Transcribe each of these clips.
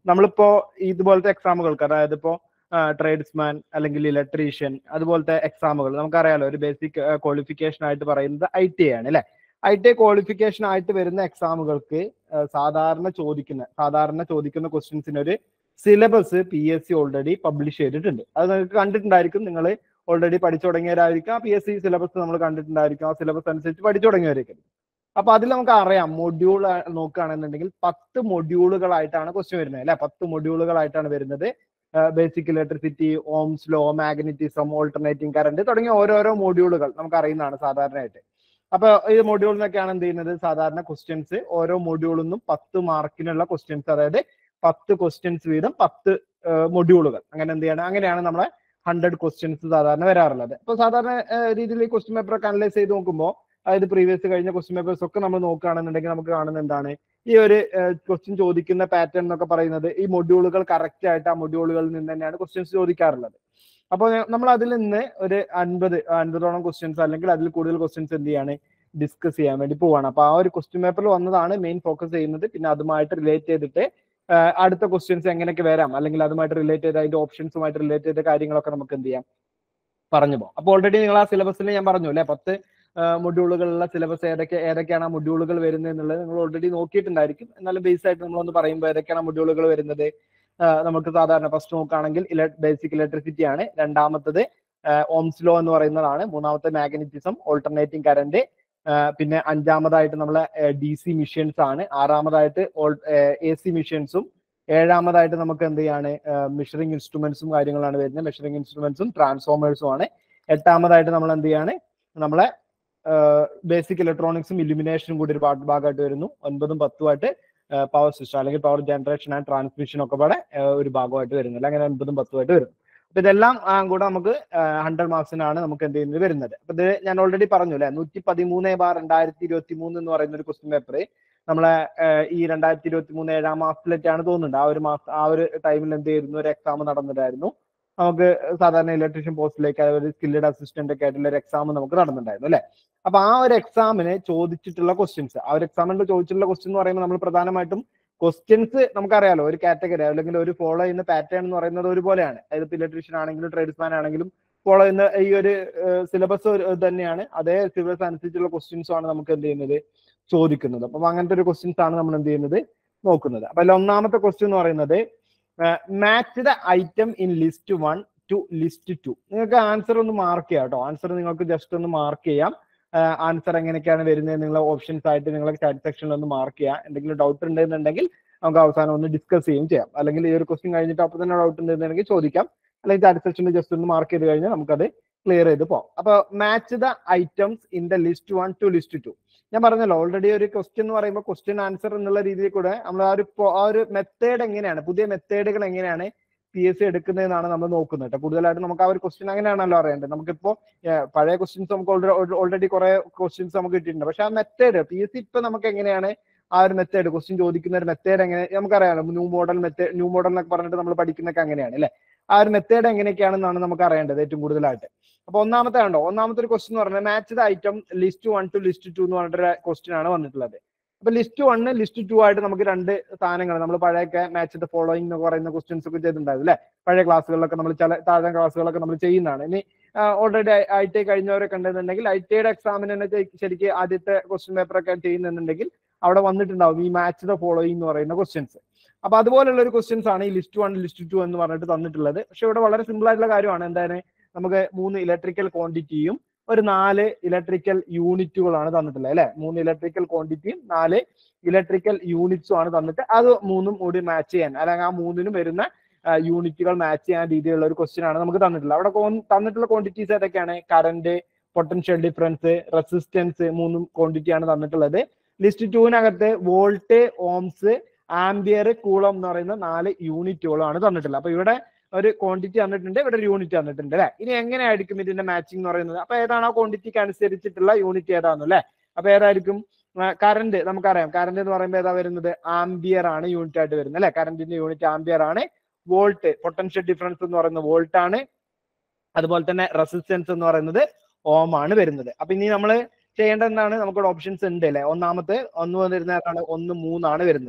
നമ്മളിപ്പോ ഇതുപോലത്തെ എക്സാമുകൾക്ക് അതായത് ഇപ്പോ ട്രേഡ്സ്മാൻ അല്ലെങ്കിൽ ഇലക്ട്രീഷ്യൻ അതുപോലത്തെ എക്സാമുകൾ നമുക്കറിയാലോ ഒരു ബേസിക് ക്വാളിഫിക്കേഷൻ ആയിട്ട് പറയുന്നത് ഐ ടി ആണ് അല്ലെ ഐ ടി ക്വാളിഫിക്കേഷൻ ആയിട്ട് വരുന്ന എക്സാമുകൾക്ക് സാധാരണ ചോദിക്കുന്ന സാധാരണ ചോദിക്കുന്ന ക്വസ്റ്റ്യൻസിന് ഒരു syllabus P S C already publish ചെയ്തിട്ടുണ്ട് അത് നിങ്ങൾക്ക് കണ്ടിട്ടുണ്ടായിരിക്കും നിങ്ങൾ ഓൾറെഡി പഠിച്ചു തുടങ്ങിയവരായിരിക്കും ആ പി എസ് സി സിലബസ് നമ്മൾ കണ്ടിട്ടുണ്ടായിരിക്കും ആ സിലബസ് അനുസരിച്ച് പഠിച്ചു തുടങ്ങിയവരായിരിക്കും അപ്പൊ അതിൽ നമുക്ക് അറിയാം മൊഡ്യൂൾ നോക്കുകയാണെന്നുണ്ടെങ്കിൽ പത്ത് മൊഡ്യൂളുകളായിട്ടാണ് ക്വസ്റ്റ്യൻ വരുന്നത് അല്ലെ പത്ത് മൊഡ്യൂളുകളായിട്ടാണ് വരുന്നത് basic electricity ohm's law magnetism alternating current തുടങ്ങിയ ഓരോരോ മൊഡ്യൂളുകൾ നമുക്ക് അറിയുന്നതാണ് സാധാരണയായിട്ട് അപ്പൊ ഈ മൊഡ്യൂൾ എന്നൊക്കെയാണ് എന്ത് ചെയ്യുന്നത് സാധാരണ ക്വസ്റ്റ്യൻസ് ഓരോ മൊഡ്യൂളിൽ നിന്നും പത്ത് മാർക്കിനുള്ള ക്വസ്റ്റ്യൻസ് അതായത് പത്ത് ക്വസ്റ്റ്യൻസ് വീതം പത്ത് മൊഡ്യൂളുകൾ അങ്ങനെ എന്ത് ചെയ്യണം അങ്ങനെയാണ് നമ്മളെ ഹൺഡ്രഡ് ക്വസ്റ്റ്യൻസ് സാധാരണ വരാറുള്ളത് അപ്പൊ സാധാരണ രീതിയിൽ ഈ ക്വസ്റ്റ്യൻ പേപ്പർ ഒക്കെ അനലൈസ് ചെയ്ത് നോക്കുമ്പോൾ അതായത് പ്രീവിയസ് കഴിഞ്ഞ ക്വസ്റ്റ്യൻ പേപ്പേഴ്സ് ഒക്കെ നമ്മൾ നോക്കുകയാണെന്നുണ്ടെങ്കിൽ നമുക്ക് കാണുന്ന എന്താണ് ഈ ഒരു ക്വസ്റ്റ്യൻ ചോദിക്കുന്ന പാറ്റേൺ എന്നൊക്കെ പറയുന്നത് ഈ മൊഡ്യൂളുകൾ കറക്റ്റ് ആയിട്ട് ആ മൊഡ്യൂളുകളിൽ നിന്ന് തന്നെയാണ് ക്വസ്റ്റ്യൻസ് ചോദിക്കാറുള്ളത് അപ്പോൾ നമ്മൾ അതിൽ നിന്ന് ഒരു അൻപത് അൻപതോളം ക്വസ്റ്റ്യൻസ് അല്ലെങ്കിൽ അതിൽ കൂടുതൽ ക്വസ്റ്റ്യൻസ് എന്ത് ചെയ്യാണ് ഡിസ്കസ് ചെയ്യാൻ വേണ്ടി പോവാണ് അപ്പൊ ആ ഒരു ക്വസ്റ്റ്യൻ പേപ്പറിൽ വന്നതാണ് മെയിൻ ഫോക്കസ് ചെയ്യുന്നത് പിന്നെ അതുമായിട്ട് റിലേറ്റ് ചെയ്തിട്ട് അടുത്ത ക്വസ്റ്റ്യൻസ് എങ്ങനെയൊക്കെ വരാം അല്ലെങ്കിൽ അതുമായിട്ട് റിലേറ്റ് ചെയ്ത് അതിന്റെ ഓപ്ഷൻസുമായിട്ട് റിലേറ്റ് ചെയ്ത കാര്യങ്ങളൊക്കെ നമുക്ക് എന്ത് ചെയ്യാം പറഞ്ഞു പോകാം അപ്പോൾ ഓൾറെഡി നിങ്ങൾ ആ സിലബസിൽ ഞാൻ പറഞ്ഞു അല്ലെ പത്ത് മൊഡ്യൂളുകളുള്ള സിലബസ് ഏതൊക്കെ ഏതൊക്കെയാണ് ആ മൊഡ്യൂളുകൾ വരുന്നത് എന്നുള്ളത് നിങ്ങൾ ഓൾറെഡി നോക്കിയിട്ടുണ്ടായിരിക്കും എന്നാലും ബേസ് ആയിട്ട് നമ്മളൊന്ന് പറയുമ്പോൾ ഏതൊക്കെയാണ് മൊഡ്യൂളുകൾ വരുന്നത് നമുക്ക് സാധാരണ ഫസ്റ്റ് നോക്കുകയാണെങ്കിൽ ബേസിക് ഇലക്ട്രിസിറ്റി ആണ് രണ്ടാമത്തത് ഓംസ് ലോ എന്ന് പറയുന്നതാണ് മൂന്നാമത്തെ മാഗ്നറ്റിസം ഓൾട്ടർനേറ്റിംഗ് കറന്റ് പിന്നെ അഞ്ചാമതായിട്ട് നമ്മളെ ഡി സി മിഷ്യൻസ് ആണ് ആറാമതായിട്ട് എ സി മിഷ്യൻസും ഏഴാമതായിട്ട് നമുക്ക് എന്ത് ചെയ്യാണ് മെഷറിംഗ് ഇൻസ്ട്രുമെന്റ്സും കാര്യങ്ങളാണ് വരുന്നത് മെഷറിംഗ് ഇൻസ്ട്രുമെന്റ്സും ട്രാൻസ്ഫോമേഴ്സും ആണ് എട്ടാമതായിട്ട് നമ്മൾ എന്ത് ചെയ്യാണ് നമ്മളെ ബേസിക് ഇലക്ട്രോണിക്സും ഇലുമിനേഷനും കൂടി ഒരു ഭാഗമായിട്ട് വരുന്നു ഒൻപതും പത്തുമായിട്ട് പവർ സിസ്റ്റം അല്ലെങ്കിൽ പവർ ജനറേഷൻ ആൻഡ് ട്രാൻസ്മിഷൻ ഒക്കെ പാടെ ഒരു ഭാഗമായിട്ട് വരുന്നില്ല അങ്ങനെ ഒൻപതും പത്തുമായിട്ട് വരുന്നു അപ്പൊ ഇതെല്ലാം കൂടെ നമുക്ക് ഹൺഡ്രഡ് മാർക്സിനാണ് നമുക്ക് എന്ത് ചെയ്യുന്നത് വരുന്നത് അപ്പൊ ഇത് ഞാൻ ഓൾറെഡി പറഞ്ഞു അല്ലെ നൂറ്റി പതിമൂന്ന് ബാർ രണ്ടായിരത്തി ഇരുപത്തി മൂന്ന് എന്ന് പറയുന്ന ഒരു ക്വസ്റ്റ്യൻ പേപ്പർ നമ്മളെ ഈ രണ്ടായിരത്തി ഇരുപത്തി മൂന്ന് ഏഴാം മാസത്തിലേക്കാണ് തോന്നുന്നുണ്ട് ആ ഒരു മാസം ആ ഒരു ടൈമിൽ എന്ത് ചെയ്യുന്നു ഒരു എക്സാം നടന്നിട്ടായിരുന്നു നമുക്ക് സാധാരണ ഇലക്ട്രീഷ്യൻ പോസ്റ്റിലേക്ക് ഒരു സ്കില്ലഡ് അസിസ്റ്റന്റ് ഒക്കെ ആയിട്ടുള്ള ഒരു എക്സാം നമുക്ക് നടന്നിട്ടുണ്ടായിരുന്നു അല്ലെ അപ്പൊ ആ ഒരു എക്സാമിന് ചോദിച്ചിട്ടുള്ള ക്വസ്റ്റ്യൻസ് ആ ഒരു എക്സാമിന് ചോദിച്ചിട്ടുള്ള ക്വസ്റ്റ്യൻ എന്ന് പറയുമ്പോൾ നമ്മൾ പ്രധാനമായിട്ടും ക്വസ്റ്റ്യൻസ് നമുക്കറിയാലോ ഒരു കാറ്റഗറി അല്ലെങ്കിൽ ഒരു ഫോളോ ചെയ്യുന്ന പാറ്റേൺ എന്ന് പറയുന്നത് ഒരുപോലെയാണ് അതായത് ഇലക്ട്രീഷ്യൻ ആണെങ്കിലും ട്രേഡ്സ്മാൻ ആണെങ്കിലും ഫോളോ ചെയ്യുന്ന ഈ ഒരു സിലബസ് തന്നെയാണ് അതേ സിലബസ് അനുസരിച്ചുള്ള ക്വസ്റ്റ്യൻസും ആണ് നമുക്ക് എന്ത് ചെയ്യുന്നത് ചോദിക്കുന്നത് അപ്പം അങ്ങനത്തെ ഒരു ക്വസ്റ്റ്യൻസ് ആണ് നമ്മൾ എന്ത് ചെയ്യുന്നത് നോക്കുന്നത് അപ്പൊ അതിൽ ഒന്നാമത്തെ ക്വസ്റ്റ്യൻ എന്ന് പറയുന്നത് match the item in list one to list two നിങ്ങൾക്ക് ആൻസർ ഒന്ന് മാർക്ക് ചെയ്യാം കേട്ടോ ആൻസർ നിങ്ങൾക്ക് ജസ്റ്റ് ഒന്ന് മാർക്ക് ചെയ്യാം ആൻസർ എങ്ങനെയൊക്കെയാണ് വരുന്നത് നിങ്ങൾ ഓപ്ഷൻസ് ആയിട്ട് നിങ്ങൾ ചാറ്റ് സെക്ഷനിൽ ഒന്ന് മാർക്ക് ചെയ്യാം എന്തെങ്കിലും ഡൗട്ട് ഉണ്ടെന്നുണ്ടെങ്കിൽ നമുക്ക് അവസാനം ഒന്ന് ഡിസ്കസ് ചെയ്യും ചെയ്യാം അല്ലെങ്കിൽ ഈ ഒരു ക്വസ്റ്റ്യൻ കഴിഞ്ഞിട്ട് അപ്പോൾ തന്നെ ഡൗട്ട് ഉണ്ടെന്നുണ്ടെങ്കിൽ ചോദിക്കാം അല്ലെങ്കിൽ ചാറ്റ് സെക്ഷനിൽ ജസ്റ്റ് ഒന്ന് മാർക്ക് ചെയ്ത് കഴിഞ്ഞാൽ നമുക്കത് ക്ലിയർ ചെയ്ത് പോകാം അപ്പൊ match the items in the list one to list two ഞാൻ പറഞ്ഞല്ലോ ഓൾറെഡി ഒരു ക്വസ്റ്റ്യൻ എന്ന് പറയുമ്പോൾ ക്വസ്റ്റ്യൻ ആൻസർ എന്നുള്ള രീതിയിൽ കൂടെ നമ്മൾ ആ ഒരു ആ ഒരു മെത്തേഡ് എങ്ങനെയാണ് പുതിയ മെത്തേഡുകൾ എങ്ങനെയാണ് പി എസ് സി എടുക്കുന്നതെന്നാണ് നമ്മൾ നോക്കുന്നത് കേട്ടോ കൂടുതലായിട്ട് നമുക്ക് ആ ഒരു ക്വസ്റ്റ്യൻ അങ്ങനെയാണല്ലോ അറിയേണ്ടത് നമുക്കിപ്പോ പഴയ ക്വസ്റ്റ്യൻസ് നമുക്ക് ഓൾറെഡി കുറെ ക്വസ്റ്റ്യൻസ് നമുക്ക് കിട്ടിയിട്ടുണ്ട് പക്ഷെ ആ മെത്തേഡ് പി എസ് സി ഇപ്പൊ നമുക്ക് എങ്ങനെയാണ് ആ ഒരു മെത്തേഡ് ക്വസ്റ്റ്യൻ ചോദിക്കുന്ന ഒരു മെത്തേഡ് എങ്ങനെ നമുക്കറിയാലോ new model method new model എന്നൊക്കെ പറഞ്ഞിട്ട് നമ്മൾ പഠിക്കുന്നൊക്കെ അങ്ങനെയാണ് അല്ലെ ആ ഒരു മെത്തേഡ് എങ്ങനെയൊക്കെയാണെന്നാണ് നമുക്ക് അറിയേണ്ടത് ഏറ്റവും കൂടുതലായിട്ട് അപ്പൊ ഒന്നാമത്തെ കണ്ടോ ഒന്നാമത്തെ ഒരു ക്വസ്റ്റ്യൻ എന്ന് പറഞ്ഞാൽ match the item list one to list two എന്ന് പറഞ്ഞിട്ടൊരു ക്വസ്റ്റ്യൻ ആണ് വന്നിട്ടുള്ളത് അപ്പൊ ലിസ്റ്റ് വണ് ലിസ്റ്റ് ടു ആയിട്ട് നമുക്ക് രണ്ട് സാധനങ്ങൾ നമ്മൾ പഴയൊക്കെ മാച്ച് ദ ഫോളോയിങ് എന്ന് പറയുന്ന ക്വസ്റ്റ്യൻസ് ഒക്കെ ചെയ്തിട്ടുണ്ടാവും അല്ലെ പഴയ ക്ലാസ്സുകളിലൊക്കെ നമ്മൾ ചില താഴെ ക്ലാസ്സുകളൊക്കെ നമ്മൾ ചെയ്യുന്നതാണ് ഇനി ഓൾറെഡി ഐ ടി കഴിഞ്ഞവരൊക്കെ ഉണ്ടെന്നുണ്ടെങ്കിൽ ഐ ടിയുടെ എക്സാമിന് തന്നെ ശരിക്കും ആദ്യത്തെ ക്വസ്റ്റ്യൻ പേപ്പർ ഒക്കെ ചെയ്യുന്നുണ്ടെങ്കിൽ അവിടെ വന്നിട്ടുണ്ടാവും ഈ മാച്ച് ദ ഫോളോയിങ് എന്ന് പറയുന്ന ക്വസ്റ്റ്യൻസ് അപ്പൊ അതുപോലുള്ള ഒരു ക്വസ്റ്റ്യൻസ് ആണ് ഈ ലിസ്റ്റ് വൺ ലിസ്റ്റ് ടു എന്ന് പറഞ്ഞിട്ട് തന്നിട്ടുള്ളത് പക്ഷെ ഇവിടെ വളരെ സിമ്പിൾ ആയിട്ടുള്ള കാര്യമാണ് എന്താണ് നമുക്ക് മൂന്ന് ഇലക്ട്രിക്കൽ ക്വാണ്ടിറ്റിയും ഒരു നാല് ഇലക്ട്രിക്കൽ യൂണിറ്റുകളാണ് തന്നിട്ടുള്ളത് അല്ലെ മൂന്ന് ഇലക്ട്രിക്കൽ ക്വാണ്ടിറ്റിയും നാല് ഇലക്ട്രിക്കൽ യൂണിറ്റ്സും ആണ് തന്നിട്ട് അത് മൂന്നും കൂടി മാച്ച് ചെയ്യാൻ അല്ലെങ്കിൽ ആ മൂന്നിനും വരുന്ന യൂണിറ്റുകൾ മാച്ച് ചെയ്യാൻ രീതിയിലുള്ള ഒരു ക്വസ്റ്റ്യൻ ആണ് നമുക്ക് തന്നിട്ടുള്ളത് അവിടെ തന്നിട്ടുള്ള ക്വാണ്ടിറ്റീസ് ഏതൊക്കെയാണ് കറന്റ് പൊട്ടൻഷ്യൽ ഡിഫറൻസ് റെസിസ്റ്റൻസ് മൂന്നും ക്വാണ്ടിറ്റി ആണ് തന്നിട്ടുള്ളത് ലിസ്റ്റ് ടൂവിനകത്ത് വോൾട്ട് ഓംസ് ആംബിയർ കൂളം എന്ന് പറയുന്ന നാല് യൂണിറ്റുകളാണ് തന്നിട്ടുള്ളത് അപ്പൊ ഇവിടെ ഒരു ക്വാണ്ടിറ്റി തന്നിട്ടുണ്ട് ഇവിടെ ഒരു യൂണിറ്റ് തന്നിട്ടുണ്ട് അല്ലെ ഇനി എങ്ങനെയായിരിക്കും ഇതിന്റെ മാച്ചിങ് എന്ന് പറയുന്നത് അപ്പൊ ഏതാണ് ആ ക്വാണ്ടിറ്റിക്ക് അനുസരിച്ചിട്ടുള്ള യൂണിറ്റ് ഏതാന്ന് അല്ലെ അപ്പൊ ഏതായിരിക്കും കറന്റ് നമുക്കറിയാം കറന്റ് എന്ന് പറയുമ്പോൾ ഏതാ വരുന്നത് ആംബിയർ ആണ് യൂണിറ്റ് ആയിട്ട് വരുന്നത് അല്ലെ കറന്റിന്റെ യൂണിറ്റ് ആംബിയർ ആണ് വോൾട്ട് പൊട്ടൻഷ്യൽ ഡിഫറൻസ് എന്ന് പറയുന്നത് വോൾട്ട് ആണ് അതുപോലെ തന്നെ റെസിസ്റ്റൻസ് എന്ന് പറയുന്നത് ഓം ആണ് വരുന്നത് അപ്പൊ ഇനി നമ്മൾ ചെയ്യേണ്ട എന്താണ് നമുക്ക് ഓപ്ഷൻസ് ഉണ്ട് അല്ലെ ഒന്നാമത്തെ ഒന്ന് വന്നിരുന്ന ഏതാണ് ഒന്ന് മൂന്നാണ് വരുന്നത്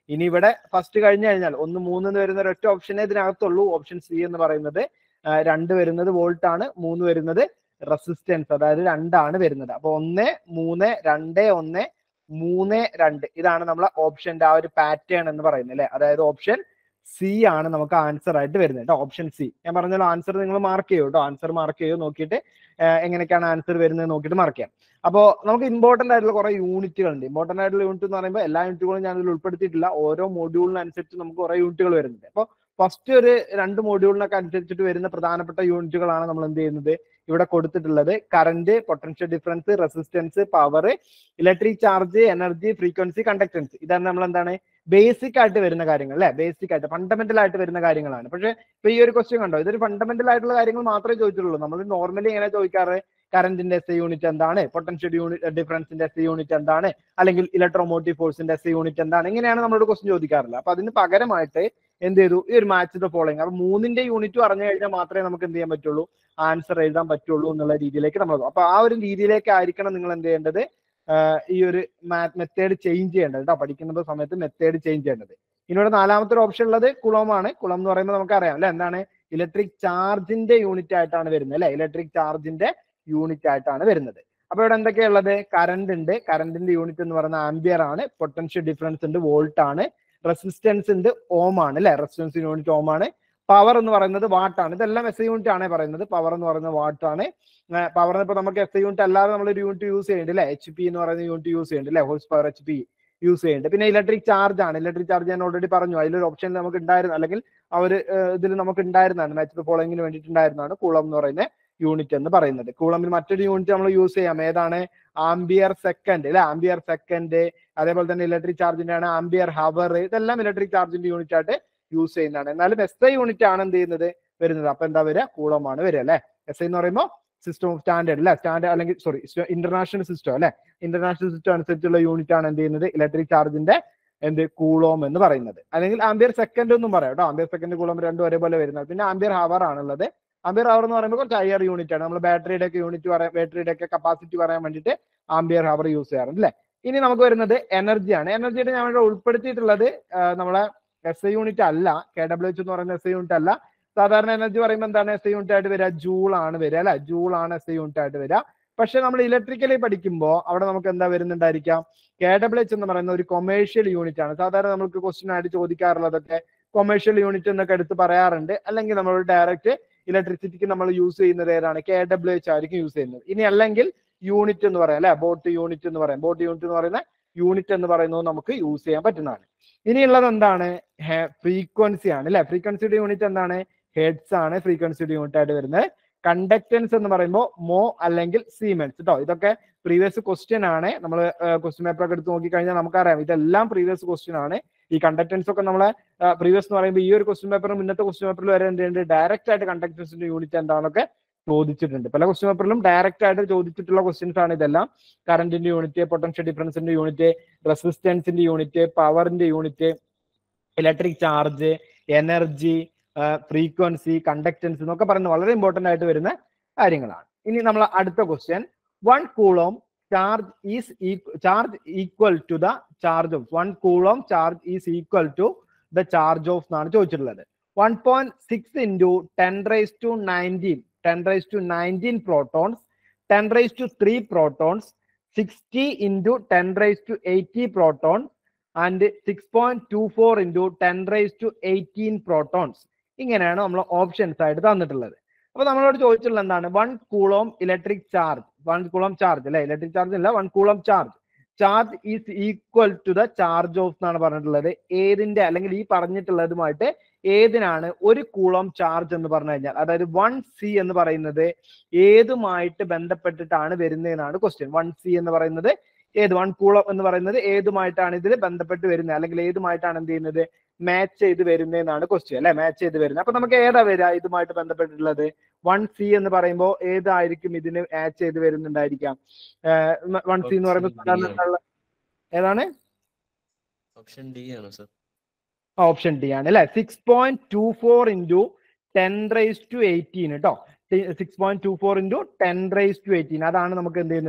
ഇനി ഇവിടെ ഫസ്റ്റ് കഴിഞ്ഞു കഴിഞ്ഞാൽ ഒന്ന് മൂന്ന് എന്ന് വരുന്ന ഒരൊറ്റ ഓപ്ഷനേ ഇതിനകത്തുള്ളൂ ഓപ്ഷൻ സി എന്ന് പറയുന്നത് ആ, രണ്ട് വരുന്നത് വോൾട്ട് ആണ് മൂന്ന് വരുന്നത് റെസിസ്റ്റൻസ് അതായത് രണ്ടാണ് വരുന്നത് അപ്പൊ ഒന്ന് മൂന്ന് രണ്ട് ഒന്ന് മൂന്ന് രണ്ട് ഇതാണ് നമ്മളെ ഓപ്ഷന്റെ ആ ഒരു പാറ്റേൺ എന്ന് പറയുന്നത് അല്ലെ അതായത് ഓപ്ഷൻ സി ആണ് നമുക്ക് ആൻസർ ആയിട്ട് വരുന്നത് കേട്ടോ ഓപ്ഷൻ സി ഞാൻ പറഞ്ഞല്ലോ ആൻസർ നിങ്ങൾ മാർക്ക് ചെയ്യൂ കേട്ടോ ആൻസർ മാർക്ക് ചെയ്യൂ നോക്കിയിട്ട് ആ, എങ്ങനെയൊക്കെയാണ് ആൻസർ വരുന്നത് നോക്കിയിട്ട് മാർക്ക് ചെയ്യാം അപ്പോൾ നമുക്ക് ഇമ്പോർട്ടന്റ് ആയിട്ടുള്ള കുറെ യൂണിറ്റുകൾ ഉണ്ട് ഇമ്പോർട്ടന്റ് ആയിട്ടുള്ള യൂണിറ്റ് എന്ന് പറയുമ്പോൾ എല്ലാ യൂണിറ്റുകളും ഞാൻ ഇതിൽ ഉൾപ്പെടുത്തിയിട്ടില്ല ഓരോ മോഡ്യൂളിനനുസരിച്ച് നമുക്ക് കുറെ യൂണിറ്റുകൾ വരുന്നുണ്ട് അപ്പോൾ ഫസ്റ്റ് ഒരു രണ്ട് മോഡ്യൂളിനൊക്കെ അനുസരിച്ചിട്ട് വരുന്ന പ്രധാനപ്പെട്ട യൂണിറ്റുകളാണ് നമ്മൾ എന്ത് ചെയ്യുന്നത് ഇവിടെ കൊടുത്തിട്ടുള്ളത് current potential difference resistance power electric charge energy frequency conductance ഇതാണ് നമ്മൾ എന്താണ് ബേസിക് ആയിട്ട് വരുന്ന കാര്യങ്ങൾ അല്ലെ ബേസിക് ആയിട്ട് ഫണ്ടമെന്റൽ ആയിട്ട് വരുന്ന കാര്യങ്ങളാണ് പക്ഷെ ഇപ്പൊ ഈ ഒരു ക്വസ്റ്റ്യൻ കണ്ടോ ഇതൊരു ഫണ്ടമെന്റൽ ആയിട്ടുള്ള കാര്യങ്ങൾ മാത്രമേ ചോദിച്ചിട്ടുള്ളൂ നമ്മൾ നോർമലി എങ്ങനെ ചോദിക്കാറ് കറന്റിന്റെ എസ് യൂണിറ്റ് എന്താണ് പൊട്ടൻഷ്യൽ യൂണിറ്റ് ഡിഫറൻസിന്റെ എസ് യൂണിറ്റ് എന്താണ് അല്ലെങ്കിൽ ഇലക്ട്രോമോട്ടീവ് ഫോഴ്സിന്റെ എസ് യൂണിറ്റ് എന്താണ് ഇങ്ങനെയാണ് നമ്മളോട് ക്വസ്റ്റ്യൻ ചോദിക്കാറില്ല അപ്പൊ അതിന് പകരമായിട്ട് എന്ത് ചെയ്തു ഈ ഒരു മാച്ച് ദ ഫോളോയിങ് അപ്പൊ മൂന്നിന്റെ യൂണിറ്റ് പറഞ്ഞു കഴിഞ്ഞാൽ മാത്രമേ നമുക്ക് എന്ത് ചെയ്യാൻ പറ്റുള്ളൂ ആൻസർ എഴുതാൻ പറ്റുള്ളൂ എന്നുള്ള രീതിയിലേക്ക് നമ്മൾ അപ്പൊ ആ ഒരു രീതിയിലേക്ക് ആയിരിക്കണം നിങ്ങൾ എന്ത് ചെയ്യേണ്ടത് ആഹ് ഈ ഒരു മെത്തേഡ് ചേഞ്ച് ചെയ്യേണ്ടത് കേട്ടോ പഠിക്കുന്ന സമയത്ത് മെത്തേഡ് ചേഞ്ച് ചെയ്യേണ്ടത് ഇനിയുടെ നാലാമത്തെ ഒരു ഓപ്ഷൻ ഉള്ളത് കുളമാണ് കുളം എന്ന് പറയുമ്പോൾ നമുക്കറിയാം അല്ലെ എന്താണ് ഇലക്ട്രിക് ചാർജിന്റെ യൂണിറ്റ് ആയിട്ടാണ് വരുന്നത് അല്ലെ ഇലക്ട്രിക് ചാർജിന്റെ യൂണിറ്റ് ആയിട്ടാണ് വരുന്നത് അപ്പൊ ഇവിടെ എന്തൊക്കെയുള്ളത് കറണ്ട് ഉണ്ട് കറണ്ടിന്റെ യൂണിറ്റ് എന്ന് പറയുന്നത് ആംബിയർ ആണ് പൊട്ടൻഷ്യൽ ഡിഫറൻസ് ഉണ്ട് വോൾട്ട് ആണ് റെസിസ്റ്റൻസ് ഉണ്ട് ഓം ആണ് അല്ലെ റെസിസ്റ്റൻസ് യൂണിറ്റ് ഓം ആണ് പവർ എന്ന് പറയുന്നത് വാട്ട് ആണ് ഇതെല്ലാം എസ് യൂണിറ്റ് ആണ് പറയുന്നത് പവർ എന്ന് പറയുന്നത് വാട്ട് ആണ് പവർ ഇപ്പൊ നമുക്ക് എസ് യൂണിറ്റ് അല്ലാതെ നമ്മൾ ഒരു യൂണിറ്റ് യൂസ് ചെയ്യുന്നുണ്ട് അല്ലെ എച്ച് പി എന്ന് പറയുന്ന യൂണിറ്റ് യൂസ് ചെയ്യുന്നുണ്ട് അല്ലെ horse power H P use ചെയ്യുന്നുണ്ട് പിന്നെ ഇലക്ട്രിക് ചാർജ് ആണ് ഇലക്ട്രിക് ചാർജ് ഞാൻ ഓൾറെഡി പറഞ്ഞു അതിലൊരു ഓപ്ഷൻ നമുക്ക് ഉണ്ടായിരുന്നു അല്ലെങ്കിൽ ആ ഒരു ഇതിൽ നമുക്ക് ഉണ്ടായിരുന്നതാണ് മാച്ച് ഫോളോയിങ്ങിന് വേണ്ടിയിട്ടുണ്ടായിരുന്നതാണ് കൂളം എന്ന് പറയുന്ന യൂണിറ്റ് എന്ന് പറയുന്നത് കൂളമിൽ മറ്റൊരു യൂണിറ്റ് നമ്മൾ യൂസ് ചെയ്യാം ഏതാണ് ആംബിയർ സെക്കൻഡ് അല്ലെ ആംബിയർ സെക്കൻഡ് അതേപോലെ തന്നെ ഇലക്ട്രിക് ചാർജിന്റെ ആണ് ആംബിയർ ഹവർ ഇതെല്ലാം ഇലക്ട്രിക് ചാർജിന്റെ യൂണിറ്റ് ആയിട്ട് യൂസ് ചെയ്യുന്നതാണ് എന്നാലും എസ് ഐ യൂണിറ്റ് ആണ് എന്ത് ചെയ്യുന്നത് വരുന്നത് അപ്പൊ എന്താ വരിക കൂളമാണ് വരിക അല്ലെ എസ് ഐ എന്ന് പറയുമ്പോൾ സിസ്റ്റം ഓഫ് സ്റ്റാൻഡേർഡ് അല്ലെ സ്റ്റാൻഡേർഡ് അല്ലെങ്കിൽ സോറി ഇന്റർനാഷണൽ സിസ്റ്റം അല്ലെ ഇന്റർനാഷണൽ സിസ്റ്റം അനുസരിച്ചുള്ള യൂണിറ്റ് ആണ് എന്ത് ചെയ്യുന്നത് ഇലക്ട്രിക് ചാർജിന്റെ എന്ത് കൂളോം എന്ന് പറയുന്നത് അല്ലെങ്കിൽ ആംബിയർ സെക്കൻഡ് എന്നും പറയാം കേട്ടോ ആംബിയർ സെക്കൻഡ് കൂളോം രണ്ടും ഒരേപോലെ വരുന്നത് പിന്നെ ആംബിയർ ഹവർ ആണുള്ളത് ആംബിയർ ഹവർ എന്ന് പറയുമ്പോൾ കുറച്ച് ഹയർ യൂണിറ്റ് ആണ് നമ്മൾ ബാറ്ററിയുടെ ഒക്കെ യൂണിറ്റ് പറയാൻ ബാറ്ററിയുടെ ഒക്കെ കപ്പാസിറ്റി പറയാൻ വേണ്ടിയിട്ട് ആംബിയർ ഹവർ യൂസ് ചെയ്യാറുണ്ട് അല്ലെ ഇനി നമുക്ക് വരുന്നത് എനർജി ആണ് എനർജിയുടെ ഞാൻ ഇവിടെ ഉൾപ്പെടുത്തിയിട്ടുള്ളത് ആ, നമ്മളെ എസ് ഐ യൂണിറ്റ് അല്ല കെ ഡബ്ല്യു എച്ച് എന്ന് പറയുന്ന എസ് ഐ യൂണിറ്റ് അല്ല സാധാരണ എനർജി പറയുമ്പോൾ എന്താണ് എസ് ഐ യൂണിറ്റ് ആയിട്ട് വരിക ജൂൾ ആണ് വരിക അല്ലെ ജൂൾ ആണ് എസ് ഐ യൂണിറ്റ് ആയിട്ട് വരിക പക്ഷെ നമ്മൾ ഇലക്ട്രിക്കലി പഠിക്കുമ്പോൾ അവിടെ നമുക്ക് എന്താ വരുന്നുണ്ടായിരിക്കാം കെ ഡബ്ല്യു എച്ച് എന്ന് പറയുന്ന ഒരു കൊമേഴ്ഷ്യൽ യൂണിറ്റ് ആണ് സാധാരണ നമുക്ക് ക്വസ്റ്റ്യൻ ആയിട്ട് ചോദിക്കാറുള്ളതൊക്കെ കൊമേഴ്ഷ്യൽ യൂണിറ്റ് എന്നൊക്കെ എടുത്ത് പറയാറുണ്ട് അല്ലെങ്കിൽ നമ്മൾ ഡയറക്റ്റ് ഇലക്ട്രിസിറ്റിക്ക് നമ്മൾ യൂസ് ചെയ്യുന്നത് ഏതാണ് കെ ഡബ്ല്യു എച്ച് ആയിരിക്കും യൂസ് ചെയ്യുന്നത് ഇനി അല്ലെങ്കിൽ യൂണിറ്റ് എന്ന് പറയാം അല്ലെ ബോട്ട് യൂണിറ്റ് എന്ന് പറയാം ബോട്ട് യൂണിറ്റ് എന്ന് പറയുന്ന യൂണിറ്റ് എന്ന് പറയുന്നത് നമുക്ക് യൂസ് ചെയ്യാൻ പറ്റുന്നതാണ് ഇനിയുള്ളത് എന്താണ് ഫ്രീക്വൻസി ആണ് അല്ലെ ഫ്രീക്വൻസിയുടെ യൂണിറ്റ് എന്താണ് ഹെഡ്സ് ആണ് ഫ്രീക്വൻസിയുടെ യൂണിറ്റ് ആയിട്ട് വരുന്നത് കണ്ടക്ടൻസ് എന്ന് പറയുമ്പോൾ മോ അല്ലെങ്കിൽ സീമെൻസ് കേട്ടോ ഇതൊക്കെ പ്രീവിയസ് ക്വസ്റ്റ്യൻ ആണ് നമ്മൾ ക്വസ്റ്റ്യൻ പേപ്പർ ഒക്കെ എടുത്ത് നോക്കിക്കഴിഞ്ഞാൽ നമുക്കറിയാം ഇതെല്ലാം പ്രീവിയസ് ക്വസ്റ്റ്യൻ ആണ് ഈ കണ്ടക്ടൻസ് ഒക്കെ നമ്മളെ പ്രീവിയസ് എന്ന് പറയുമ്പോൾ ഈ ഒരു ക്വസ്റ്റ്യൻ പേപ്പറും മുന്നത്തെ ക്വസ്റ്റ്യൻ പേപ്പറിൽ വരെ എന്ത് ചെയ്യുന്നുണ്ട് ഡയറക്റ്റ് ആയിട്ട് കണ്ടക്ടൻസിന്റെ യൂണിറ്റ് എന്താണെന്നൊക്കെ ചോദിച്ചിട്ടുണ്ട് പല ക്വസ്റ്റ്യൻ പേപ്പറിലും ഡയറക്റ്റ് ആയിട്ട് ചോദിച്ചിട്ടുള്ള ക്വസ്റ്റ്യൻസ് ആണ് ഇതെല്ലാം കറന്റിന്റെ യൂണിറ്റ് പൊട്ടൻഷ്യൽ ഡിഫറൻസിന്റെ യൂണിറ്റ് റെസിസ്റ്റൻസിന്റെ യൂണിറ്റ് പവറിന്റെ unit electric charge energy frequency conductance എന്നൊക്കെ പറയുന്നത് വളരെ ഇമ്പോർട്ടന്റ് ആയിട്ട് വരുന്ന കാര്യങ്ങളാണ് ഇനി നമ്മൾ അടുത്ത question one coulomb charge is charge equal to the charge of one coulomb charge is equal to the charge of എന്നാണ് ചോദിച്ചിട്ടുള്ളത് one point six into ten raise to nineteen ten raise to nineteen protons ten raise to three protons sixty into ten raise to eighty proton and six point two four into ten raise to eighteen protons ഇങ്ങനെയാണ് നമ്മൾ options ആയിട്ട് തന്നിട്ടുള്ളത് അപ്പൊ നമ്മളോട് ചോദിച്ചിട്ടുള്ളത് എന്താണ് one coulomb electric charge one coulomb charge അല്ലെ electric charge അല്ല one coulomb charge charge is equal to the charge of എന്നാണ് പറഞ്ഞിട്ടുള്ളത് ഏതിന്റെ അല്ലെങ്കിൽ ഈ പറഞ്ഞിട്ടുള്ളതുമായിട്ട് ഏതിനാണ് ഒരു കൂളോം ചാർജ് എന്ന് പറഞ്ഞു കഴിഞ്ഞാൽ അതായത് വൺ സി എന്ന് പറയുന്നത് ഏതുമായിട്ട് ബന്ധപ്പെട്ടിട്ടാണ് വരുന്നതെന്നാണ് ക്വസ്റ്റ്യൻ വൺ സി എന്ന് പറയുന്നത് ഏത് വൺ കൂളം എന്ന് പറയുന്നത് ഏതുമായിട്ടാണ് ഇതിൽ ബന്ധപ്പെട്ട് വരുന്നത് അല്ലെങ്കിൽ ഏതുമായിട്ടാണ് എന്ത് ചെയ്യുന്നത് മാച്ച് ചെയ്ത് വരുന്നതെന്നാണ് ക്വസ്റ്റ്യൻ അല്ലെ മാച്ച് ചെയ്ത് വരുന്നത് അപ്പൊ നമുക്ക് ഏതാ വരിക ഇതുമായിട്ട് ബന്ധപ്പെട്ടിട്ടുള്ളത് വൺ സി എന്ന് പറയുമ്പോൾ ഏതായിരിക്കും ഇതിന് മാച്ച് ചെയ്ത് വരുന്നുണ്ടായിരിക്കാം വൺ സി എന്ന് പറയുമ്പോൾ സാധാരണ ഉള്ള- ഏതാണ് ഓപ്ഷൻ ഡി ആണ് സർ ഓപ്ഷൻ ഡി ആണ് അല്ലെ six point two four into ten raise to eighteen കേട്ടോ six point two four into ten raise to eighteen അതാണ് നമുക്ക് എന്ത് ചെയ്യുന്നത്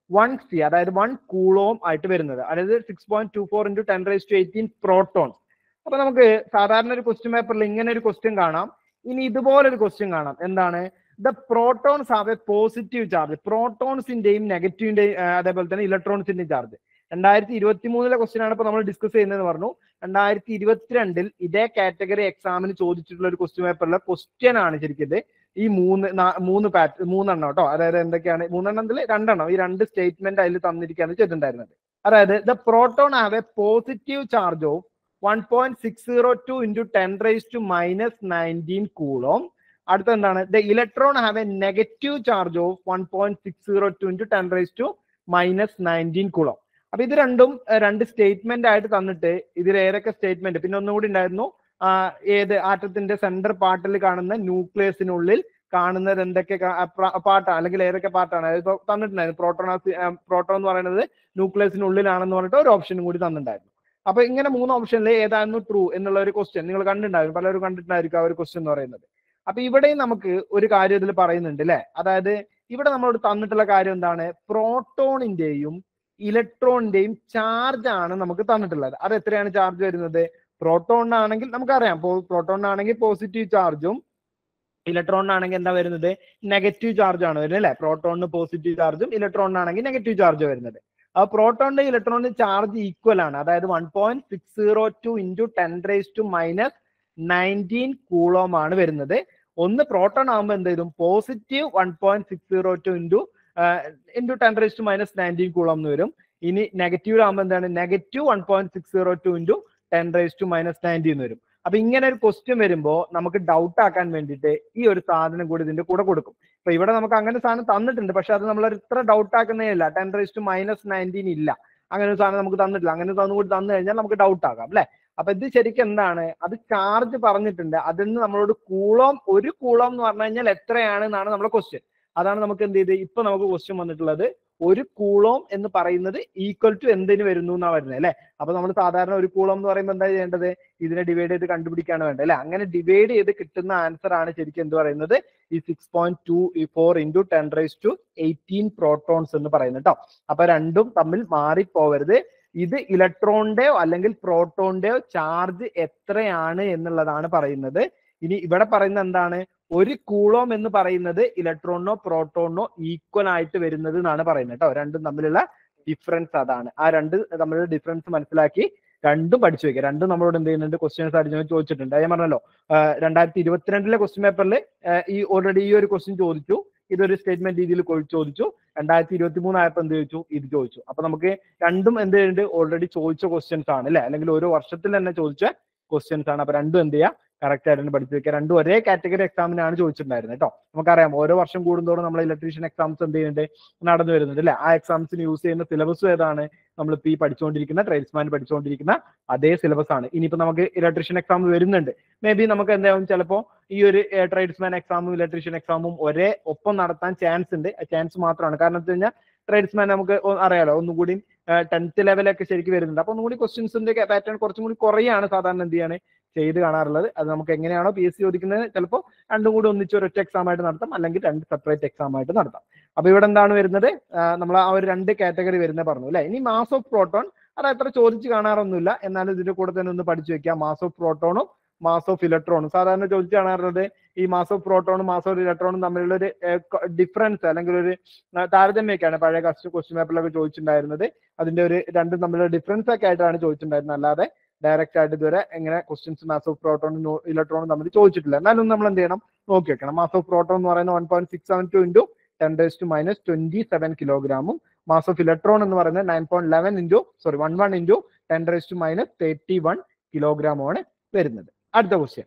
വൺ സി അതായത് വൺ കൂളോം ആയിട്ട് വരുന്നത് അതായത് six point two four into ten raise to eighteen proton അപ്പൊ നമുക്ക് സാധാരണ ഒരു ക്വസ്റ്റ്യൻ പേപ്പറിൽ ഇങ്ങനെ ഒരു ക്വസ്റ്റ്യൻ കാണാം ഇനി ഇതുപോലൊരു ക്വസ്റ്റ്യൻ കാണാം എന്താണ് the protons have a positive charge പ്രോട്ടോൺസിന്റെയും നെഗറ്റീവിന്റെയും അതേപോലെ തന്നെ ഇലക്ട്രോൺസിന്റെയും ചാർജ് രണ്ടായിരത്തി ഇരുപത്തി മൂന്നിലെ ക്വസ്റ്റ്യൻ ആണ് ഇപ്പൊ നമ്മൾ ഡിസ്കസ് ചെയ്യുന്നത് പറഞ്ഞു രണ്ടായിരത്തി ഇരുപത്തിരണ്ടിൽ ഇതേ കാറ്റഗറി എക്സാമിന് ചോദിച്ചിട്ടുള്ള ഒരു ക്വസ്റ്റ്യൻ പേപ്പറിലെ ക്വസ്റ്റ്യൻ ആണ് ശരിക്കും ഇത് ഈ മൂന്ന് നാ- മൂന്ന് പാറ്റ് മൂന്നെണ്ണം കേട്ടോ അതായത് എന്തൊക്കെയാണ് മൂന്നെണ്ണത്തിൽ രണ്ടെണ്ണം ഈ രണ്ട് സ്റ്റേറ്റ്മെന്റ് അതിൽ തന്നിരിക്കുകയാണ് ചെയ്തിട്ടുണ്ടായിരുന്നത് അതായത് the proton have a positive charge of one point six zero two into ten raise to minus nineteen coulomb അടുത്ത എന്താണ് the electron have a negative charge of one point six zero two into ten raise to minus nineteen coulomb അപ്പൊ ഇത് രണ്ടും അഹ് രണ്ട് statement ആയിട്ട് തന്നിട്ട് ഇതിൽ ഏതൊക്കെ സ്റ്റേറ്റ്മെന്റ് പിന്നെ ഒന്നുകൂടി ഉണ്ടായിരുന്നു ആ, ഏത് ആറ്റത്തിന്റെ സെന്റർ പാർട്ടിൽ കാണുന്ന ന്യൂക്ലിയസിനുള്ളിൽ കാണുന്നത് എന്തൊക്കെ പാർട്ടാണ് അല്ലെങ്കിൽ ഏതൊക്കെ പാർട്ടാണ് അതായത് ഇപ്പൊ തന്നിട്ടുണ്ടായിരുന്നു പ്രോട്ടോൺ പ്രോട്ടോൺ എന്ന് പറയുന്നത് ന്യൂക്ലിയസിനുള്ളിലാണെന്ന് പറഞ്ഞിട്ട് ഒരു ഓപ്ഷൻ കൂടി തന്നിട്ടുണ്ടായിരുന്നു അപ്പൊ ഇങ്ങനെ മൂന്ന് ഓപ്ഷനിൽ ഏതായിരുന്നു ട്രൂ എന്നുള്ള ഒരു ക്വസ്റ്റ്യൻ നിങ്ങൾ കണ്ടിട്ടുണ്ടായിരുന്നു പലരും കണ്ടിട്ടുണ്ടായിരിക്കും ആ ഒരു ക്വസ്റ്റ്യൻ എന്ന് പറയുന്നത് അപ്പൊ ഇവിടെയും നമുക്ക് ഒരു കാര്യം ഇതിൽ പറയുന്നുണ്ട് അല്ലെ അതായത് ഇവിടെ നമ്മളോട് തന്നിട്ടുള്ള കാര്യം എന്താണ് പ്രോട്ടോണിന്റെയും ഇലക്ട്രോണിന്റെയും ചാർജ് ആണ് നമുക്ക് തന്നിട്ടുള്ളത് അത് എത്രയാണ് ചാർജ് വരുന്നത് പ്രോട്ടോണിനാണെങ്കിൽ നമുക്കറിയാം പ്രോട്ടോണിനാണെങ്കിൽ പോസിറ്റീവ് ചാർജും ഇലക്ട്രോണിനാണെങ്കിൽ എന്താ വരുന്നത് നെഗറ്റീവ് ചാർജ് ആണ് വരുന്നത് അല്ലെ പ്രോട്ടോണിന് പോസിറ്റീവ് ചാർജും ഇലക്ട്രോണിനാണെങ്കിൽ നെഗറ്റീവ് ചാർജ് വരുന്നത് ആ പ്രോട്ടോണിന്റെ ഇലക്ട്രോണിന്റെ ചാർജ് ഈക്വൽ ആണ് അതായത് one point six zero two into ten raise to minus nineteen coulomb ആണ് വരുന്നത് ഒന്ന് പ്രോട്ടോൺ ആകുമ്പോൾ എന്ത് വരും positive one point six zero two into into ten raise to minus nineteen coulomb എന്ന് വരും ഇനി നെഗറ്റീവ് ആകുമ്പോൾ എന്താണ് negative one point six zero two into ten raise to minus nineteen എന്ന് വരും അപ്പൊ ഇങ്ങനെ ഒരു ക്വസ്റ്റ്യൻ വരുമ്പോൾ നമുക്ക് ഡൗട്ട് ആക്കാൻ വേണ്ടിയിട്ട് ഈ ഒരു സാധനം കൂടി ഇതിന്റെ കൂടെ കൊടുക്കും ഇപ്പൊ ഇവിടെ നമുക്ക് അങ്ങനെ സാധനം തന്നിട്ടുണ്ട് പക്ഷെ അത് നമ്മൾ ഇത്ര ഡൗട്ട് ആക്കുന്നേ ഇല്ല ten raise to minus nineteen ഇല്ല അങ്ങനെ ഒരു സാധനം നമുക്ക് തന്നിട്ടില്ല അങ്ങനെ തന്നു കൂടി തന്നു കഴിഞ്ഞാൽ നമുക്ക് ഡൗട്ട് ആകാം അല്ലെ അപ്പൊ ഇത് ശരിക്കും എന്താണ് അത് ചാർജ് പറഞ്ഞിട്ടുണ്ട് അതിൽ നിന്ന് നമ്മളോട് കൂളോം ഒരു കൂളോം എന്ന് പറഞ്ഞു കഴിഞ്ഞാൽ എത്രയാണ് എന്നാണ് നമ്മുടെ ക്വസ്റ്റ്യൻ അതാണ് നമുക്ക് എന്ത് ചെയ്ത് ഇപ്പൊ നമുക്ക് ക്വസ്റ്റ്യൻ വന്നിട്ടുള്ളത് ഒരു കൂളോം എന്ന് പറയുന്നത് ഈക്വൽ ടു എന്തിന് വരുന്നു എന്നാ വരുന്നത് അല്ലെ അപ്പൊ നമ്മൾ സാധാരണ ഒരു കൂളോം എന്ന് പറയുമ്പോൾ എന്താ ചെയ്യേണ്ടത് ഇതിനെ ഡിവൈഡ് ചെയ്ത് കണ്ടുപിടിക്കാണ് വേണ്ടത് അല്ലെ അങ്ങനെ ഡിവൈഡ് ചെയ്ത് കിട്ടുന്ന ആൻസർ ആണ് ശരിക്കും എന്ത് പറയുന്നത് ഈ six point two four into ten raise to eighteen protons എന്ന് പറയുന്നത് കേട്ടോ അപ്പൊ രണ്ടും തമ്മിൽ മാറിപ്പോവരുത് ഇത് ഇലക്ട്രോണിന്റെയോ അല്ലെങ്കിൽ പ്രോട്ടോണിന്റെയോ ചാർജ് എത്രയാണ് എന്നുള്ളതാണ് പറയുന്നത് ഇനി ഇവിടെ പറയുന്നത് എന്താണ് ഒരു കൂളോം എന്ന് പറയുന്നത് ഇലക്ട്രോണിനോ പ്രോട്ടോണിനോ ഈക്വൽ ആയിട്ട് വരുന്നത് എന്നാണ് പറയുന്നത് കേട്ടോ രണ്ടും തമ്മിലുള്ള ഡിഫറൻസ് അതാണ് ആ രണ്ട് തമ്മിലുള്ള ഡിഫറൻസ് മനസ്സിലാക്കി രണ്ടും പഠിച്ചു വെക്കുക രണ്ടും നമ്മളോട് എന്ത് ചെയ്യുന്നുണ്ട് ക്വസ്റ്റ്യൻസ് ആയിട്ട് ഞാൻ ചോദിച്ചിട്ടുണ്ട് അത് ഞാൻ പറഞ്ഞല്ലോ രണ്ടായിരത്തി ഇരുപത്തിരണ്ടിലെ ക്വസ്റ്റ്യൻ പേപ്പറിൽ ഈ ഓൾറെഡി ഈ ഒരു ക്വസ്റ്റ്യൻ ചോദിച്ചു ഇതൊരു സ്റ്റേറ്റ്മെന്റ് രീതിയിൽ ചോദിച്ചു രണ്ടായിരത്തി ഇരുപത്തി മൂന്നായപ്പോൾ എന്ത് ചോദിച്ചു ഇത് ചോദിച്ചു അപ്പൊ നമുക്ക് രണ്ടും എന്ത് ചെയ്യുന്നുണ്ട് ഓൾറെഡി ചോദിച്ച ക്വസ്റ്റ്യൻസ് ആണ് അല്ലെ അല്ലെങ്കിൽ ഓരോ വർഷത്തിൽ തന്നെ ചോദിച്ച ക്വസ്റ്റ്യൻസ് ആണ് അപ്പൊ രണ്ടും എന്ത് ചെയ്യുക കറക്റ്റ് ആയിട്ട് പഠിച്ചു വെക്കുക രണ്ടും ഒരേ കാറ്റഗറി എക്സാമിനാണ് ചോദിച്ചിട്ടുണ്ടായിരുന്നത് കേട്ടോ നമുക്കറിയാം ഓരോ വർഷം കൂടുന്തോറും നമ്മൾ ഇലക്ട്രീഷ്യൻ എക്സാംസ് എന്ത് ചെയ്യുന്നുണ്ട് നടന്നു വരുന്നുണ്ട് അല്ലെ ആ എക്സാംസിന് യൂസ് ചെയ്യുന്ന സിലബസ് ഏതാണ് നമ്മളിപ്പോ ഈ പഠിച്ചുകൊണ്ടിരിക്കുന്ന ട്രേഡ്സ്മാൻ പഠിച്ചുകൊണ്ടിരിക്കുന്ന അതേ സിലബസ് ആണ് ഇനിയിപ്പോ നമുക്ക് ഇലക്ട്രീഷ്യൻ എക്സാം വരുന്നുണ്ട് മേ ബി നമുക്ക് എന്തായാലും ചിലപ്പോൾ ഈ ഒരു ട്രേഡ്സ്മാൻ എക്സാമും ഇലക്ട്രീഷ്യൻ എക്സാമും ഒരേ ഒപ്പം നടത്താൻ ചാൻസ് ഉണ്ട് ചാൻസ് മാത്രമാണ് കാരണം എന്താ കഴിഞ്ഞാൽ ട്രേഡ്സ്മാൻ നമുക്ക് ഒ- അറിയാലോ ഒന്നും കൂടി ടെൻത്ത് ലെവലൊക്കെ ശരിക്കും വരുന്നുണ്ട് അപ്പൊ ഒന്നും കൂടി ക്വസ്റ്റ്യൻസിന്റെ പാറ്റേൺ കുറച്ചും കൂടി കുറയാണ് സാധാരണ എന്ത് ചെയ്യാണ് ചെയ്ത് കാണാറുള്ളത് അത് നമുക്ക് എങ്ങനെയാണോ പി എസ് സി ചോദിക്കുന്നത് ചിലപ്പോൾ രണ്ടും കൂടി ഒന്നിച്ച് ഒരൊറ്റ എക്സാം ആയിട്ട് നടത്താം അല്ലെങ്കിൽ രണ്ട് സെപ്പറേറ്റ് എക്സാം ആയിട്ട് നടത്താം അപ്പൊ ഇവിടെ എന്താണ് വരുന്നത് നമ്മൾ ആ ഒരു രണ്ട് കാറ്റഗറി വരുന്നത് പറഞ്ഞു അല്ലെ ഇനി മാസ് ഓഫ് പ്രോട്ടോൺ അത് അത്ര ചോദിച്ച് കാണാറൊന്നുമില്ല എന്നാലും ഇതിന്റെ കൂടെ തന്നെ ഒന്ന് പഠിച്ചു വെക്കാം മാസ് ഓഫ് പ്രോട്ടോണും മാസ് ഓഫ് ഇലക്ട്രോണും സാധാരണ ചോദിച്ച് കാണാറുള്ളത് ഈ മാസ് ഓഫ് പ്രോട്ടോണും മാസ് ഓഫ് ഇലക്ട്രോണും തമ്മിലുള്ള ഒരു ഡിഫറൻസ് അല്ലെങ്കിൽ ഒരു ആ, താരതമ്യമൊക്കെയാണ് പഴയ കസ്റ്റ് ക്വസ്റ്റ്യൻ പേപ്പറിലൊക്കെ ചോദിച്ചിട്ടുണ്ടായിരുന്നത് അതിന്റെ ഒരു രണ്ടും തമ്മിലുള്ള ഡിഫറൻസ് ഒക്കെ ആയിട്ടാണ് ചോദിച്ചിട്ടുണ്ടായിരുന്നത് അല്ലാതെ ഡയറക്റ്റ് ആയിട്ട് ഇതുവരെ എങ്ങനെ ക്വസ്റ്റ്യൻസ് മാസ് ഓഫ് പ്രോട്ടോണും ഇലക്ട്രോണും തമ്മിൽ ചോദിച്ചിട്ടില്ല എന്നാലും നമ്മൾ എന്ത് ചെയ്യണം നോക്കി വെക്കണം മാസ് ഓഫ് പ്രോട്ടോൺ എന്ന് പറയുന്നത് one point six seven two into ten raise to minus twenty seven കിലോഗ്രാമും മാസ് ഓഫ് ഇലക്ട്രോൺ എന്ന് പറയുന്നത് nine point eleven into sorry one one into ten raise to minus thirty one കിലോഗ്രാമാണ് വരുന്നത് അടുത്ത question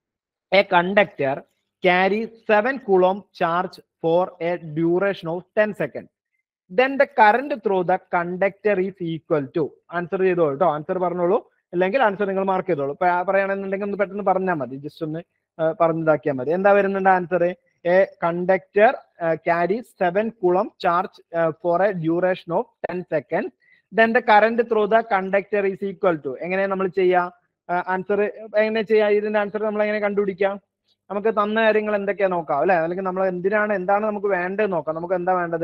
a conductor carry seven coulomb charge for a duration of ten second then the current through the conductor is equal to answer ചെയ്തോളൂ കേട്ടോ answer പറഞ്ഞോളൂ അല്ലെങ്കിൽ answer നിങ്ങൾ mark ചെയ്തോളൂ ഇപ്പൊ പറയുകയാണെന്നുണ്ടെങ്കിൽ ഒന്ന് പെട്ടെന്ന് പറഞ്ഞാൽ മതി ജസ്റ്റ് ഒന്ന് ആ, പറഞ്ഞിതാക്കിയാൽ മതി എന്താ വരുന്നുണ്ട് answer a conductor carry seven coulomb charge for a duration of ten second then the current through the conductor is equal to എങ്ങനെ നമ്മൾ ചെയ്യാ ആൻസർ എങ്ങനെ ചെയ്യാ ഇതിന്റെ ആൻസർ നമ്മൾ എങ്ങനെ കണ്ടുപിടിക്കാം നമുക്ക് തന്ന കാര്യങ്ങൾ എന്തൊക്കെയാ നോക്കാം അല്ലെ അല്ലെങ്കിൽ നമ്മൾ എന്തിനാണ് എന്താണ് നമുക്ക് വേണ്ടത് നോക്കാം നമുക്ക് എന്താ വേണ്ടത്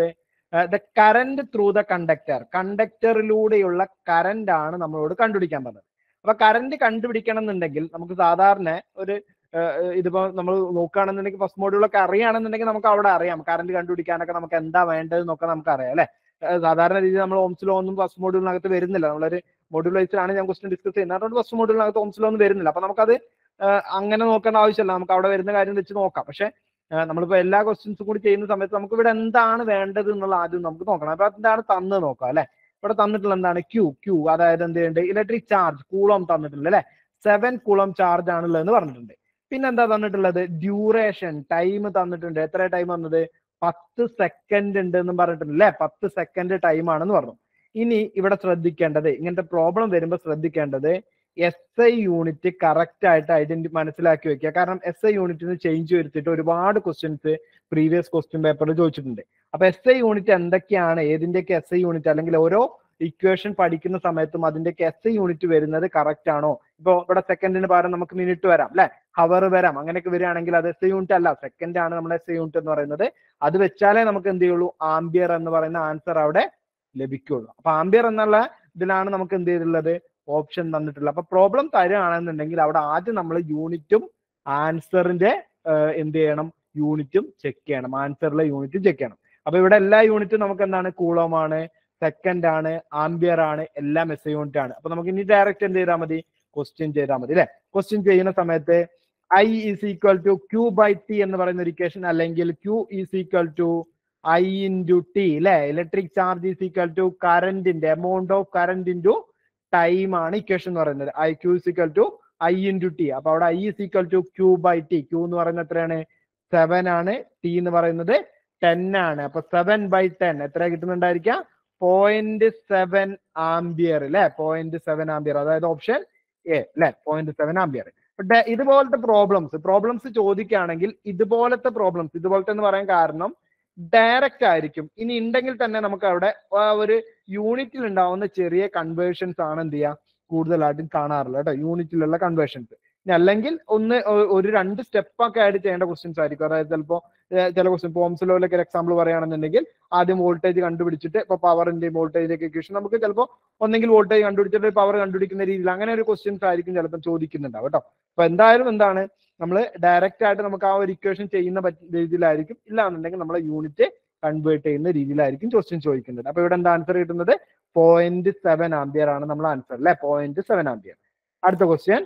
the current through the conductor കണ്ടക്ടറിലൂടെയുള്ള കറന്റ് ആണ് നമ്മളോട് കണ്ടുപിടിക്കാൻ പറഞ്ഞത് അപ്പൊ കറന്റ് കണ്ടുപിടിക്കണം എന്നുണ്ടെങ്കിൽ നമുക്ക് സാധാരണ ഒരു ഏഹ്, ഇതിപ്പോ നമ്മൾ നോക്കുകയാണെന്നുണ്ടെങ്കിൽ ഫസ്റ്റ് മോഡ്യൂളൊക്കെ അറിയുകയാണെന്നുണ്ടെങ്കിൽ നമുക്ക് അവിടെ അറിയാം കറന്റ് കണ്ടുപിടിക്കാനൊക്കെ നമുക്ക് എന്താ വേണ്ടത് എന്നൊക്കെ നമുക്ക് അറിയാം അല്ലെ സാധാരണ രീതിയിൽ നമ്മൾ ഓംസ് ലോ ഒന്നും ഫസ്റ്റ് മോഡ്യൂളിനകത്ത് വരുന്നില്ല നമ്മളൊരു മോഡ്യൂൾ വൈസിലാണ് ഞാൻ ക്വസ്റ്റ്യൻ ഡിസ്കസ് ചെയ്യുന്നത് അതുകൊണ്ട് ഫസ്റ്റ് മോഡ്യൂളിനകത്ത് ഓംസ് ലോ ഒന്നും വരുന്നില്ല അപ്പൊ നമുക്കത് ഏഹ്, അങ്ങനെ നോക്കേണ്ട ആവശ്യമില്ല നമുക്ക് അവിടെ വരുന്ന കാര്യം വെച്ച് നോക്കാം പക്ഷെ ഏഹ്, നമ്മളിപ്പോ എല്ലാ ക്വസ്റ്റ്യൻസും കൂടി ചെയ്യുന്ന സമയത്ത് നമുക്ക് ഇവിടെ എന്താണ് വേണ്ടത് എന്നുള്ള ആദ്യം നമുക്ക് നോക്കണം അപ്പൊ എന്താണ് തന്ന് നോക്കാം അല്ലെ ഇവിടെ തന്നിട്ടുള്ള എന്താണ് ക്യൂ ക്യൂ അതായത് എന്ത് ചെയ്യുന്നുണ്ട് ഇലക്ട്രിക് ചാർജ് കൂളം തന്നിട്ടുണ്ട് അല്ലെ സെവൻ കുളം ചാർജ് ആണുള്ളത് എന്ന് പറഞ്ഞിട്ടുണ്ട് പിന്നെ എന്താ തന്നിട്ടുള്ളത് ഡ്യൂറേഷൻ ടൈം തന്നിട്ടുണ്ട് എത്ര ടൈം വന്നത് പത്ത് സെക്കൻഡ് ഉണ്ട് എന്ന് പറഞ്ഞിട്ടുണ്ട് അല്ലെ പത്ത് സെക്കൻഡ് ടൈം ആണെന്ന് പറഞ്ഞു ഇനി ഇവിടെ ശ്രദ്ധിക്കേണ്ടത് ഇങ്ങനത്തെ പ്രോബ്ലം വരുമ്പോൾ ശ്രദ്ധിക്കേണ്ടത് എസ് ഐ യൂണിറ്റ് കറക്റ്റ് ആയിട്ട് ഐഡന്റി മനസ്സിലാക്കി വെക്കുക കാരണം എസ് ഐ യൂണിറ്റിന് ചേഞ്ച് വരുത്തിയിട്ട് ഒരുപാട് ക്വസ്റ്റ്യൻസ് പ്രീവിയസ് ക്വസ്റ്റ്യൻ പേപ്പറിൽ ചോദിച്ചിട്ടുണ്ട് അപ്പൊ എസ് ഐ യൂണിറ്റ് എന്തൊക്കെയാണ് ഏതിന്റെയൊക്കെ എസ് ഐ യൂണിറ്റ് അല്ലെങ്കിൽ ഓരോ ഇക്വേഷൻ പഠിക്കുന്ന സമയത്തും അതിന്റെയൊക്കെ എസ് ഐ യൂണിറ്റ് വരുന്നത് കറക്റ്റ് ആണോ ഇപ്പൊ ഇവിടെ സെക്കൻഡിന് പകരം നമുക്ക് മിനിറ്റ് വരാം അല്ലെ ഹവർ വരാം അങ്ങനെയൊക്കെ വരികയാണെങ്കിൽ അത് എസ് ഐ യൂണിറ്റ് അല്ല സെക്കൻഡ് ആണ് നമ്മുടെ എസ് ഐ യൂണിറ്റ് എന്ന് പറയുന്നത് അത് വെച്ചാലേ നമുക്ക് എന്ത് ചെയ്യുള്ളൂ ആംബിയർ എന്ന് പറയുന്ന ആൻസർ അവിടെ ലഭിക്കുള്ളൂ അപ്പൊ ആംബിയർ എന്നുള്ള ഇതിലാണ് നമുക്ക് എന്ത് ചെയ്തിട്ടുള്ളത് ഓപ്ഷൻ തന്നിട്ടുള്ളത് അപ്പൊ പ്രോബ്ലം തരുകയാണെന്നുണ്ടെങ്കിൽ അവിടെ ആദ്യം നമ്മൾ യൂണിറ്റും ആൻസറിന്റെ എന്ത് ചെയ്യണം യൂണിറ്റും ചെക്ക് ചെയ്യണം ആൻസറിലെ യൂണിറ്റും ചെക്ക് ചെയ്യണം അപ്പൊ ഇവിടെ എല്ലാ യൂണിറ്റും നമുക്ക് എന്താണ് കൂളോമാണ് സെക്കൻഡ് ആണ് ആംബിയർ ആണ് എല്ലാം എസ് യൂണിറ്റ് ആണ് അപ്പൊ നമുക്ക് ഇനി ഡയറക്റ്റ് എന്ത് ചെയ്താൽ മതി ക്വസ്റ്റ്യൻ ചെയ്താൽ മതി അല്ലെ ക്വസ്റ്റ്യൻ ചെയ്യുന്ന സമയത്ത് I is equal to Q by T എന്ന് പറയുന്ന ഒരു ഇക്വേഷൻ അല്ലെങ്കിൽ Q is equal to I into T അല്ലെ electric charge is equal to കറന്റിന്റെ amount of current into time ആണ് ഇക്വേഷൻ എന്ന് പറയുന്നത് I Q is equal to I into T അപ്പൊ അവിടെ I is equal to Q by T Q എന്ന് പറയുന്നത് എത്രയാണ് സെവൻ ആണ് ടി എന്ന് പറയുന്നത് ടെൻ ആണ് അപ്പൊ സെവൻ ബൈ ടെൻ എത്ര കിട്ടുന്നുണ്ടായിരിക്കാം പോയിന്റ് സെവൻ ആംബിയർ അല്ലെ പോയിന്റ് സെവൻ ആംബിയർ അതായത് ഓപ്ഷൻ എ അല്ലെ പോയിന്റ് സെവൻ ആംബിയർ ഇതുപോലത്തെ പ്രോബ്ലംസ് പ്രോബ്ലംസ് ചോദിക്കുകയാണെങ്കിൽ ഇതുപോലത്തെ പ്രോബ്ലംസ് ഇതുപോലത്തെ എന്ന് പറയാൻ കാരണം ഡയറക്റ്റ് ആയിരിക്കും ഇനി ഉണ്ടെങ്കിൽ തന്നെ നമുക്ക് അവിടെ ആ ഒരു യൂണിറ്റിൽ ഉണ്ടാവുന്ന ചെറിയ കൺവേർഷൻസ് ആണ് എന്ത് ചെയ്യുക കൂടുതലായിട്ടും കാണാറുള്ളത് കേട്ടോ യൂണിറ്റിലുള്ള കൺവേർഷൻസ് ഇനി അല്ലെങ്കിൽ ഒന്ന് ഒ- ഒരു രണ്ട് സ്റ്റെപ്പ് ഒക്കെ ആയിട്ട് ചെയ്യേണ്ട ക്വസ്റ്റ്യൻസ് ആയിരിക്കും അതായത് ചിലപ്പോൾ ചില ക്വസ്റ്റ്യൻ പോംസ് ലോയിലൊക്കെ ഒരു എക്സാമ്പിൾ പറയുകയാണെന്നുണ്ടെങ്കിൽ ആദ്യം വോൾട്ടേജ് കണ്ടുപിടിച്ചിട്ട് ഇപ്പൊ പവറിന്റെ വോൾട്ടേജ് ഇക്വേഷൻ നമുക്ക് ചിലപ്പോൾ ഒന്നെങ്കിൽ വോൾട്ടേജ് കണ്ടുപിടിച്ചിട്ട് പവർ കണ്ടുപിടിക്കുന്ന രീതിയിൽ അങ്ങനെ ഒരു ക്വസ്റ്റ്യൻസ് ആയിരിക്കും ചിലപ്പോൾ ചോദിക്കുന്നുണ്ടാവും കേട്ടോ അപ്പൊ എന്തായാലും എന്താണ് നമ്മൾ ഡയറക്റ്റ് ആയിട്ട് നമുക്ക് ആ ഒരു ഇക്വേഷൻ ചെയ്യുന്ന പറ്റ- രീതിയിലായിരിക്കും ഇല്ല എന്നുണ്ടെങ്കിൽ നമ്മളെ യൂണിറ്റ് കൺവേർട്ട് ചെയ്യുന്ന രീതിയിലായിരിക്കും ക്വസ്റ്റ്യൻ ചോദിക്കുന്നത് അപ്പൊ ഇവിടെ എന്താ ആൻസർ കിട്ടുന്നത് പോയിന്റ് സെവൻ ആംബിയർ ആണ് നമ്മൾ ആൻസർ അല്ലെ പോയിന്റ് സെവൻ ആംബിയർ അടുത്ത question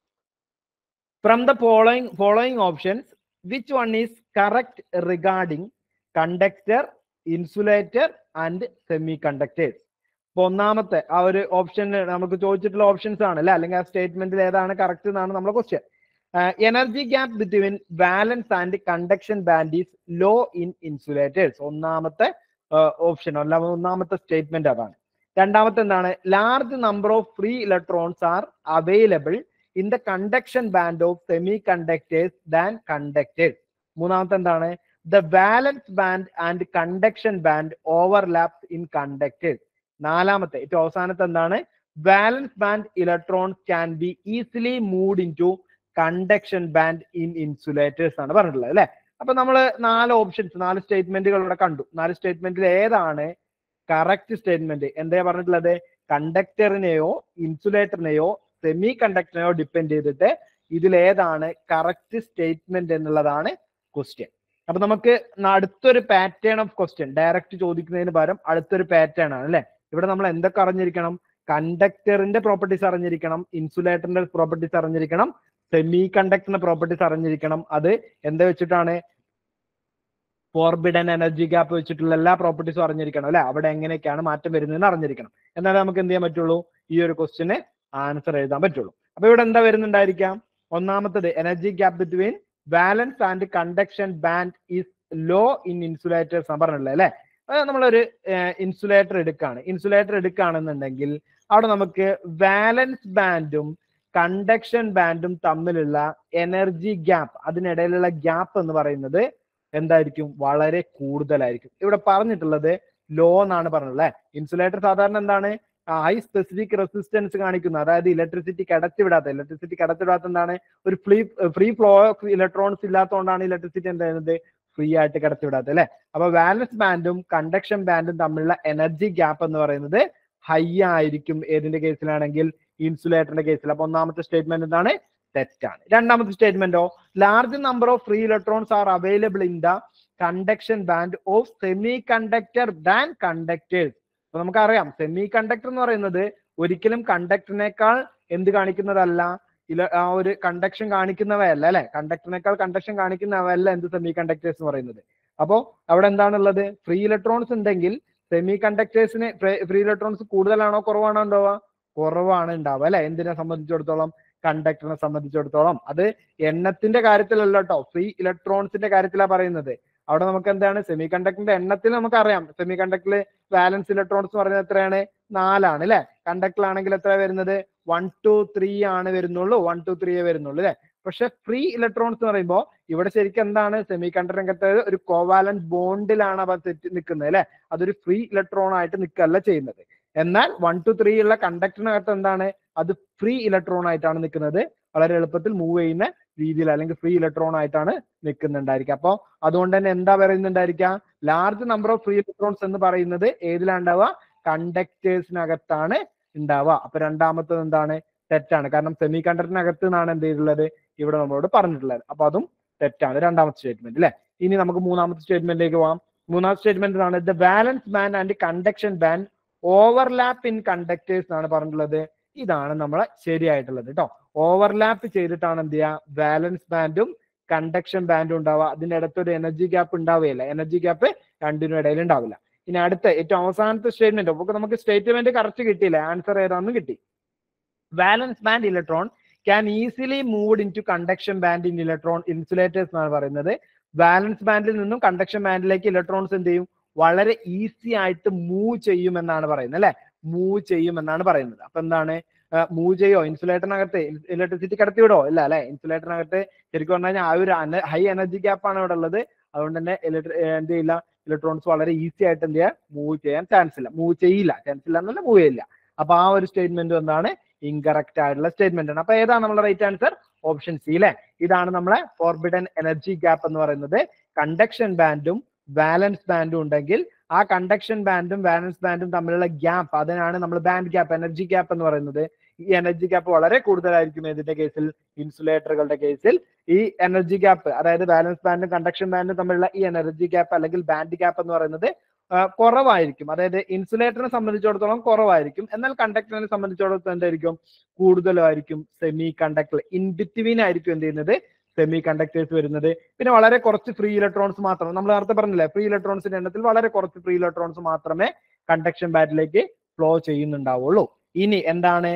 from the following following options which one is correct regarding conductor insulator and semiconductors അപ്പൊ ഒന്നാമത്തെ ആ ഒരു ഓപ്ഷൻ നമുക്ക് ചോദിച്ചിട്ടുള്ള ഓപ്ഷൻസ് ആണ് അല്ലെ അല്ലെങ്കിൽ ആ സ്റ്റേറ്റ്മെന്റിൽ ഏതാണ് കറക്റ്റ് എന്നാണ് നമ്മളെ question energy gap between valence and conduction band is low in insulators ഒന്നാമത്തെ ഓപ്ഷൻ അല്ല ഒന്നാമത്തെ സ്റ്റേറ്റ്മെന്റ് അതാണ് രണ്ടാമത്തെ എന്താണ് large number of free electrons are available in the conduction band of semiconductors than conductors മൂന്നാമത്തെ എന്താണ് the valence band and conduction band overlaps in conductors നാലാമത്തെ ഏറ്റവും അവസാനത്തെ എന്താണ് valence band electrons can be easily moved into conduction band in insulators ആണ് പറഞ്ഞിട്ടുള്ളത് അല്ലെ അപ്പൊ നമ്മൾ നാല് ഓപ്ഷൻസ് നാല് സ്റ്റേറ്റ്മെന്റുകൾ ഇവിടെ കണ്ടു നാല് സ്റ്റേറ്റ്മെന്റിൽ ഏതാണ് കറക്റ്റ് സ്റ്റേറ്റ്മെന്റ് എന്താ പറഞ്ഞിട്ടുള്ളത് കണ്ടക്ടറിനെയോ ഇൻസുലേറ്ററിനെയോ സെമി കണ്ടക്ടറിനെയോ ഡിപ്പെൻഡ് ചെയ്തിട്ട് ഇതിൽ ഏതാണ് കറക്റ്റ് സ്റ്റേറ്റ്മെന്റ് എന്നുള്ളതാണ് ക്വസ്റ്റ്യൻ അപ്പൊ നമുക്ക് ന- അടുത്തൊരു പാറ്റേൺ ഓഫ് ക്വസ്റ്റ്യൻ ഡയറക്റ്റ് ചോദിക്കുന്നതിന് പകരം അടുത്തൊരു പാറ്റേൺ ആണ് അല്ലെ ഇവിടെ നമ്മൾ എന്തൊക്കെ അറിഞ്ഞിരിക്കണം കണ്ടക്ടറിന്റെ പ്രോപ്പർട്ടീസ് അറിഞ്ഞിരിക്കണം ഇൻസുലേറ്ററിന്റെ പ്രോപ്പർട്ടീസ് അറിഞ്ഞിരിക്കണം സെമി കണ്ടക്ടറിന്റെ പ്രോപ്പർട്ടീസ് അറിഞ്ഞിരിക്കണം അത് എന്താ വെച്ചിട്ടാണ് ഫോർബിഡൻ എനർജി ഗ്യാപ്പ് വെച്ചിട്ടുള്ള എല്ലാ പ്രോപ്പർട്ടീസും അറിഞ്ഞിരിക്കണം അല്ലെ അവിടെ എങ്ങനെയൊക്കെയാണ് മാറ്റം വരുന്നതെന്ന് അറിഞ്ഞിരിക്കണം എന്നാലേ നമുക്ക് എന്ത് ചെയ്യാൻ പറ്റുള്ളൂ ഈ ഒരു ക്വസ്റ്റിന് ആൻസർ എഴുതാൻ പറ്റുള്ളൂ അപ്പൊ ഇവിടെ എന്താ വരുന്നുണ്ടായിരിക്കാം ഒന്നാമത്തത് energy gap between valence and conduction band is low in insulators പറഞ്ഞിട്ടുള്ളത് അല്ലെ നമ്മളൊരു ഇൻസുലേറ്റർ എടുക്കുകയാണ് ഇൻസുലേറ്റർ എടുക്കുകയാണെന്നുണ്ടെങ്കിൽ അവിടെ നമുക്ക് വാലൻസ് ബാൻഡും കണ്ടക്ഷൻ ബാൻഡും തമ്മിലുള്ള എനർജി ഗ്യാപ്പ് അതിനിടയിലുള്ള ഗ്യാപ്പ് എന്ന് പറയുന്നത് എന്തായിരിക്കും വളരെ കൂടുതലായിരിക്കും ഇവിടെ പറഞ്ഞിട്ടുള്ളത് ലോ എന്നാണ് പറഞ്ഞത് ഇൻസുലേറ്റർ സാധാരണ എന്താണ് ഹൈ സ്പെസിഫിക് റെസിസ്റ്റൻസ് കാണിക്കുന്നത് അതായത് ഇലക്ട്രിസിറ്റി കടത്തിവിടാത്ത ഇലക്ട്രിസിറ്റി കടത്തിവിടാത്ത എന്താണ് ഒരു free free flow of electrons ഇല്ലാത്തതുകൊണ്ടാണ് ഇലക്ട്രിസിറ്റി എന്ത് ചെയ്യുന്നത് ഫ്രീ ആയിട്ട് കടത്തിവിടാത്തത് അല്ലെ അപ്പൊ വാലൻസ് ബാൻഡും കണ്ടക്ഷൻ ബാൻഡും തമ്മിലുള്ള എനർജി ഗ്യാപ്പ് എന്ന് പറയുന്നത് ഹൈ ആയിരിക്കും ഏതിന്റെ കേസിലാണെങ്കിൽ ഇൻസുലേറ്ററിന്റെ കേസിൽ അപ്പൊ ഒന്നാമത്തെ സ്റ്റേറ്റ്മെന്റ് എന്താണ് തെറ്റാണ് രണ്ടാമത്തെ സ്റ്റേറ്റ്മെന്റോ large number of free electrons are available in the conduction band of semiconductor than conductors അപ്പൊ നമുക്കറിയാം സെമി കണ്ടക്ടർ എന്ന് പറയുന്നത് ഒരിക്കലും കണ്ടക്ടറിനേക്കാൾ എന്ത് കാണിക്കുന്നതല്ല ഇല ആ ഒരു കണ്ടക്ഷൻ കാണിക്കുന്നവയല്ല അല്ലെ കണ്ടക്ടറിനേക്കാൾ കണ്ടക്ഷൻ കാണിക്കുന്നവയല്ല എന്ത് സെമി കണ്ടക്ടേഴ്സ് എന്ന് പറയുന്നത് അപ്പോ അവിടെ എന്താണുള്ളത് ഫ്രീ ഇലക്ട്രോൺസ് ഉണ്ടെങ്കിൽ സെമി കണ്ടക്ടേഴ്സിന് ഫ്രീ ഇലക്ട്രോൺസ് കൂടുതലാണോ കുറവാണോ ഉണ്ടാവുക കുറവാണ് ഉണ്ടാവുക അല്ലെ എന്തിനെ സംബന്ധിച്ചിടത്തോളം കണ്ടക്ടറിനെ സംബന്ധിച്ചിടത്തോളം അത് എണ്ണത്തിന്റെ കാര്യത്തിലല്ല കേട്ടോ ഫ്രീ ഇലക്ട്രോൺസിന്റെ കാര്യത്തിലാണ് പറയുന്നത് അവിടെ നമുക്ക് എന്താണ് സെമി കണ്ടക്ടറിന്റെ എണ്ണത്തിൽ നമുക്കറിയാം സെമി കണ്ടക്ടറിൽ വാലൻസ് ഇലക്ട്രോൺസ് പറയുന്നത് എത്രയാണ് നാലാണ് അല്ലെ കണ്ടക്ടറിലാണെങ്കിൽ എത്ര വരുന്നത് വൺ ടു ത്രീ ആണ് വരുന്നുള്ളൂ വൺ ടു ത്രീ വരുന്നുള്ളൂ അല്ലെ പക്ഷെ ഫ്രീ ഇലക്ട്രോൺസ് എന്ന് പറയുമ്പോൾ ഇവിടെ ശരിക്കും എന്താണ് സെമി കണ്ടക്ടർ രംഗത്ത് ഒരു കോവാലന്റ് ബോണ്ടിലാണ് അവ തെറ്റി നിൽക്കുന്നത് അല്ലെ അതൊരു ഫ്രീ ഇലക്ട്രോൺ ആയിട്ട് നിൽക്കല്ല ചെയ്യുന്നത് എന്നാൽ വൺ ടു ത്രീ ഉള്ള കണ്ടക്ടറിനകത്ത് എന്താണ് അത് ഫ്രീ ഇലക്ട്രോൺ ആയിട്ടാണ് നിൽക്കുന്നത് വളരെ എളുപ്പത്തിൽ മൂവ് ചെയ്യുന്ന രീതിയിൽ അല്ലെങ്കിൽ ഫ്രീ ഇലക്ട്രോൺ ആയിട്ടാണ് നിൽക്കുന്നുണ്ടായിരിക്കുക അപ്പോൾ അതുകൊണ്ട് തന്നെ എന്താ പറയുന്നുണ്ടായിരിക്കുക large number of free electrons എന്ന് പറയുന്നത് ഏതിലാണ്ടാവുക കണ്ടക്ടേഴ്സിനകത്താണ് ഉണ്ടാവുക അപ്പൊ രണ്ടാമത്തത് എന്താണ് തെറ്റാണ് കാരണം സെമി കണ്ടക്ടറിനകത്ത് നിന്നാണ് എന്ത് ചെയ്തിട്ടുള്ളത് ഇവിടെ നമ്മളോട് പറഞ്ഞിട്ടുള്ളത് അപ്പൊ അതും തെറ്റാണ് രണ്ടാമത്തെ സ്റ്റേറ്റ്മെന്റ് അല്ലെ ഇനി നമുക്ക് മൂന്നാമത്തെ സ്റ്റേറ്റ്മെന്റിലേക്ക് പോവാം മൂന്നാമത്തെ സ്റ്റേറ്റ്മെന്റ് ആണ് the valence band and conduction band overlap in conductors എന്നാണ് പറഞ്ഞിട്ടുള്ളത് ഇതാണ് നമ്മളെ ശരിയായിട്ടുള്ളത് കേട്ടോ ഓവർലാപ്പ് ചെയ്തിട്ടാണ് എന്ത് ചെയ്യുക ബാലൻസ് ബാൻഡും കണ്ടക്ഷൻ ബാൻഡും ഉണ്ടാവുക അതിന്റെ ഇടത്ത് ഒരു എനർജി ഗ്യാപ്പ് ഉണ്ടാവുകയില്ല എനർജി ഗ്യാപ്പ് രണ്ടിനും ഇടയിൽ ഉണ്ടാവില്ല ഇനി അടുത്ത ഏറ്റവും അവസാനത്തെ സ്റ്റേറ്റ്മെന്റ് അപ്പൊ നമുക്ക് സ്റ്റേറ്റ്മെന്റ് കറക്റ്റ് കിട്ടിയില്ല ആൻസർ ഏതാണെന്ന് കിട്ടി valence band electron can easily moved into conduction band in electron insulators എന്നാണ് പറയുന്നത് വാലൻസ് ബാൻഡിൽ നിന്നും കണ്ടക്ഷൻ ബാൻഡിലേക്ക് ഇലക്ട്രോൺസ് എന്ത് ചെയ്യും വളരെ ഈസി ആയിട്ട് മൂവ് ചെയ്യും എന്നാണ് പറയുന്നത് അല്ലെ മൂവ് ചെയ്യും എന്നാണ് പറയുന്നത് അപ്പൊ എന്താണ് മൂവ് ചെയ്യോ ഇൻസുലേറ്ററിനകത്ത് ഇലക്ട്രിസിറ്റി കടത്തിവിടോ ഇല്ല അല്ലെ ഇൻസുലേറ്ററിനകത്ത് ശരിക്കും പറഞ്ഞു കഴിഞ്ഞാൽ ആ ഒരു ഹൈ എനർജി ഗ്യാപ്പ് ആണ് ഇവിടെ ഉള്ളത് അതുകൊണ്ട് തന്നെ ഇലക്ട്രി എന്ത് ചെയ്യില്ല ഇലക്ട്രോൺസ് വളരെ ഈസി ആയിട്ട് എന്ത് ചെയ്യാൻ മൂവ് ചെയ്യാൻ ചാൻസ് ഇല്ല മൂവ് ചെയ്യില്ല ചാൻസ് ഇല്ല എന്നല്ല മൂവ് ചെയ്യില്ല അപ്പൊ ആ ഒരു സ്റ്റേറ്റ്മെന്റ് എന്താണ് ഇൻകറക്റ്റ് ആയിട്ടുള്ള സ്റ്റേറ്റ്മെന്റ് ആണ് അപ്പൊ ഏതാണ് നമ്മുടെ റൈറ്റ് ആൻസർ ഓപ്ഷൻ സി അല്ലെ ഇതാണ് നമ്മളെ ഫോർബിഡൻ എനർജി ഗ്യാപ്പ് എന്ന് പറയുന്നത് കണ്ടക്ഷൻ ബാൻഡും വാലൻസ് ബാൻഡും ഉണ്ടെങ്കിൽ ആ കണ്ടക്ഷൻ ബാൻഡും വാലൻസ് ബാൻഡും തമ്മിലുള്ള ഗ്യാപ്പ് അതിനാണ് നമ്മൾ ബാൻഡ് ഗ്യാപ്പ് എനർജി ഗ്യാപ്പ് എന്ന് പറയുന്നത് ഈ എനർജി ഗ്യാപ്പ് വളരെ കൂടുതലായിരിക്കും ഇതിന്റെ കേസിൽ ഇൻസുലേറ്ററുകളുടെ കേസിൽ ഈ എനർജി ഗ്യാപ്പ് അതായത് ബാലൻസ് ബാൻഡും കണ്ടക്ഷൻ ബാൻഡും തമ്മിലുള്ള ഈ എനർജി ഗ്യാപ്പ് അല്ലെങ്കിൽ ബാൻഡ് ഗ്യാപ്പ് എന്ന് പറയുന്നത് കുറവായിരിക്കും അതായത് ഇൻസുലേറ്ററിനെ സംബന്ധിച്ചിടത്തോളം കുറവായിരിക്കും എന്നാൽ കണ്ടക്ടറിനെ സംബന്ധിച്ചിടത്തോളം എന്തായിരിക്കും കൂടുതലായിരിക്കും സെമി കണ്ടക്ടർ ഇൻ ബിറ്റ്വീൻ ആയിരിക്കും എന്ത് ചെയ്യുന്നത് സെമി കണ്ടക്ടേഴ്സ് വരുന്നത് പിന്നെ വളരെ കുറച്ച് ഫ്രീ ഇലക്ട്രോൺസ് മാത്രം നമ്മൾ നേരത്തെ പറഞ്ഞില്ലേ ഫ്രീ ഇലക്ട്രോൺസിന്റെ എണ്ണത്തിൽ വളരെ കുറച്ച് ഫ്രീ ഇലക്ട്രോൺസ് മാത്രമേ കണ്ടക്ഷൻ ബാറ്റിലേക്ക് ഫ്ലോ ചെയ്യുന്നുണ്ടാവുള്ളൂ ഇനി എന്താണ്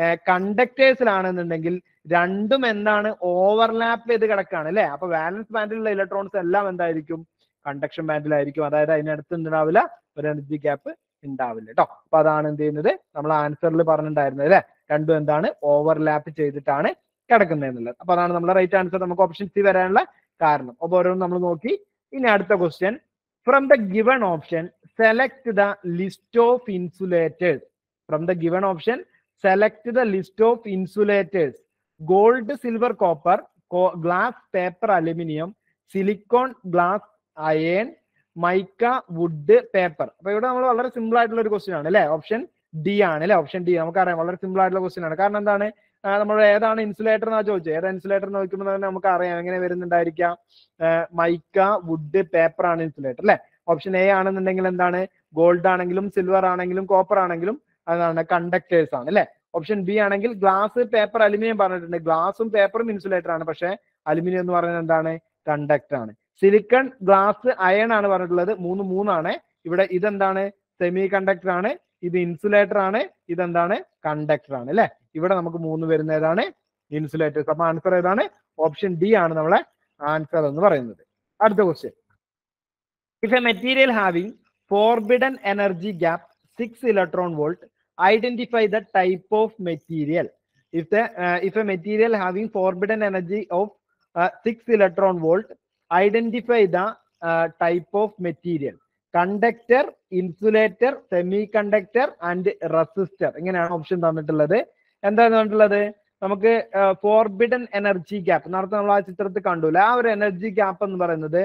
കണ്ടക്ടേഴ്സിലാണെന്നുണ്ടെങ്കിൽ രണ്ടും എന്താണ് ഓവർലാപ്പ് ചെയ്ത് കിടക്കാണ് അല്ലെ അപ്പൊ വാലൻസ് ബാൻഡിലുള്ള ഇലക്ട്രോൺസ് എല്ലാം എന്തായിരിക്കും കണ്ടക്ഷൻ ബാൻഡിലായിരിക്കും അതായത് അതിനടുത്ത് ഉണ്ടാവില്ല ഒരു എനർജി ഗ്യാപ്പ് ഉണ്ടാവില്ല കേട്ടോ അപ്പൊ അതാണ് എന്ത് ചെയ്യുന്നത് നമ്മൾ ആൻസറിൽ പറഞ്ഞിട്ടുണ്ടായിരുന്നത് അല്ലെ രണ്ടും എന്താണ് ഓവർലാപ്പ് ചെയ്തിട്ടാണ് കിടക്കുന്നത് എന്നുള്ളത് അപ്പൊ അതാണ് നമ്മുടെ റൈറ്റ് ആൻസർ നമുക്ക് ഓപ്ഷൻ സി വരാനുള്ള കാരണം അപ്പൊ ഓരോന്നും നമ്മൾ നോക്കി ഇനി അടുത്ത question from the given option select the list of insulators from the given option select the list of insulators gold silver copper glass paper aluminium silicon glass iron mica wood paper അപ്പൊ ഇവിടെ നമ്മൾ വളരെ simple ആയിട്ടുള്ള ഒരു question ആണ് അല്ലെ option D ആണ് അല്ലെ ഓപ്ഷൻ ഡി നമുക്കറിയാം വളരെ സിമ്പിൾ ആയിട്ടുള്ള ക്വസ്റ്റ്യൻ ആണ് കാരണം എന്താണ് നമ്മൾ ഏതാണ് ഇൻസുലേറ്റർ എന്നാ ചോദിച്ചത് ഏതാ ഇൻസുലേറ്റർ എന്ന് നോക്കുമ്പോൾ തന്നെ നമുക്ക് അറിയാം എങ്ങനെ വരുന്നുണ്ടായിരിക്കാം മൈക്ക വുഡ് പേപ്പർ ആണ് ഇൻസുലേറ്റർ അല്ലെ ഓപ്ഷൻ എ ആണെന്നുണ്ടെങ്കിൽ എന്താണ് ഗോൾഡ് ആണെങ്കിലും സിൽവർ ആണെങ്കിലും കോപ്പർ ആണെങ്കിലും അതാണ് കണ്ടക്ടേഴ്സ് ആണ് അല്ലെ ഓപ്ഷൻ ബി ആണെങ്കിൽ ഗ്ലാസ് പേപ്പർ അലുമിനിയം പറഞ്ഞിട്ടുണ്ട് ഗ്ലാസും പേപ്പറും ഇൻസുലേറ്റർ ആണ് പക്ഷെ അലുമിനിയം എന്ന് പറയുന്നത് എന്താണ് കണ്ടക്ടർ ആണ് സിലിക്കൺ ഗ്ലാസ് അയൺ ആണ് പറഞ്ഞിട്ടുള്ളത് മൂന്ന് മൂന്നാണ് ഇവിടെ ഇതെന്താണ് സെമി കണ്ടക്ടർ ആണ് ഇത് ഇൻസുലേറ്റർ ആണ് ഇതെന്താണ് കണ്ടക്ടർ ആണ് അല്ലെ ഇവിടെ നമുക്ക് മൂന്ന് വരുന്ന ഏതാണ് ഇൻസുലേറ്റേഴ്സ് അപ്പൊ ആൻസർ ഏതാണ് ഓപ്ഷൻ ഡി ആണ് നമ്മളെ ആൻസർ എന്ന് പറയുന്നത് അടുത്ത question if a material having forbidden energy gap six electron volt identify the type of material if the if a material having forbidden energy of six electron volt identify the type of material conductor insulator semiconductor and resistor ഇങ്ങനെയാണ് option തന്നിട്ടുള്ളത് എന്താണ് തന്നിട്ടുള്ളത് നമുക്ക് forbidden energy gap നേരത്തെ നമ്മൾ ആ ചിത്രത്തിൽ കണ്ടുല്ല ആ ഒരു എനർജി ഗ്യാപ്പ് എന്ന് പറയുന്നത്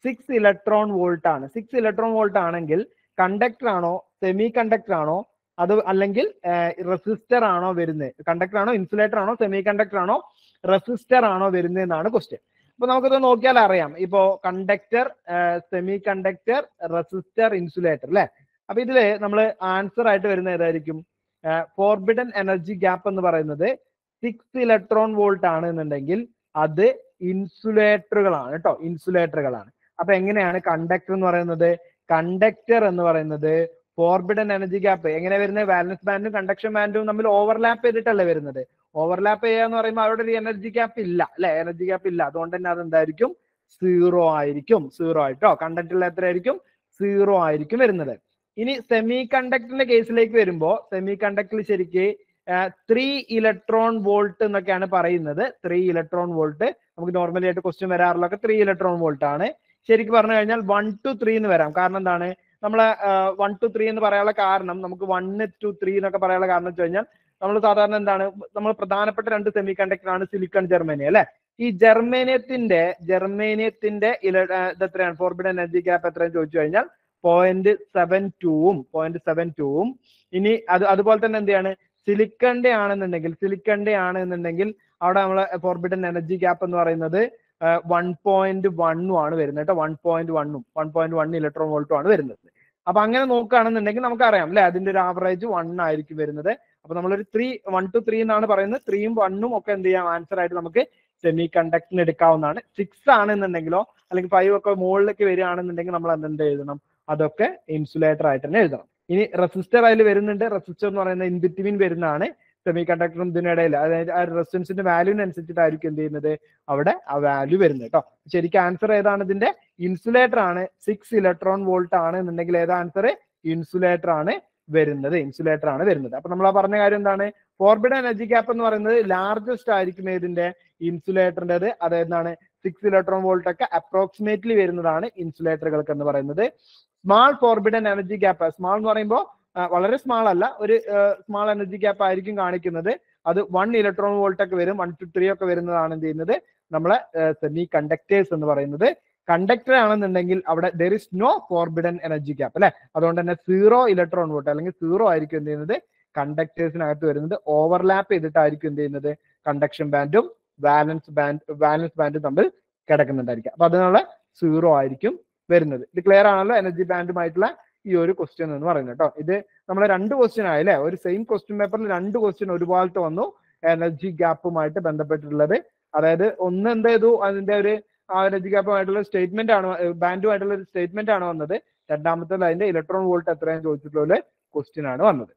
സിക്സ് ഇലക്ട്രോൺ വോൾട്ട് ആണ് സിക്സ് ഇലക്ട്രോൺ വോൾട്ട് ആണെങ്കിൽ കണ്ടക്ടർ ആണോ സെമി കണ്ടക്ടർ ആണോ അത് അല്ലെങ്കിൽ റെസിസ്റ്റർ ആണോ വരുന്നത് കണ്ടക്ടർ ആണോ ഇൻസുലേറ്റർ ആണോ സെമി കണ്ടക്ടർ ആണോ റെസിസ്റ്റർ ആണോ വരുന്നത് എന്നാണ് ക്വസ്റ്റ്യൻ അപ്പൊ നമുക്കിത് നോക്കിയാൽ അറിയാം ഇപ്പോ conductor semiconductor resistor insulator അല്ലെ അപ്പൊ ഇതില് നമ്മൾ ആൻസർ ആയിട്ട് വരുന്ന ഏതായിരിക്കും ഫോർബിഡൻ എനർജി ഗ്യാപ്പ് എന്ന് പറയുന്നത് സിക്സ് ഇലക്ട്രോൺ വോൾട്ട് ആണ് എന്നുണ്ടെങ്കിൽ അത് ഇൻസുലേറ്ററുകളാണ് കേട്ടോ ഇൻസുലേറ്ററുകളാണ് അപ്പൊ എങ്ങനെയാണ് കണ്ടക്ടർ എന്ന് പറയുന്നത് കണ്ടക്ടർ എന്ന് പറയുന്നത് ഫോർബിഡൻ എനർജി ഗ്യാപ്പ് എങ്ങനെ വരുന്നത് വാലൻസ് ബാൻഡും കണ്ടക്ഷൻ ബാൻഡും തമ്മിൽ ഓവർലാപ്പ് ചെയ്തിട്ടല്ലേ വരുന്നത് ഓവർലാപ്പ് ചെയ്യുക എന്ന് പറയുമ്പോൾ അവിടെ ഒരു എനർജി ഗ്യാപ്പ് ഇല്ല അല്ലെ എനർജി ഗ്യാപ്പ് ഇല്ല അതുകൊണ്ട് തന്നെ അതെന്തായിരിക്കും സീറോ ആയിരിക്കും സീറോ ആയിട്ടോ കണ്ടക്ടറിൽ എത്രയായിരിക്കും സീറോ ആയിരിക്കും വരുന്നത് ഇനി സെമി കണ്ടക്ടറിന്റെ കേസിലേക്ക് വരുമ്പോൾ സെമി കണ്ടക്ടറിൽ ശരിക്ക് ത്രീ ഇലക്ട്രോൺ വോൾട്ട് എന്നൊക്കെയാണ് പറയുന്നത് ത്രീ ഇലക്ട്രോൺ വോൾട്ട് നമുക്ക് നോർമലി ആയിട്ട് ക്വസ്റ്റ്യൻ വരാറുള്ളതൊക്കെ ത്രീ ഇലക്ട്രോൺ വോൾട്ട് ആണ് ശരിക്കും പറഞ്ഞു കഴിഞ്ഞാൽ വൺ ടു ത്രീ എന്ന് വരാം കാരണം എന്താണ് നമ്മളെ വൺ ടു ത്രീ എന്ന് പറയാനുള്ള കാരണം നമുക്ക് വൺ ടു ത്രീ എന്നൊക്കെ പറയാനുള്ള കാരണം വെച്ച് കഴിഞ്ഞാൽ നമ്മൾ സാധാരണ എന്താണ് നമ്മൾ പ്രധാനപ്പെട്ട രണ്ട് സെമി കണ്ടക്ടർ ആണ് സിലിക്കൺ ജർമ്മനി അല്ലെ ഈ ജർമ്മേനിയത്തിന്റെ ജർമ്മേനിയത്തിന്റെ ഇല ഇത് എത്രയാണ് ഫോർബിഡ് എനർജി ഗ്യാപ്പ് എത്രയാണ് ചോദിച്ചു കഴിഞ്ഞാൽ പോയിന്റ് സെവൻ ടൂവും പോയിന്റ് സെവൻ ടൂവും ഇനി അത് അതുപോലെ തന്നെ എന്ത് ചെയ്യാണ് സിലിക്കന്റെ ആണെന്നുണ്ടെങ്കിൽ സിലിക്കന്റെ ആണെന്നുണ്ടെങ്കിൽ അവിടെ നമ്മളെ ഫോർബിഡൻ എനർജി ഗ്യാപ്പ് എന്ന് പറയുന്നത് വൺ പോയിന്റ് വണ്ണും ആണ് വരുന്നത് കേട്ടോ വൺ പോയിന്റ് വണ്ണും വൺ പോയിന്റ് വൺ ഇലക്ട്രോൺ വോൾട്ടും ആണ് വരുന്നത് അപ്പൊ അങ്ങനെ നോക്കുകയാണെന്നുണ്ടെങ്കിൽ നമുക്കറിയാം അല്ലെ അതിന്റെ ഒരു ആവറേജ് വൺ ആയിരിക്കും വരുന്നത് അപ്പൊ നമ്മളൊരു ത്രീ വൺ ടു ത്രീ എന്നാണ് പറയുന്നത് ത്രീയും വണ്ണും ഒക്കെ എന്ത് ചെയ്യാം ആൻസർ ആയിട്ട് നമുക്ക് സെമി കണ്ടക്ടറിന് എടുക്കാവുന്നതാണ് സിക്സ് ആണെന്നുണ്ടെങ്കിലോ അല്ലെങ്കിൽ ഫൈവ് ഒക്കെ മുകളിലേക്ക് വരികയാണെന്നുണ്ടെങ്കിൽ നമ്മൾ എന്തെന്ത് എഴുതണം അതൊക്കെ ഇൻസുലേറ്റർ ആയിട്ട് തന്നെ എഴുതണം ഇനി റെസിസ്റ്റർ അതിൽ വരുന്നുണ്ട് റെസിസ്റ്റർ എന്ന് പറയുന്നത് ഇൻ ബിറ്റ്വീൻ വരുന്നതാണ് സെമി കണ്ടക്ടറും ഇതിനിടയിൽ അതായത് ആ റെസിസ്റ്റൻസിന്റെ വാല്യൂവിനനുസരിച്ചിട്ടായിരിക്കും എന്ത് ചെയ്യുന്നത് അവിടെ ആ വാല്യൂ വരുന്നത് കേട്ടോ ശരിക്കും ആൻസർ ഏതാണ് ഇതിന്റെ ഇൻസുലേറ്റർ ആണ് സിക്സ് ഇലക്ട്രോൺ വോൾട്ട് ആണ് എന്നുണ്ടെങ്കിൽ ഏതാ ആൻസർ ഇൻസുലേറ്റർ ആണ് വരുന്നത് ഇൻസുലേറ്റർ ആണ് വരുന്നത് അപ്പൊ നമ്മൾ ആ പറഞ്ഞ കാര്യം എന്താണ് ഫോർബിഡ് എനർജി ഗ്യാപ്പ് എന്ന് പറയുന്നത് ലാർജസ്റ്റ് ആയിരിക്കും ഏതിന്റെ ഇൻസുലേറ്ററിൻ്റെത് അതെന്താണ് സിക്സ് ഇലക്ട്രോൺ വോൾട്ട് ഒക്കെ അപ്രോക്സിമേറ്റ്ലി വരുന്നതാണ് ഇൻസുലേറ്ററുകൾക്ക് എന്ന് പറയുന്നത് small forbidden energy gap small എന്ന് പറയുമ്പോൾ വളരെ സ്മാൾ അല്ല ഒരു സ്മാൾ എനർജി ഗ്യാപ്പ് ആയിരിക്കും കാണിക്കുന്നത് അത് വൺ ഇലക്ട്രോൺ വോൾട്ട് ഒക്കെ വരും വൺ ടു ത്രീ ഒക്കെ വരുന്നതാണ് എന്ത് ചെയ്യുന്നത് നമ്മളെ സെമി കണ്ടക്ടേഴ്സ് എന്ന് പറയുന്നത് കണ്ടക്ടർ ആണെന്നുണ്ടെങ്കിൽ അവിടെ there is no forbidden energy gap അല്ലെ അതുകൊണ്ട് തന്നെ സീറോ ഇലക്ട്രോൺ വോൾട്ട് അല്ലെങ്കിൽ സീറോ ആയിരിക്കും എന്ത് ചെയ്യുന്നത് കണ്ടക്ടേഴ്സിനകത്ത് വരുന്നത് ഓവർലാപ്പ് ചെയ്തിട്ടായിരിക്കും എന്ത് ചെയ്യുന്നത് കണ്ടക്ഷൻ ബാൻഡും വാലൻസ് ബാൻഡ് വാലൻസ് ബാൻഡും തമ്മിൽ കിടക്കുന്നുണ്ടായിരിക്കും അപ്പൊ അതിനുള്ള സീറോ ആയിരിക്കും വരുന്നത് ഇത് ക്ലിയർ ആണല്ലോ എനർജി ബാൻഡുമായിട്ടുള്ള ഈ ഒരു ക്വസ്റ്റ്യൻ എന്ന് പറയുന്നത് കേട്ടോ ഇത് നമ്മൾ രണ്ട് ക്വസ്റ്റ്യൻ ആയല്ലേ ഒരു സെയിം ക്വസ്റ്റ്യൻ പേപ്പറിൽ രണ്ട് ക്വസ്റ്റ്യൻ ഒരുപാട് വന്നു എനർജി ഗ്യാപ്പുമായിട്ട് ബന്ധപ്പെട്ടിട്ടുള്ളത് അതായത് ഒന്ന് എന്ത് ചെയ്തു അതിന്റെ ഒരു ആ എനർജി ഗ്യാപ്പുമായിട്ടുള്ള സ്റ്റേറ്റ്മെന്റ് ആണ് ബാൻഡുമായിട്ടുള്ള ഒരു സ്റ്റേറ്റ്മെന്റ് ആണ് വന്നത് രണ്ടാമത്തെ അതിന്റെ ഇലക്ട്രോൺ വോൾട്ട് എത്രയാണ് ചോദിച്ചിട്ടുള്ള ക്വസ്റ്റ്യൻ ആണ് വന്നത്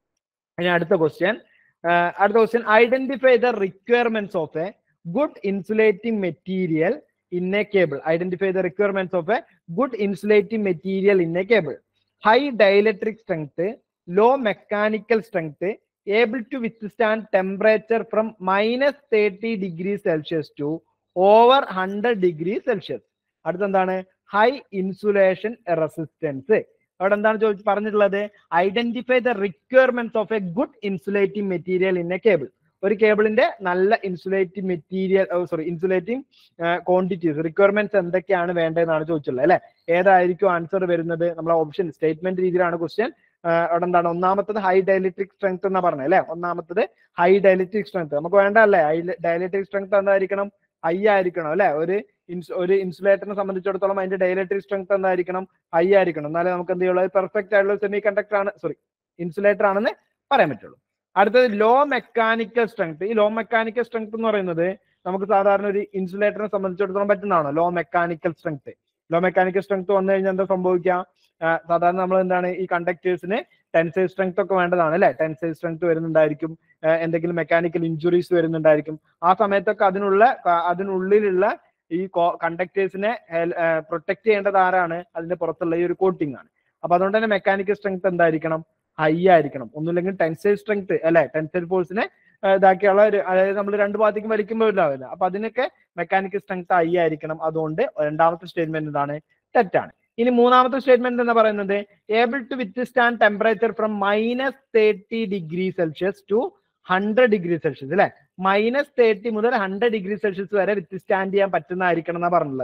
ഇനി അടുത്ത ക്വസ്റ്റ്യൻ അടുത്ത question identify the requirements of a good insulating material in a cable. Identify the requirements of a good insulating material in a cable. High dielectric strength, low mechanical strength, able to withstand temperature from minus 30 degrees Celsius to over 100 degrees Celsius. അടുത്ത എന്താണ് high insulation resistance അവിടെ എന്താണ് ചോദിച്ചു പറഞ്ഞിട്ടുള്ളത് identify the requirements of a good insulating material in a cable ഒരു കേബിളിന്റെ നല്ല insulating material sorry insulating quantities requirements എന്തൊക്കെയാണ് വേണ്ടതെന്നാണ് ചോദിച്ചുള്ളത് അല്ലെ ഏതായിരിക്കും ആൻസർ വരുന്നത് നമ്മളെ ഓപ്ഷൻ സ്റ്റേറ്റ്മെന്റ് രീതിയിലാണ് ക്വസ്റ്റ്യൻ അവിടെ എന്താണ് ഒന്നാമത്തത് ഹൈ ഡയലക്ട്രിക് സ്ട്രെങ്ത് എന്നാ പറഞ്ഞത് അല്ലെ ഒന്നാമത്തത് ഹൈ ഡയലക്ട്രിക് സ്ട്രെങ്ത് നമുക്ക് വേണ്ട അല്ലേ ഹൈ ഡയലക്ട്രിക് സ്ട്രെങ്ത് എന്തായിരിക്കണം ഹൈ ആയിരിക്കണം അല്ലെ ഒരു ഇൻസ് ഒരു ഇൻസുലേറ്ററിനെ സംബന്ധിച്ചിടത്തോളം അതിന്റെ ഡയലക്ട്രിക് സ്ട്രെങ്ത് എന്തായിരിക്കണം ഹൈ ആയിരിക്കണം എന്നാലേ നമുക്ക് എന്ത് ചെയ്യുള്ളൂ പെർഫെക്റ്റ് ആയിട്ടുള്ള സെമി കണ്ടക്ടർ ആണ് സോറി ഇൻസുലേറ്റർ ആണെന്ന് പറയാൻ പറ്റുള്ളൂ അടുത്തത് ലോ മെക്കാനിക്കൽ സ്ട്രെങ്ത് ഈ ലോ മെക്കാനിക്കൽ സ്ട്രെങ്ത് എന്ന് പറയുന്നത് നമുക്ക് സാധാരണ ഒരു ഇൻസുലേറ്ററിനെ സംബന്ധിച്ചിടത്തോളം പറ്റുന്നതാണോ low mechanical strength low mechanical strength വന്നു കഴിഞ്ഞാൽ എന്താ സംഭവിക്കുക സാധാരണ നമ്മൾ എന്താണ് ഈ കണ്ടക്ടേഴ്സിന് ടെൻസൈൽ സ്ട്രെങ്ത് ഒക്കെ വേണ്ടതാണ് അല്ലെ ടെൻസൈൽ സ്ട്രെങ്ത് വരുന്നുണ്ടായിരിക്കും എന്തെങ്കിലും മെക്കാനിക്കൽ ഇഞ്ചുറീസ് വരുന്നുണ്ടായിരിക്കും ആ സമയത്തൊക്കെ അതിനുള്ള അതിനുള്ളിലുള്ള ഈ കണ്ടക്ടേഴ്സിനെ പ്രൊട്ടക്ട് ചെയ്യേണ്ടത് ആരാണ് അതിന്റെ പുറത്തുള്ള ഈ ഒരു കോട്ടിംഗ് ആണ് അപ്പൊ അതുകൊണ്ട് തന്നെ മെക്കാനിക്കൽ സ്ട്രെങ്ത് എന്തായിരിക്കണം ഹൈ ആയിരിക്കണം ഒന്നുമില്ലെങ്കിൽ ടെൻസൈൽ സ്ട്രെങ്ത് അല്ലെ ടെൻസൈൽ ഫോഴ്സിനെ ഇതാക്കിയുള്ള ഒരു അതായത് നമ്മൾ രണ്ട് ഭാഗത്തേക്കും വലിക്കുമ്പോൾ ഇല്ലാവില്ല അപ്പൊ അതിനൊക്കെ മെക്കാനിക്കൽ സ്ട്രെങ്ത് ഹൈ ആയിരിക്കണം അതുകൊണ്ട് രണ്ടാമത്തെ സ്റ്റേറ്റ്മെന്റ് എന്താണ് തെറ്റാണ് ഇനി മൂന്നാമത്തെ സ്റ്റേറ്റ്മെന്റ് എന്ന് പറയുന്നത് able to withstand temperature from minus thirty degree Celsius to hundred degree Celsius അല്ലെ മൈനസ് തേർട്ടി മുതൽ ഹൺഡ്രഡ് ഡിഗ്രി സെൽഷ്യസ് വരെ വിത്ത് സ്റ്റാൻഡ് ചെയ്യാൻ പറ്റുന്നതായിരിക്കണം എന്നാ പറഞ്ഞുള്ളത്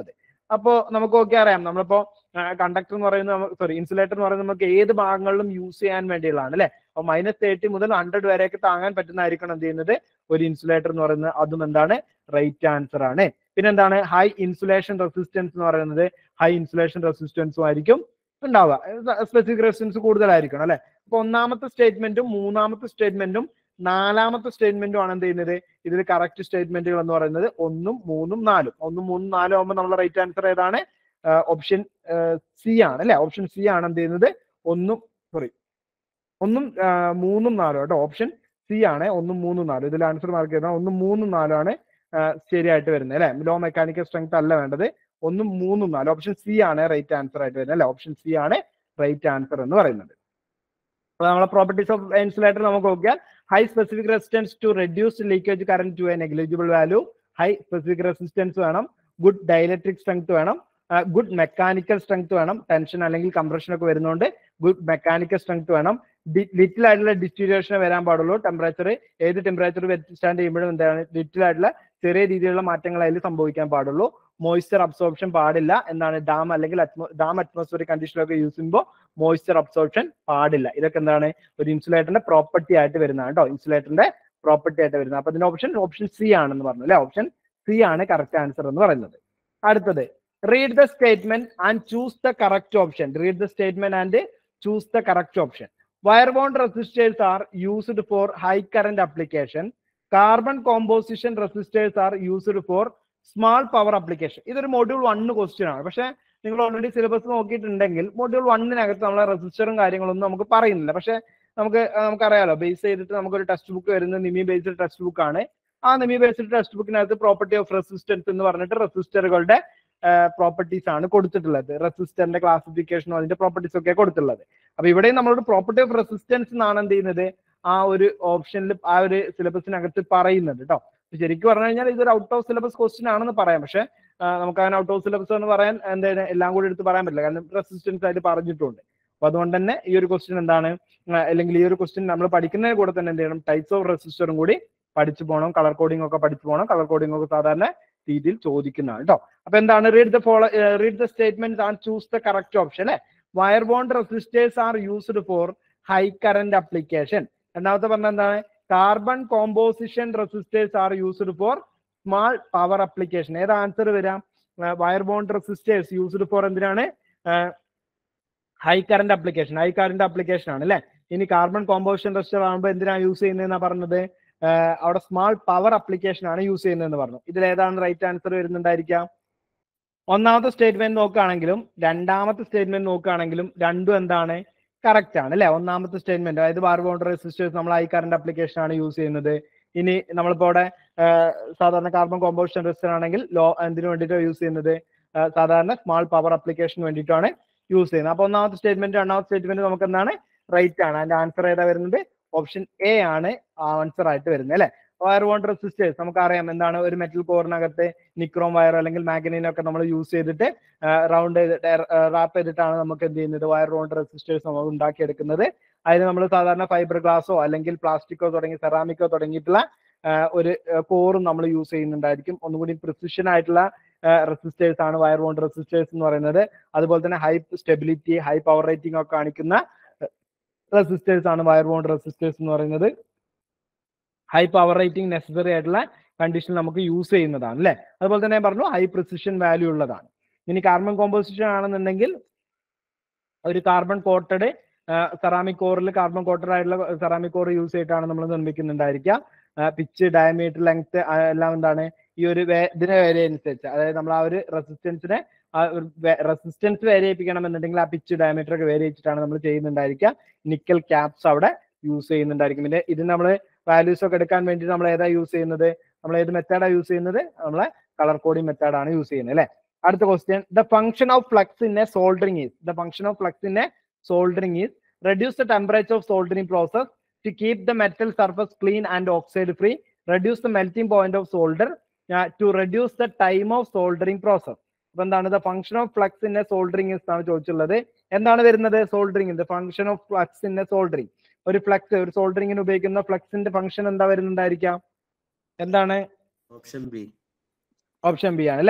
അപ്പോ നമുക്ക് ഒക്കെ അറിയാം നമ്മളിപ്പോ കണ്ടക്ടർ എന്ന് പറയുന്നത് സോറി ഇൻസുലേറ്റർ എന്ന് പറയുന്നത് നമുക്ക് ഏത് ഭാഗങ്ങളിലും യൂസ് ചെയ്യാൻ വേണ്ടിയുള്ളതാണ് അല്ലെ അപ്പൊ മൈനസ് തേർട്ടി മുതൽ ഹൺഡ്രഡ് വരെയൊക്കെ താങ്ങാൻ പറ്റുന്നതായിരിക്കണം എന്ത് ചെയ്യുന്നത് ഒരു ഇൻസുലേറ്റർ എന്ന് പറയുന്നത് അതും എന്താണ് റൈറ്റ് ആൻസർ ആണ് പിന്നെ എന്താണ് ഹൈ ഇൻസുലേഷൻ റെസിസ്റ്റൻസ് എന്ന് പറയുന്നത് ഹൈ ഇൻസുലേഷൻ റെസിസ്റ്റൻസും ആയിരിക്കും ഉണ്ടാവുക സ്പെസിഫിക് റെസിസ്റ്റൻസ് കൂടുതലായിരിക്കണം അല്ലെ അപ്പൊ ഒന്നാമത്തെ സ്റ്റേറ്റ്മെന്റും മൂന്നാമത്തെ സ്റ്റേറ്റ്മെന്റും നാലാമത്തെ സ്റ്റേറ്റ്മെന്റും ആണ് എന്ത് ചെയ്യുന്നത് ഇതിൽ കറക്റ്റ് സ്റ്റേറ്റ്മെന്റുകൾ എന്ന് പറയുന്നത് ഒന്നും മൂന്നും നാലും ഒന്നും മൂന്നും നാലും ആകുമ്പോൾ നമ്മുടെ റൈറ്റ് ആൻസർ ഏതാണ് ഓപ്ഷൻ സി ആണ് അല്ലെ ഓപ്ഷൻ സി ആണ് എന്ത് ചെയ്യുന്നത് ഒന്നും സോറി ഒന്നും ആ, മൂന്നും നാലും കേട്ടോ ഓപ്ഷൻ സി ആണ് ഒന്നും മൂന്നും നാലും ഇതിൽ ആൻസർ മാർക്ക് ചെയ്താൽ ഒന്നും മൂന്നും നാലും ആണ് ആ, ശരിയായിട്ട് വരുന്നത് അല്ലെ ലോ മെക്കാനിക്കൽ സ്ട്രെങ്ത് അല്ല വേണ്ടത് ഒന്നും മൂന്നും നാലും ഓപ്ഷൻ സി ആണ് റൈറ്റ് ആൻസർ ആയിട്ട് വരുന്നത് അല്ലെ ഓപ്ഷൻ സി ആണ് റൈറ്റ് ആൻസർ എന്ന് പറയുന്നത് അപ്പൊ നമ്മളെ പ്രോപ്പർട്ടീസ് ഓഫ് ഇൻസുലേറ്റർ നമുക്ക് നോക്കിയാൽ high specific resistance to reduce leakage current to a negligible value high specific resistance വേണം ഗുഡ് ഡയലക്ട്രിക് സ്ട്രെങ്ത് വേണം ഗുഡ് മെക്കാനിക്കൽ സ്ട്രെങ്ത് വേണം ടെൻഷൻ അല്ലെങ്കിൽ കംപ്രഷൻ ഒക്കെ വരുന്നതുകൊണ്ട് ഗുഡ് മെക്കാനിക്കൽ സ്ട്രെങ്ത് വേണം ലിറ്റിൽ ആയിട്ടുള്ള ഡിസ്റ്റീരിയേഷൻ വരാൻ പാടുള്ളൂ ടെമ്പറേച്ചർ ഏത് ടെമ്പറേച്ചർ സ്റ്റാൻഡ് ചെയ്യുമ്പോഴും എന്താണ് ലിറ്റിൽ ആയിട്ടുള്ള ചെറിയ രീതിയിലുള്ള മാറ്റങ്ങൾ അതിൽ സംഭവിക്കാൻ പാടുള്ളൂ മോയ്സ്ചർ അബ്സോർപ്ഷൻ പാടില്ല എന്താണ് ഡാം അല്ലെങ്കിൽ ഡാം അറ്റ്മോസ്ഫിയറിക് കണ്ടീഷനിലൊക്കെ യൂസ് ചെയ്യുമ്പോൾ മോയ്സ്ചർ അബ്സോർപ്ഷൻ പാടില്ല ഇതൊക്കെ എന്താണ് ഒരു ഇൻസുലേറ്ററിന്റെ പ്രോപ്പർട്ടി ആയിട്ട് വരുന്നതാണ് കേട്ടോ ഇൻസുലേറ്ററിന്റെ പ്രോപ്പർട്ടി ആയിട്ട് വരുന്നത് അപ്പൊ ഇതിന്റെ ഓപ്ഷൻ ഓപ്ഷൻ സി ആണെന്ന് പറഞ്ഞു അല്ലെ ഓപ്ഷൻ സി ആണ് കറക്റ്റ് ആൻസർ എന്ന് പറയുന്നത് അടുത്തത് read the statement and choose the correct option read the statement and choose the correct option wire bond resistors are used for high current application carbon composition resistors are used for small power application ഇതൊരു module one question ആണ് പക്ഷെ നിങ്ങൾ already syllabus നോക്കിയിട്ടുണ്ടെങ്കിൽ module വണ്ണിനകത്ത് നമ്മളെ റെസിസ്റ്ററും കാര്യങ്ങളൊന്നും നമുക്ക് പറയുന്നില്ല പക്ഷെ നമുക്ക് ആ, നമുക്കറിയാലോ ബേസ് ചെയ്തിട്ട് നമുക്കൊരു ടെക്സ്റ്റ് ബുക്ക് വരുന്നത് നിമി ബേസ്ഡ് ടെക്സ്റ്റ് ബുക്ക് ആണ് ആ നിമി ബേസ്ഡ് ടെക്സ്റ്റ് ബുക്കിനകത്ത് പ്രോപ്പർട്ടി ഓഫ് റെസിസ്റ്റൻസ് എന്ന് പറഞ്ഞിട്ട് റെസിസ്റ്ററുകളുടെ പ്രോപ്പർട്ടീസ് ആണ് കൊടുത്തിട്ടുള്ളത് റെസിസ്റ്ററിന്റെ ക്ലാസിഫിക്കേഷനും അതിന്റെ പ്രോപ്പർട്ടീസ് ഒക്കെ കൊടുത്തിട്ടുള്ളത് അപ്പൊ ഇവിടെ നമ്മളോട് പ്രോപ്പർട്ടി ഓഫ് റെസിസ്റ്റൻസ് എന്നാണ് എന്ത് ചെയ്യുന്നത് ആ ഒരു ഓപ്ഷനിൽ ആ ഒരു സിലബസിനകത്ത് പറയുന്നത് കേട്ടോ ശരിക്കും പറഞ്ഞു കഴിഞ്ഞാൽ ഇതൊരു ഔട്ട് ഓഫ് സിലബസ് ക്വസ്റ്റ്യൻ ആണെന്ന് പറയാം പക്ഷെ ആ, നമുക്ക് അങ്ങനെ ഔട്ട് ഓഫ് സിലബസ് എന്ന് പറയാൻ എന്താണ് എല്ലാം കൂടി എടുത്ത് പറയാൻ പറ്റില്ല കാരണം റെസിസ്റ്റൻസ് ആയിട്ട് പറഞ്ഞിട്ടുണ്ട് അപ്പൊ അതുകൊണ്ട് തന്നെ ഈ ഒരു ക്വസ്റ്റ്യൻ എന്താണ് ആ, അല്ലെങ്കിൽ ഈ ഒരു ക്വസ്റ്റ്യൻ നമ്മൾ പഠിക്കുന്നതിന് കൂടെ തന്നെ എന്ത് ചെയ്യണം ടൈപ്സ് ഓഫ് റെസിസ്റ്ററും കൂടി പഠിച്ചു പോകണം കളർ കോഡിംഗ് ഒക്കെ പഠിച്ചു പോകണം കളർ കോഡിംഗ് ഒക്കെ സാധാരണ രീതിയിൽ ചോദിക്കുന്നതാണ് കേട്ടോ അപ്പൊ എന്താണ് read the follow read the statement and choose the correct option അല്ലെ wire bond resistors are used for high current application രണ്ടാമത്തെ പറഞ്ഞ എന്താണ് carbon composition resistors are used for small power application ഏത് ആൻസർ വരാം wire bond resistors used for എന്തിനാണ് high current application high current application ആണ് അല്ലെ ഇനി കാർബൺ കോമ്പോസിഷൻ റെസിസ്റ്റർ ആകുമ്പോൾ എന്തിനാണ് യൂസ് ചെയ്യുന്നതെന്നാ പറഞ്ഞത് ആഹ് അവിടെ സ്മാൾ പവർ അപ്ലിക്കേഷൻ ആണ് യൂസ് ചെയ്യുന്നതെന്ന് പറഞ്ഞു ഇതിൽ ഏതാണ് റൈറ്റ് ആൻസർ വരുന്നുണ്ടായിരിക്കാം ഒന്നാമത്തെ സ്റ്റേറ്റ്മെന്റ് നോക്കുകയാണെങ്കിലും രണ്ടാമത്തെ സ്റ്റേറ്റ്മെന്റ് നോക്കുകയാണെങ്കിലും രണ്ടും എന്താണ് കറക്റ്റ് ആണ് അല്ലെ ഒന്നാമത്തെ സ്റ്റേറ്റ്മെന്റ് അതായത് ബാർ ബൗണ്ടറി റെസിസ്റ്റേഴ്സ് നമ്മൾ ഹൈ കറന്റ് അപ്ലിക്കേഷൻ ആണ് യൂസ് ചെയ്യുന്നത് ഇനി നമ്മളിപ്പോ അവിടെ ആഹ് സാധാരണ കാർബൺ കോമ്പോസിഷൻ റെസിസ്റ്റർ ആണെങ്കിൽ ലോ എന്തിനു വേണ്ടിയിട്ടാണ് യൂസ് ചെയ്യുന്നത് ആഹ് സാധാരണ സ്മാൾ പവർ അപ്ലിക്കേഷന് വേണ്ടിയിട്ടാണ് യൂസ് ചെയ്യുന്നത് അപ്പൊ ഒന്നാമത്തെ സ്റ്റേറ്റ്മെന്റ് രണ്ടാമത്തെ സ്റ്റേറ്റ്മെന്റ് നമുക്ക് എന്താണ് റൈറ്റ് ആണ് അതിന്റെ ആൻസർ ഏതാ വരുന്നത് ഓപ്ഷൻ എ ആണ് ആൻസർ ആയിട്ട് വരുന്നത് അല്ലെ വയർ ബോണ്ട് റെസിസ്റ്റേഴ്സ് നമുക്കറിയാം എന്താണ് ഒരു മെറ്റൽ കോറിനകത്ത് നിക്രോം വയർ അല്ലെങ്കിൽ മാഗ്നീനൊക്കെ നമ്മൾ യൂസ് ചെയ്തിട്ട് റൗണ്ട് ചെയ്തിട്ട് റാപ്പ് ചെയ്തിട്ടാണ് നമുക്ക് എന്ത് ചെയ്യുന്നത് വയർ ബോണ്ട് റെസിസ്റ്റേഴ്സ് നമ്മൾ ഉണ്ടാക്കിയെടുക്കുന്നത് അതിന് നമ്മൾ സാധാരണ ഫൈബർ ഗ്ലാസോ അല്ലെങ്കിൽ പ്ലാസ്റ്റിക്കോ തുടങ്ങി സെറാമിക്കോ തുടങ്ങിയിട്ടുള്ള ആ, ഒരു കോറും നമ്മൾ യൂസ് ചെയ്യുന്നുണ്ടായിരിക്കും ഒന്നുകൂടി പ്രിസിഷൻ ആയിട്ടുള്ള റെസിസ്റ്റേഴ്സ് ആണ് വയർ ബോണ്ട് റെസിസ്റ്റേഴ്സ് എന്ന് പറയുന്നത് അതുപോലെ തന്നെ high stability high power rating ഒക്കെ കാണിക്കുന്ന റെസിസ്റ്റേഴ്സ് ആണ് വയർ ബോണ്ട് റെസിസ്റ്റേഴ്സ് എന്ന് പറയുന്നത് ഹൈ പവർ റേറ്റിംഗ് നെസസറി ആയിട്ടുള്ള കണ്ടീഷൻ നമുക്ക് യൂസ് ചെയ്യുന്നതാണ് അല്ലെ അതുപോലെ തന്നെ ഞാൻ പറഞ്ഞു ഹൈ പ്രിസിഷൻ വാല്യൂ ഉള്ളതാണ് ഇനി കാർബൺ കോമ്പോസിഷൻ ആണെന്നുണ്ടെങ്കിൽ ഒരു കാർബൺ കോട്ടഡ് സെറാമിക് കോറിൽ കാർബൺ കോട്ടഡ് ആയിട്ടുള്ള സെറാമിക് കോർ യൂസ് ചെയ്തിട്ടാണ് നമ്മൾ നിർമ്മിക്കുന്നുണ്ടായിരിക്കുക പിച്ച് ഡയമീറ്റർ ലെങ്ത് എല്ലാം എന്താണ് ഈ ഒരു വേ- ഇതിനെ വേരി അനുസരിച്ച് അതായത് നമ്മൾ ആ ഒരു റെസിസ്റ്റൻസിനെ റെസിസ്റ്റൻസ് വേരി ചെയ്യിപ്പിക്കണം എന്നുണ്ടെങ്കിൽ ആ പിച്ച് ഡയമീറ്റർ ഒക്കെ വേരി ചെയ്തിട്ടാണ് നമ്മൾ ചെയ്യുന്നുണ്ടായിരിക്കുക നിക്കൽ ക്യാപ്സ് അവിടെ യൂസ് ചെയ്യുന്നുണ്ടായിരിക്കും പിന്നെ ഇത് നമ്മൾ വാല്യൂസ് ഒക്കെ എടുക്കാൻ വേണ്ടി നമ്മൾ ഏതാ യൂസ് ചെയ്യുന്നത് നമ്മൾ ഏത് മെത്തേഡാണ് യൂസ് ചെയ്യുന്നത് നമ്മളെ കളർ കോഡിംഗ് മെത്തേഡാണ് യൂസ് ചെയ്യുന്നത് അല്ലെ അടുത്ത question the function of flux in a soldering is the function of flux in a soldering is reduce the temperature of soldering process to keep the metal surface clean and oxide free reduce the melting point of solder uh, to reduce the time of soldering process അപ്പൊ എന്താണ് the function of flux in a soldering എന്നാണ് ചോദിച്ചുള്ളത് എന്താണ് വരുന്നത് soldering the function of flux in a soldering ഒരു flux ഒരു സോൾഡറിംഗിന് ഉപയോഗിക്കുന്ന ഫ്ലക്സിന്റെ ഫംഗ്ഷൻ എന്താ വരുന്നുണ്ടായിരിക്കാം എന്താണ് ഓപ്ഷൻ ബി ഓപ്ഷൻ ബി ആണ് അല്ലെ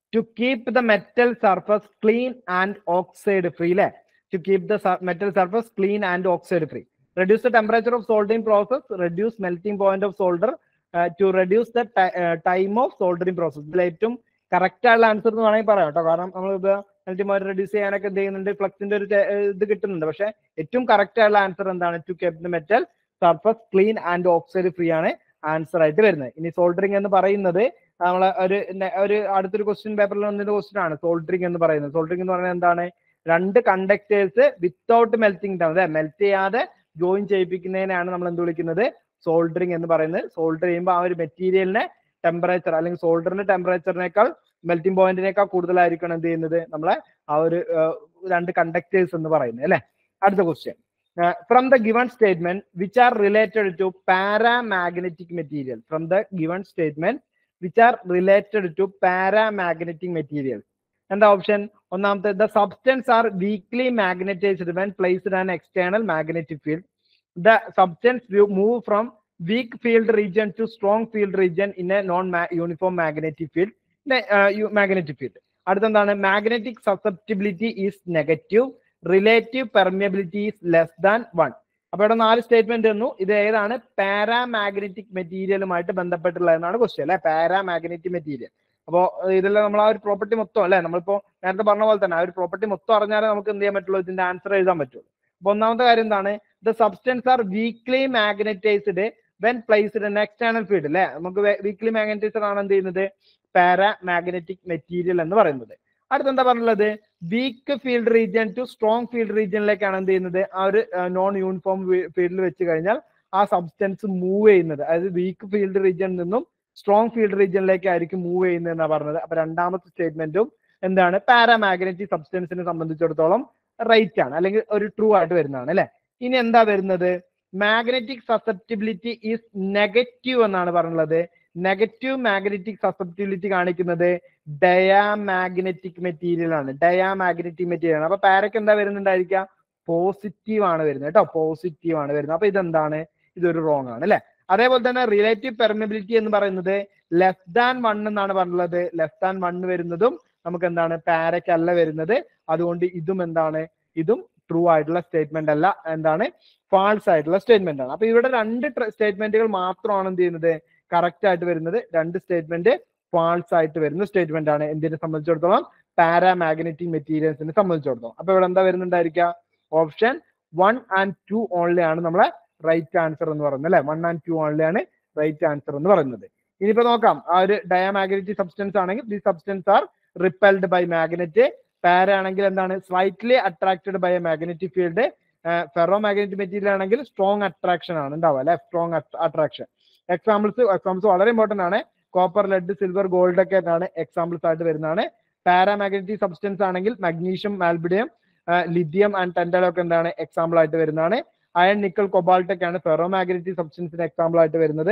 to keep the metal surface clean and oxide free അല്ലേ to keep the metal surface clean and oxide free reduce the temperature of soldering process reduce melting point of solder to reduce the time of soldering process ഇതിൽ ഏറ്റവും correct ആയിട്ടുള്ള answer എന്ന് വേണമെങ്കിൽ പറയാം കേട്ടോ കാരണം നമ്മൾ ഇത് മെൽറ്റിംഗ് പോയിന്റ് റെഡ്യൂസ് ചെയ്യാനൊക്കെ എന്ത് ചെയ്യുന്നുണ്ട് ഫ്ലക്സിന്റെ ഒരു ചെ- ഏർ ഇത് കിട്ടുന്നുണ്ട് പക്ഷെ ഏറ്റവും കറക്റ്റ് ആയിട്ടുള്ള ആൻസർ എന്താണ് to keep the metal surface clean and oxide free ആണ് ആൻസർ ആയിട്ട് വരുന്നത് ഇനി സോൾഡറിംഗ് എന്ന് പറയുന്നത് നമ്മൾ ഒരു നെ- ഒരു അടുത്തൊരു ക്വസ്റ്റ്യൻ പേപ്പറിൽ വന്നൊരു ക്വസ്റ്റ്യൻ ആണ് സോൾഡറിംഗ് എന്ന് പറയുന്നത് സോൾഡറിംഗ് എന്ന് പറയുന്നത് എന്താണ് രണ്ട് കണ്ടക്ടേഴ്സ് വിത്തൗട്ട് മെൽറ്റിംഗ് ഡൗൺ അല്ലെ മെൽറ്റ് ചെയ്യാതെ ജോയിൻ ചെയ്യിപ്പിക്കുന്നതിനാണ് നമ്മൾ എന്ത് വിളിക്കുന്നത് സോൾഡറിംഗ് എന്ന് പറയുന്നത് സോൾഡർ ചെയ്യുമ്പോൾ ആ ഒരു മെറ്റീരിയലിന്റെ ടെമ്പറേച്ചർ അല്ലെങ്കിൽ സോൾഡറിന്റെ ടെമ്പറേച്ചറിനേക്കാൾ മെൽറ്റിംഗ് പോയിന്റിനേക്കാൾ കൂടുതലായിരിക്കണം എന്ത് ചെയ്യുന്നത് നമ്മളെ ആ ഒരു ഏർ, രണ്ട് കണ്ടക്ടേഴ്സ് എന്ന് പറയുന്നത് അല്ലെ അടുത്ത question from the given statement which are related to paramagnetic material from the given statement which are related to paramagnetic material എന്താ ഓപ്ഷൻ ഒന്നാമത്തെ the substance are weakly magnetized when placed an external magnetic field the substance move from weak field region to strong field region in a non uniform magnetic field magnetic field അടുത്തെന്താണ് magnetic susceptibility is negative relative permeability is less than one അപ്പൊ ഇവിടെ നാല് statement തന്നു ഇത് ഏതാണ് paramagnetic മെറ്റീരിയലുമായിട്ട് ബന്ധപ്പെട്ടുള്ള എന്നാണ് question അല്ലെ പാരാമാഗ്നറ്റിക് മെറ്റീരിയൽ അപ്പോ ഇതെല്ലാം നമ്മൾ ആ ഒരു പ്രോപ്പർട്ടി മൊത്തം അല്ലെ നമ്മളിപ്പോ നേരത്തെ പറഞ്ഞ പോലെ തന്നെ ആ ഒരു പ്രോപ്പർട്ടി മൊത്തം അറിഞ്ഞാലേ നമുക്ക് എന്ത് ചെയ്യാൻ പറ്റുള്ളൂ ഇതിന്റെ ആൻസർ എഴുതാൻ പറ്റുള്ളൂ അപ്പൊ ഒന്നാമത്തെ കാര്യം എന്താണ് the substance are weakly magnetized when placed in external field അല്ലെ നമുക്ക് വീക്ക്ലി മാഗ്നറ്റൈസ്ഡ് ആണ് എന്ത് ചെയ്യുന്നത് പാരാമാഗ്നറ്റിക് മെറ്റീരിയൽ എന്ന് പറയുന്നത് അടുത്ത എന്താ പറഞ്ഞുള്ളത് weak field region to strong field റീജിയനിലേക്കാണ് എന്ത് ചെയ്യുന്നത് ആ ഒരു നോൺ യൂണിഫോം ഫീൽഡിൽ വെച്ച് കഴിഞ്ഞാൽ ആ സബ്സ്റ്റൻസ് മൂവ് ചെയ്യുന്നത് അതായത് വീക്ക് ഫീൽഡ് റീജിയനിൽ നിന്നും സ്ട്രോങ് ഫീൽഡ് റീജിയനിലേക്കായിരിക്കും മൂവ് ചെയ്യുന്നത് എന്നാണ് പറഞ്ഞത് അപ്പൊ രണ്ടാമത്തെ സ്റ്റേറ്റ്മെന്റും എന്താണ് പാരാമാഗ്നറ്റിക് സബ്സ്റ്റൻസിനെ സംബന്ധിച്ചിടത്തോളം റൈറ്റ് ആണ് അല്ലെങ്കിൽ ഒരു ട്രൂ ആയിട്ട് വരുന്നതാണ് അല്ലെ ഇനി എന്താ വരുന്നത് മാഗ്നറ്റിക് സസെപ്റ്റിബിലിറ്റി ഈസ് നെഗറ്റീവ് എന്നാണ് പറഞ്ഞുള്ളത് നെഗറ്റീവ് മാഗ്നറ്റിക് സസെപ്റ്റിബിലിറ്റി കാണിക്കുന്നത് ഡയാമാഗ്നറ്റിക് മെറ്റീരിയൽ ആണ് ഡയാമാഗ്നറ്റിക് മെറ്റീരിയൽ ആണ് അപ്പൊ പാരക്ക് എന്താ വരുന്നുണ്ടായിരിക്കുക പോസിറ്റീവ് ആണ് വരുന്നത് കേട്ടോ പോസിറ്റീവ് ആണ് വരുന്നത് അപ്പൊ ഇതെന്താണ് ഇതൊരു റോങ് ആണ് അല്ലെ അതേപോലെ തന്നെ റിലേറ്റീവ് പെർമിബിലിറ്റി എന്ന് പറയുന്നത് ലെസ് ദാൻ വൺ എന്നാണ് പറഞ്ഞുള്ളത് ലെസ് ദാൻ വൺ വരുന്നതും നമുക്ക് എന്താണ് പാരക്ക് അല്ല വരുന്നത് അതുകൊണ്ട് ഇതും എന്താണ് ഇതും ട്രൂ ആയിട്ടുള്ള സ്റ്റേറ്റ്മെന്റ് അല്ല എന്താണ് ഫാൾസ് ആയിട്ടുള്ള സ്റ്റേറ്റ്മെന്റ് ആണ് അപ്പൊ ഇവിടെ രണ്ട് സ്റ്റേറ്റ്മെന്റുകൾ മാത്രമാണ് എന്ത് ചെയ്യുന്നത് കറക്റ്റ് ആയിട്ട് വരുന്നത് രണ്ട് സ്റ്റേറ്റ്മെന്റ് ഫാൾസ് ആയിട്ട് വരുന്ന സ്റ്റേറ്റ്മെന്റ് ആണ് എന്തിനെ സംബന്ധിച്ചിടത്തോളം പാരാമാഗ്നറ്റിക് മെറ്റീരിയൽസിനെ സംബന്ധിച്ചിടത്തോളം അപ്പൊ ഇവിടെ എന്താ വരുന്നുണ്ടായിരിക്കുക option one and two only ആണ് നമ്മളെ റൈറ്റ് ആൻസർ എന്ന് പറയുന്നത് അല്ലെ വൺ ആൻഡ് ടു ഓൺലി ആണ് റൈറ്റ് ആൻസർ എന്ന് പറയുന്നത് ഇനിയിപ്പോ നോക്കാം ആ ഒരു ഡയാമാഗ്നറ്റിക് സബ്സ്റ്റൻസ് ആണെങ്കിൽ the substance are repelled by magnet para ആണെങ്കിൽ എന്താണ് slightly attracted by a magnetic field ferromagnetic material ആണെങ്കിൽ സ്ട്രോങ് അട്രാക്ഷൻ ആണ് ഉണ്ടാവുക അല്ലെ സ്ട്രോങ് അട്രാക്ഷൻ എക്സാമ്പിൾസ് എക്സാമ്പിൾസ് വളരെ ഇമ്പോർട്ടന്റ് ആണ് കോപ്പർ ലെഡ് സിൽവർ ഗോൾഡ് ഒക്കെ ആണ് എക്സാമ്പിൾസ് ആയിട്ട് വരുന്നതാണ് പാരാമാഗ്നറ്റിക് സബ്സ്റ്റൻസ് ആണെങ്കിൽ magnesium molybdenum lithium and tantalum ഒക്കെ എന്താണ് എക്സാമ്പിൾ ആയിട്ട് വരുന്നതാണ് അയൺ നിക്കൽ കൊബാൾട്ട് ഒക്കെയാണ് ഫെറോ മാഗ്നറ്റിക് സബ്സ്റ്റൻസിന് എക്സാമ്പിൾ ആയിട്ട് വരുന്നത്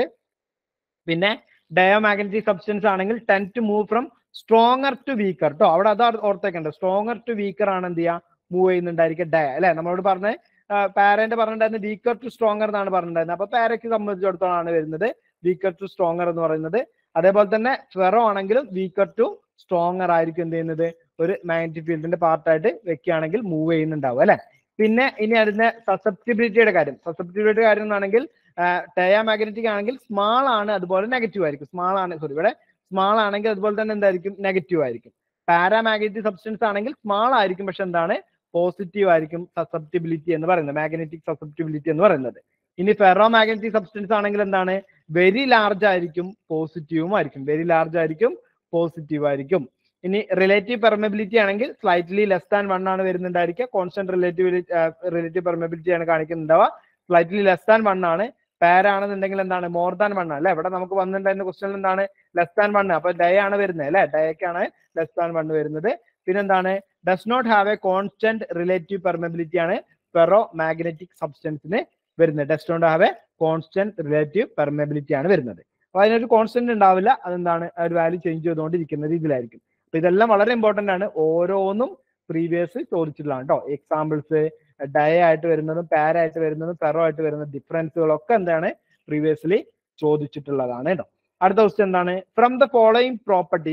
പിന്നെ ഡയോമാഗ്നറ്റിക് സബ്സ്റ്റൻസ് ആണെങ്കിൽ tend to move from stronger to weaker കേട്ടോ അവിടെ അതാ ഓർത്തേക്കണ്ട സ്ട്രോങ്ങർ ടു വീക്കർ ആണ് എന്ത് ചെയ്യുക മൂവ് ചെയ്യുന്നുണ്ടായിരിക്കും ഡയ അല്ലെ നമ്മളോട് പറഞ്ഞ പാരന്റ് പറഞ്ഞിട്ടുണ്ടായിരുന്നു വീക്കർ ടു സ്ട്രോങ്ങർ എന്നാണ് പറഞ്ഞിട്ടുണ്ടായിരുന്നത് അപ്പൊ പാരയ്ക്ക് സംബന്ധിച്ചിടത്തോളം ആണ് വരുന്നത് വീക്കർ ടു സ്ട്രോങ്ങർ എന്ന് പറയുന്നത് അതേപോലെ തന്നെ ഫെറോ ആണെങ്കിലും വീക്കർ ടു സ്ട്രോങ്ങർ ആയിരിക്കും എന്ത് ചെയ്യുന്നത് ഒരു മാഗ്നറ്റിക് ഫീൽഡിന്റെ പാർട്ടായിട്ട് വെക്കുകയാണെങ്കിൽ മൂവ് ചെയ്യുന്നുണ്ടാവും അല്ലെ പിന്നെ ഇനി അതിന്റെ സസെപ്റ്റിബിലിറ്റിയുടെ കാര്യം സസെപ്റ്റിബിലിറ്റി കാര്യം എന്നാണെങ്കിൽ ടയ മാഗ്നറ്റിക് ആണെങ്കിൽ സ്മാൾ ആണ് അതുപോലെ നെഗറ്റീവ് ആയിരിക്കും സ്മാൾ ആണ് സോറി ഇവിടെ സ്മാൾ ആണെങ്കിൽ അതുപോലെ തന്നെ എന്തായിരിക്കും നെഗറ്റീവ് ആയിരിക്കും പാരാമാഗ്നറ്റിക് സബ്സ്റ്റൻസ് ആണെങ്കിൽ സ്മാൾ ആയിരിക്കും പക്ഷെ എന്താണ് പോസിറ്റീവ് ആയിരിക്കും സസെപ്റ്റിബിലിറ്റി എന്ന് പറയുന്നത് മാഗ്നറ്റിക് സസെപ്റ്റിബിലിറ്റി എന്ന് പറയുന്നത് ഇനി ഫെറോ മാഗ്നറ്റിക് സബ്സ്റ്റൻസ് ആണെങ്കിൽ എന്താണ് വെരി ലാർജ് ആയിരിക്കും പോസിറ്റീവും ആയിരിക്കും വെരി ലാർജ് ആയിരിക്കും പോസിറ്റീവ് ആയിരിക്കും ഇനി റിലേറ്റീവ് പെർമബിലിറ്റി ആണെങ്കിൽ സ്ലൈറ്റ്ലി ലെസ് ദാൻ വൺ ആണ് വരുന്നുണ്ടായിരിക്കുക കോൺസ്റ്റന്റ് റിലേറ്റീവ് റിലേറ്റീവ് പെർമബിലിറ്റി ആണ് കാണിക്കുന്നുണ്ടാവുക സ്ലൈറ്റ്ലി ലെസ് ദാൻ വൺ ആണ് പാര ആണെന്നുണ്ടെങ്കിൽ എന്താണ് മോർ ദാൻ വൺ അല്ലെ ഇവിടെ നമുക്ക് വന്നിട്ടുണ്ടായിരുന്ന ക്വസ്റ്റ്യൻ എന്താണ് ലെസ് ദാൻ വൺ അപ്പൊ ഡയ ആണ് വരുന്നത് അല്ലെ ഡയക്കാണ് ലെസ് ദാൻ വൺ വരുന്നത് പിന്നെന്താണ് does not have a constant relative permeability ആണ് ഫെറോ മാഗ്നറ്റിക് സബ്സ്റ്റൻസിന് വരുന്നത് does not have a constant relative permeability ആണ് വരുന്നത് അപ്പൊ അതിനൊരു കോൺസ്റ്റന്റ് ഉണ്ടാവില്ല അതെന്താണ് ആ ഒരു വാല്യൂ ചേഞ്ച് ചെയ്തുകൊണ്ടിരിക്കുന്ന രീതിയിലായിരിക്കും അപ്പൊ ഇതെല്ലാം വളരെ ഇമ്പോർട്ടന്റ് ആണ് ഓരോന്നും പ്രീവിയസ് ചോദിച്ചിട്ടുള്ളതാണ് കേട്ടോ എക്സാമ്പിൾസ് ഡയ ആയിട്ട് വരുന്നതും പാര ആയിട്ട് വരുന്നതും ഫെറോ ആയിട്ട് വരുന്ന ഡിഫറൻസുകളൊക്കെ എന്താണ് പ്രീവിയസ്ലി ചോദിച്ചിട്ടുള്ളതാണ് കേട്ടോ അടുത്ത ക്വസ്റ്റ്യൻ എന്താണ് from the following properties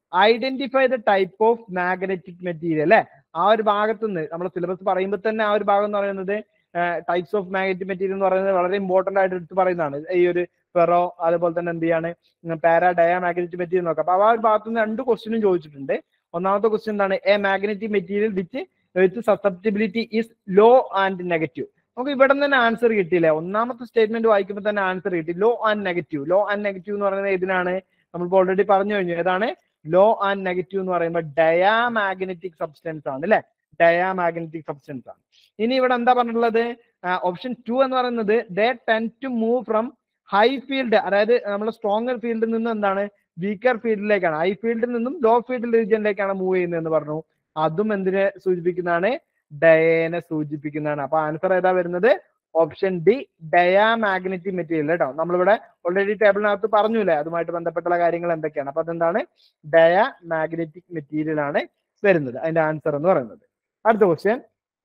identify the type of magnetic material അല്ലെ ആ ഒരു ഭാഗത്ത് നിന്ന് നമ്മുടെ സിലബസ് പറയുമ്പോൾ തന്നെ ആ ഒരു ഭാഗം എന്ന് പറയുന്നത് ടൈപ്സ് ഓഫ് മാഗ്നറ്റിക് മെറ്റീരിയൽ എന്ന് പറയുന്നത് വളരെ ഇമ്പോർട്ടന്റ് ആയിട്ട് എടുത്ത് പറയുന്നതാണ് ഈ ഒരു ഫെറോ അതുപോലെ തന്നെ എന്ത് ചെയ്യാണ് പാരാ ഡയാ മാഗ്നറ്റിക് മെറ്റീരിയൽ നോക്കാം അപ്പൊ ആ ഒരു ഭാഗത്ത് നിന്ന് രണ്ട് ക്വസ്റ്റ്യനും ചോദിച്ചിട്ടുണ്ട് ഒന്നാമത്തെ ക്വസ്റ്റ്യൻ എന്താണ് a magnetic material which with susceptibility is low and negative നമുക്ക് ഇവിടെ നിന്ന് തന്നെ ആൻസർ കിട്ടിയില്ലേ ഒന്നാമത്തെ സ്റ്റേറ്റ്മെന്റ് വായിക്കുമ്പോൾ തന്നെ ആൻസർ കിട്ടി low and negative low and negative എന്ന് പറയുന്നത് ഏതിനാണ് നമ്മളിപ്പോൾ ഓൾറെഡി പറഞ്ഞു കഴിഞ്ഞു ഏതാണ് ലോ ആൻഡ് നെഗറ്റീവ് എന്ന് പറയുമ്പോൾ ഡയാമാഗ്നറ്റിക് സബ്സ്റ്റൻസ് ആണ് അല്ലെ ഡയാമാഗ്നറ്റിക് സബ്സ്റ്റൻസ് ആണ് ഇനി ഇവിടെ എന്താ പറഞ്ഞിട്ടുള്ളത് ഓപ്ഷൻ ടു എന്ന് പറയുന്നത് they tend to move from high field അതായത് നമ്മൾ സ്ട്രോങ്ങർ ഫീൽഡിൽ നിന്ന് എന്താണ് വീക്കർ ഫീൽഡിലേക്കാണ് ഹൈ ഫീൽഡിൽ നിന്നും ലോ ഫീൽഡ് റീജിയനിലേക്കാണ് മൂവ് ചെയ്യുന്നത് എന്ന് പറഞ്ഞു അതും എന്തിനെ സൂചിപ്പിക്കുന്നതാണ് ഡയേനെ സൂചിപ്പിക്കുന്നതാണ് അപ്പൊ ആൻസർ ഏതാ വരുന്നത് ഓപ്ഷൻ ഡി ഡയാമാഗ്നറ്റിക് മെറ്റീരിയൽ കേട്ടോ നമ്മളിവിടെ ഓൾറെഡി ടേബിളിനകത്ത് പറഞ്ഞില്ലേ അതുമായിട്ട് ബന്ധപ്പെട്ടുള്ള കാര്യങ്ങൾ എന്തൊക്കെയാണ് അപ്പൊ അതെന്താണ് ഡയാമാഗ്നറ്റിക് മെറ്റീരിയൽ ആണ് വരുന്നത് അതിന്റെ ആൻസർ എന്ന് പറയുന്നത് അടുത്ത question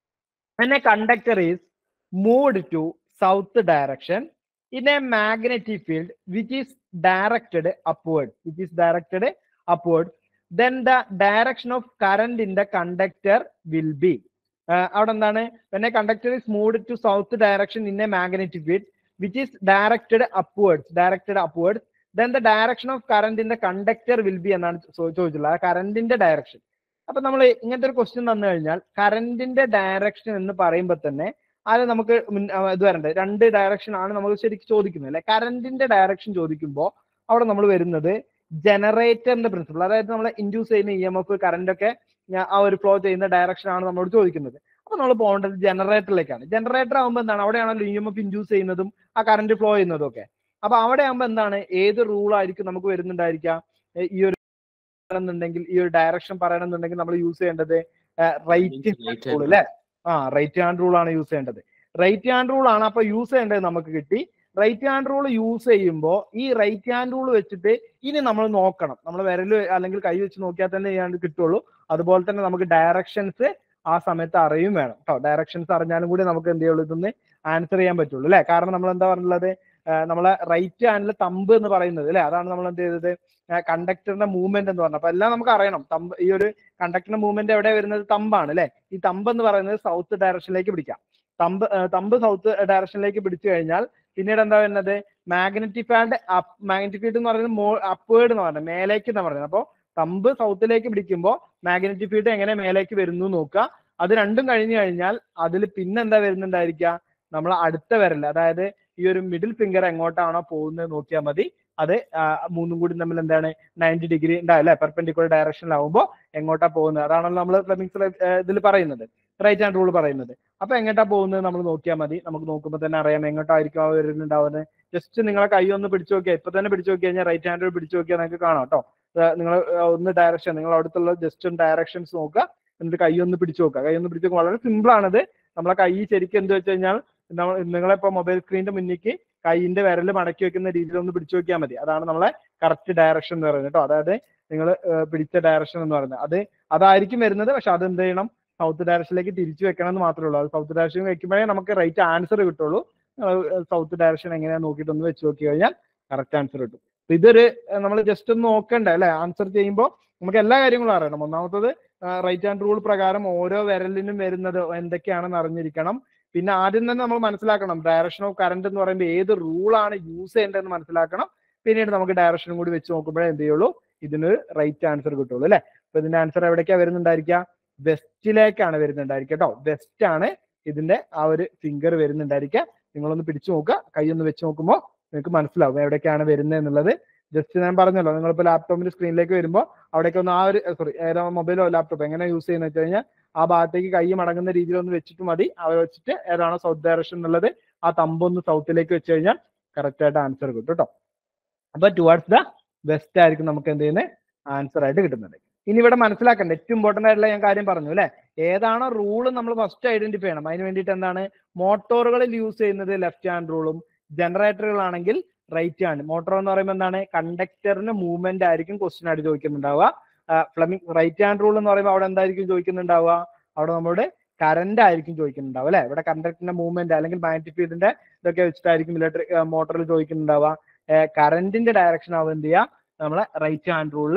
a conductor is moved to south direction in a magnetic field which is directed upward which is directed upward then the direction of current in the conductor will be uh, അവിടെ എന്താണ് when a conductor is moved to south direction in a magnetic field which is directed upwards directed upwards then the direction of current in the conductor will be എന്നാണ് ചോ- ചോദിച്ചിട്ടുള്ളത് ആ കറന്റിന്റെ direction അപ്പൊ നമ്മൾ ഇങ്ങനത്തെ ഒരു ക്വസ്റ്റ്യൻ തന്നു കഴിഞ്ഞാൽ കറന്റിന്റെ ഡയറക്ഷൻ എന്ന് പറയുമ്പോൾ തന്നെ അത് നമുക്ക് മുൻ- ആ, ഇത് വരണ്ടേ രണ്ട് ഡയറക്ഷൻ ആണ് നമുക്ക് ശരിക്കും ചോദിക്കുന്നത് അല്ലെ കറന്റിന്റെ ഡയറക്ഷൻ ചോദിക്കുമ്പോൾ അവിടെ നമ്മൾ വരുന്നത് ജനറേറ്ററിന്റെ പ്രിൻസിപ്പിൾ അതായത് നമ്മൾ ഇൻഡ്യൂസ് ചെയ്യുന്ന ഇ എം എഫ് കറന്റ് ഒക്കെ ഞാ- ആ ഒരു ഫ്ലോ ചെയ്യുന്ന ഡയറക്ഷൻ ആണ് നമ്മളോട് ചോദിക്കുന്നത് അപ്പൊ നമ്മൾ പോകേണ്ടത് ജനറേറ്ററിലേക്കാണ് ജനറേറ്റർ ആകുമ്പോൾ എന്താണ് അവിടെയാണല്ലോ ഇ എം എഫ് ഇൻഡ്യൂസ് ചെയ്യുന്നതും ആ കറന്റ് ഫ്ലോ ചെയ്യുന്നതും ഒക്കെ അപ്പൊ അവിടെ ആകുമ്പോൾ എന്താണ് ഏത് റൂൾ ആയിരിക്കും നമുക്ക് വരുന്നുണ്ടായിരിക്കാം ഏ, ഈ ഒരു എന്നുണ്ടെങ്കിൽ ഈ ഒരു ഡയറക്ഷൻ പറയണമെന്നുണ്ടെങ്കിൽ നമ്മൾ യൂസ് ചെയ്യേണ്ടത് റൈറ്റ് Right റൂൾ അല്ലെ ആ റൈറ്റ് ഹാൻഡ് റൂൾ ആണ് യൂസ് ചെയ്യേണ്ടത് റൈറ്റ് ഹാൻഡ് റൂൾ ആണ് അപ്പൊ യൂസ് ചെയ്യേണ്ടത് നമുക്ക് കിട്ടി റൈറ്റ് ഹാൻഡ് റൂൾ യൂസ് ചെയ്യുമ്പോൾ ഈ റൈറ്റ് ഹാൻഡ് റൂൾ വെച്ചിട്ട് ഇനി നമ്മൾ നോക്കണം നമ്മൾ വിരൽ അല്ലെങ്കിൽ കൈ വെച്ച് നോക്കിയാൽ തന്നെ ചെയ്യാണ്ട് കിട്ടുള്ളൂ അതുപോലെ തന്നെ നമുക്ക് ഡയറക്ഷൻസ് ആ സമയത്ത് അറിയും വേണം കേട്ടോ ഡയറക്ഷൻസ് അറിഞ്ഞാലും കൂടി നമുക്ക് എന്ത് ചെയ്യുള്ളൂ ഇതൊന്ന് ആൻസർ ചെയ്യാൻ പറ്റുള്ളൂ അല്ലെ കാരണം നമ്മൾ എന്താ പറഞ്ഞുള്ളത് ആ, നമ്മളെ റൈറ്റ് ഹാൻഡിൽ തമ്പ് എന്ന് പറയുന്നത് അല്ലെ അതാണ് നമ്മൾ എന്ത് ചെയ്തത് കണ്ടക്ടറിന്റെ മൂവ്മെന്റ് എന്ന് പറഞ്ഞത് അപ്പൊ എല്ലാം നമുക്ക് അറിയണം തമ്പ് ഈ ഒരു കണ്ടക്ടറിന്റെ മൂവ്മെന്റ് എവിടെ വരുന്നത് തമ്പാണ് അല്ലെ ഈ തമ്പ് എന്ന് പറയുന്നത് സൗത്ത് ഡയറക്ഷനിലേക്ക് പിടിക്കാം തമ്പ് ആ, തമ്പ് സൗത്ത് ഡയറക്ഷനിലേക്ക് പിടിച്ചു കഴിഞ്ഞാൽ പിന്നീട് എന്താ വരുന്നത് മാഗ്നറ്റിക് ഫീൽഡ് മാഗ്നറ്റിക് ഫീൽഡ് എന്ന് പറയുന്നത് മോ അപ്വേർഡ് എന്ന് പറയുന്നത് മേലേക്ക് എന്ന് പറയുന്നത് അപ്പോൾ തമ്പ് സൗത്തിലേക്ക് പിടിക്കുമ്പോൾ മാഗ്നറ്റിക് ഫീൽഡ് എങ്ങനെ മേലേക്ക് വരുന്നു നോക്കുക അത് രണ്ടും കഴിഞ്ഞു കഴിഞ്ഞാൽ അതിൽ പിന്നെ എന്താ വരുന്നുണ്ടായിരിക്കുക നമ്മൾ അടുത്ത വിരൽ അതായത് ഈ ഒരു മിഡിൽ ഫിംഗർ എങ്ങോട്ടാണോ പോകുന്നത് നോക്കിയാൽ മതി അത് ആ, മൂന്നും കൂടി തമ്മിൽ എന്താണ് നയൻറ്റി ഡിഗ്രി ഉണ്ടാവും അല്ലെ പെർപെൻഡിക്കുലർ ഡയറക്ഷനിലാവുമ്പോൾ എങ്ങോട്ടാ പോകുന്നത് അതാണല്ലോ നമ്മൾ ഫ്ലെമിങ്സ് ഇതിൽ പറയുന്നത് റൈറ്റ് ഹാൻഡ് റൂൾ പറയുന്നത് അപ്പൊ എങ്ങോട്ടാ പോകുന്നത് നമ്മൾ നോക്കിയാൽ മതി നമുക്ക് നോക്കുമ്പോൾ തന്നെ അറിയാം എങ്ങോട്ടായിരിക്കും ആ വരുന്നുണ്ടാവുന്നത് ജസ്റ്റ് നിങ്ങളെ കൈ ഒന്ന് പിടിച്ചു നോക്കിയാൽ ഇപ്പൊ തന്നെ പിടിച്ചു നോക്കി കഴിഞ്ഞാൽ റൈറ്റ് ഹാൻഡ് പിടിച്ചു നോക്കിയാൽ നിങ്ങൾക്ക് കാണാം കേട്ടോ നിങ്ങൾ ഒന്ന് ഡയറക്ഷൻ നിങ്ങൾ അടുത്തുള്ള ജസ്റ്റ് ഒന്ന് ഡയറക്ഷൻസ് നോക്കുക എന്നിട്ട് കൈ ഒന്ന് പിടിച്ചു നോക്കുക കൈ ഒന്ന് പിടിച്ചു നോക്കുക വളരെ സിമ്പിൾ ആണത് നമ്മളെ കൈ ശരിക്കും എന്ത് വെച്ച് കഴിഞ്ഞാൽ നമ്മൾ നിങ്ങളിപ്പോ മൊബൈൽ സ്ക്രീനിന്റെ മുന്നിലേക്ക് കൈയിന്റെ വിരൽ മടക്കി വെക്കുന്ന രീതിയിൽ ഒന്ന് പിടിച്ചു നോക്കിയാൽ മതി അതാണ് നമ്മളെ കറക്റ്റ് ഡയറക്ഷൻ എന്ന് പറയുന്നത് കേട്ടോ അതായത് നിങ്ങൾ പിടിച്ച ഡയറക്ഷൻ എന്ന് പറയുന്നത് അത് അതായിരിക്കും വരുന്നത് പക്ഷെ അത് എന്ത് ചെയ്യണം സൗത്ത് ഡയറക്ഷനിലേക്ക് തിരിച്ചു വെക്കണം എന്ന് മാത്രമേ ഉള്ളൂ അത് സൗത്ത് ഡയറക്ഷൻ വെക്കുമ്പോഴേ നമുക്ക് റൈറ്റ് ആൻസർ കിട്ടുള്ളൂ സൗത്ത് ഡയറക്ഷൻ എങ്ങനെയാ നോക്കിയിട്ട് ഒന്ന് വെച്ച് നോക്കി കഴിഞ്ഞാൽ കറക്റ്റ് ആൻസർ കിട്ടും അപ്പൊ ഇതൊരു നമ്മൾ ജസ്റ്റ് ഒന്ന് നോക്കണ്ട അല്ലെ ആൻസർ ചെയ്യുമ്പോൾ നമുക്ക് എല്ലാ കാര്യങ്ങളും അറിയണം ഒന്നാമത്തത് റൈറ്റ് ഹാൻഡ് റൂൾ പ്രകാരം ഓരോ വിരലിനും വരുന്നത് എന്തൊക്കെയാണെന്ന് അറിഞ്ഞിരിക്കണം പിന്നെ ആദ്യം തന്നെ നമ്മൾ മനസ്സിലാക്കണം ഡയറക്ഷൻ ഓഫ് കറണ്ട് എന്ന് പറയുമ്പോൾ ഏത് റൂളാണ് യൂസ് ചെയ്യേണ്ടതെന്ന് മനസ്സിലാക്കണം പിന്നീട് നമുക്ക് ഡയറക്ഷനും കൂടി വെച്ച് നോക്കുമ്പോഴേ എന്ത് ചെയ്യുള്ളൂ ഇതിന് റൈറ്റ് ആൻസർ കിട്ടുള്ളൂ അല്ലെ അപ്പൊ ഇതിന്റെ ആൻസർ എവിടേക്കാ വരുന്നുണ്ടായിരിക്കുക വെസ്റ്റിലേക്കാണ് വരുന്നുണ്ടായിരിക്കുക കേട്ടോ വെസ്റ്റ് ആണ് ഇതിന്റെ ആ ഒരു ഫിംഗർ വരുന്നുണ്ടായിരിക്കുക നിങ്ങളൊന്ന് പിടിച്ചു നോക്കുക കൈ ഒന്ന് വെച്ച് നോക്കുമ്പോൾ നിങ്ങൾക്ക് മനസ്സിലാവും എവിടേക്കാണ് വരുന്നത് എന്നുള്ളത് ജസ്റ്റ് ഞാൻ പറഞ്ഞല്ലോ നിങ്ങളിപ്പോൾ ലാപ്ടോപ്പിന്റെ സ്ക്രീനിലേക്ക് വരുമ്പോൾ അവിടേക്ക് ഒന്ന് ആ ഒരു സോറി ഏതാ മൊബൈലോ ലാപ്ടോപ്പ് എങ്ങനെ യൂസ് ചെയ്യുന്നത് വെച്ച് കഴിഞ്ഞാൽ ആ ഭാഗത്തേക്ക് കൈ മടങ്ങുന്ന രീതിയിൽ ഒന്ന് വെച്ചിട്ട് മതി അവർ വെച്ചിട്ട് ഏതാണോ സൗത്ത് ഡയറക്ഷൻ എന്നുള്ളത് ആ തമ്പൊന്ന് സൗത്തിലേക്ക് വെച്ച് കഴിഞ്ഞാൽ കറക്റ്റ് ആയിട്ട് ആൻസർ കിട്ടും കേട്ടോ അപ്പൊ ടുവാർഡ്സ് ദ വെസ്റ്റ് ആയിരിക്കും നമുക്ക് എന്ത് ചെയ്യുന്നത് ആൻസർ ആയിട്ട് കിട്ടുന്നത് ഇനി ഇവിടെ മനസ്സിലാക്കണ്ട ഏറ്റവും ഇമ്പോർട്ടന്റ് ആയിട്ടുള്ള ഞാൻ കാര്യം പറഞ്ഞു അല്ലെ ഏതാണോ റൂൾ നമ്മൾ ഫസ്റ്റ് ഐഡന്റിഫൈ ചെയ്യണം അതിന് വേണ്ടിയിട്ട് എന്താണ് മോട്ടോറുകളിൽ യൂസ് ചെയ്യുന്നത് ലെഫ്റ്റ് ഹാൻഡ് റൂളും ജനറേറ്ററുകളാണെങ്കിൽ റൈറ്റ് ഹാൻഡ് മോട്ടോർ എന്ന് പറയുമ്പോൾ എന്താണ് കണ്ടക്ടറിന് മൂവ്മെന്റ് ആയിരിക്കും ക്വസ്റ്റ്യൻ ആയിട്ട് ചോദിക്കുന്നുണ്ടാവുക ഫ്ലമിംഗ് റൈറ്റ് ഹാൻഡ് റൂൾ എന്ന് പറയുമ്പോൾ അവിടെ എന്തായിരിക്കും ചോദിക്കുന്നുണ്ടാവുക അവിടെ നമ്മുടെ കറന്റ് ആയിരിക്കും ചോദിക്കുന്നുണ്ടാവുക അല്ലെ ഇവിടെ കണ്ടക്ടറിന്റെ മൂവ്മെന്റ് അല്ലെങ്കിൽ മാഗ്നറ്റിക് ഫീൽഡിന്റെ ഇതൊക്കെ വെച്ചിട്ടായിരിക്കും ഇലക്ട്രിക് മോട്ടറിൽ ചോദിക്കുന്നുണ്ടാവുക കറന്റിന്റെ ഡയറക്ഷൻ ആവും എന്ത് ചെയ്യുക നമ്മളെ റൈറ്റ് ഹാൻഡ് റൂളിൽ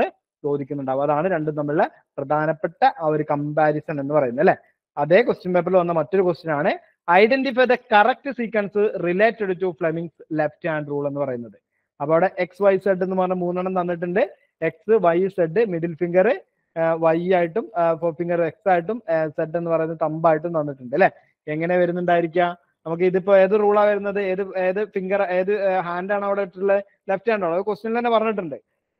ചോദിക്കുന്നുണ്ടാവും അതാണ് രണ്ടും തമ്മിലുള്ള പ്രധാനപ്പെട്ട ആ ഒരു കമ്പാരിസൺ എന്ന് പറയുന്നത് അല്ലെ അതേ ക്വസ്റ്റ്യൻ പേപ്പറിൽ വന്ന മറ്റൊരു ക്വസ്റ്റ്യൻ ആണ് identify the correct sequence related to Fleming's left hand rule എന്ന് പറയുന്നത് അപ്പൊ അവിടെ എക്സ് വൈ സെഡ് എന്ന് പറഞ്ഞ മൂന്നെണ്ണം തന്നിട്ടുണ്ട് X Y Z middle finger Y ആയിട്ടും ഫോർ ഫിംഗർ എക്സ് ആയിട്ടും സെഡ് എന്ന് പറയുന്നത് തമ്പായിട്ടും തന്നിട്ടുണ്ട് അല്ലെ എങ്ങനെ വരുന്നുണ്ടായിരിക്കുക നമുക്ക് ഇതിപ്പോ ഏത് റൂളാ വരുന്നത് ഏത് ഏത് ഫിംഗർ ഏത് ഹാൻഡ് ആണ് അവിടെ ഇട്ടുള്ളത് ലെഫ്റ്റ് ഹാൻഡ് ആണോ ക്വസ്റ്റ്യനിൽ തന്നെ പറഞ്ഞിട്ടുണ്ട്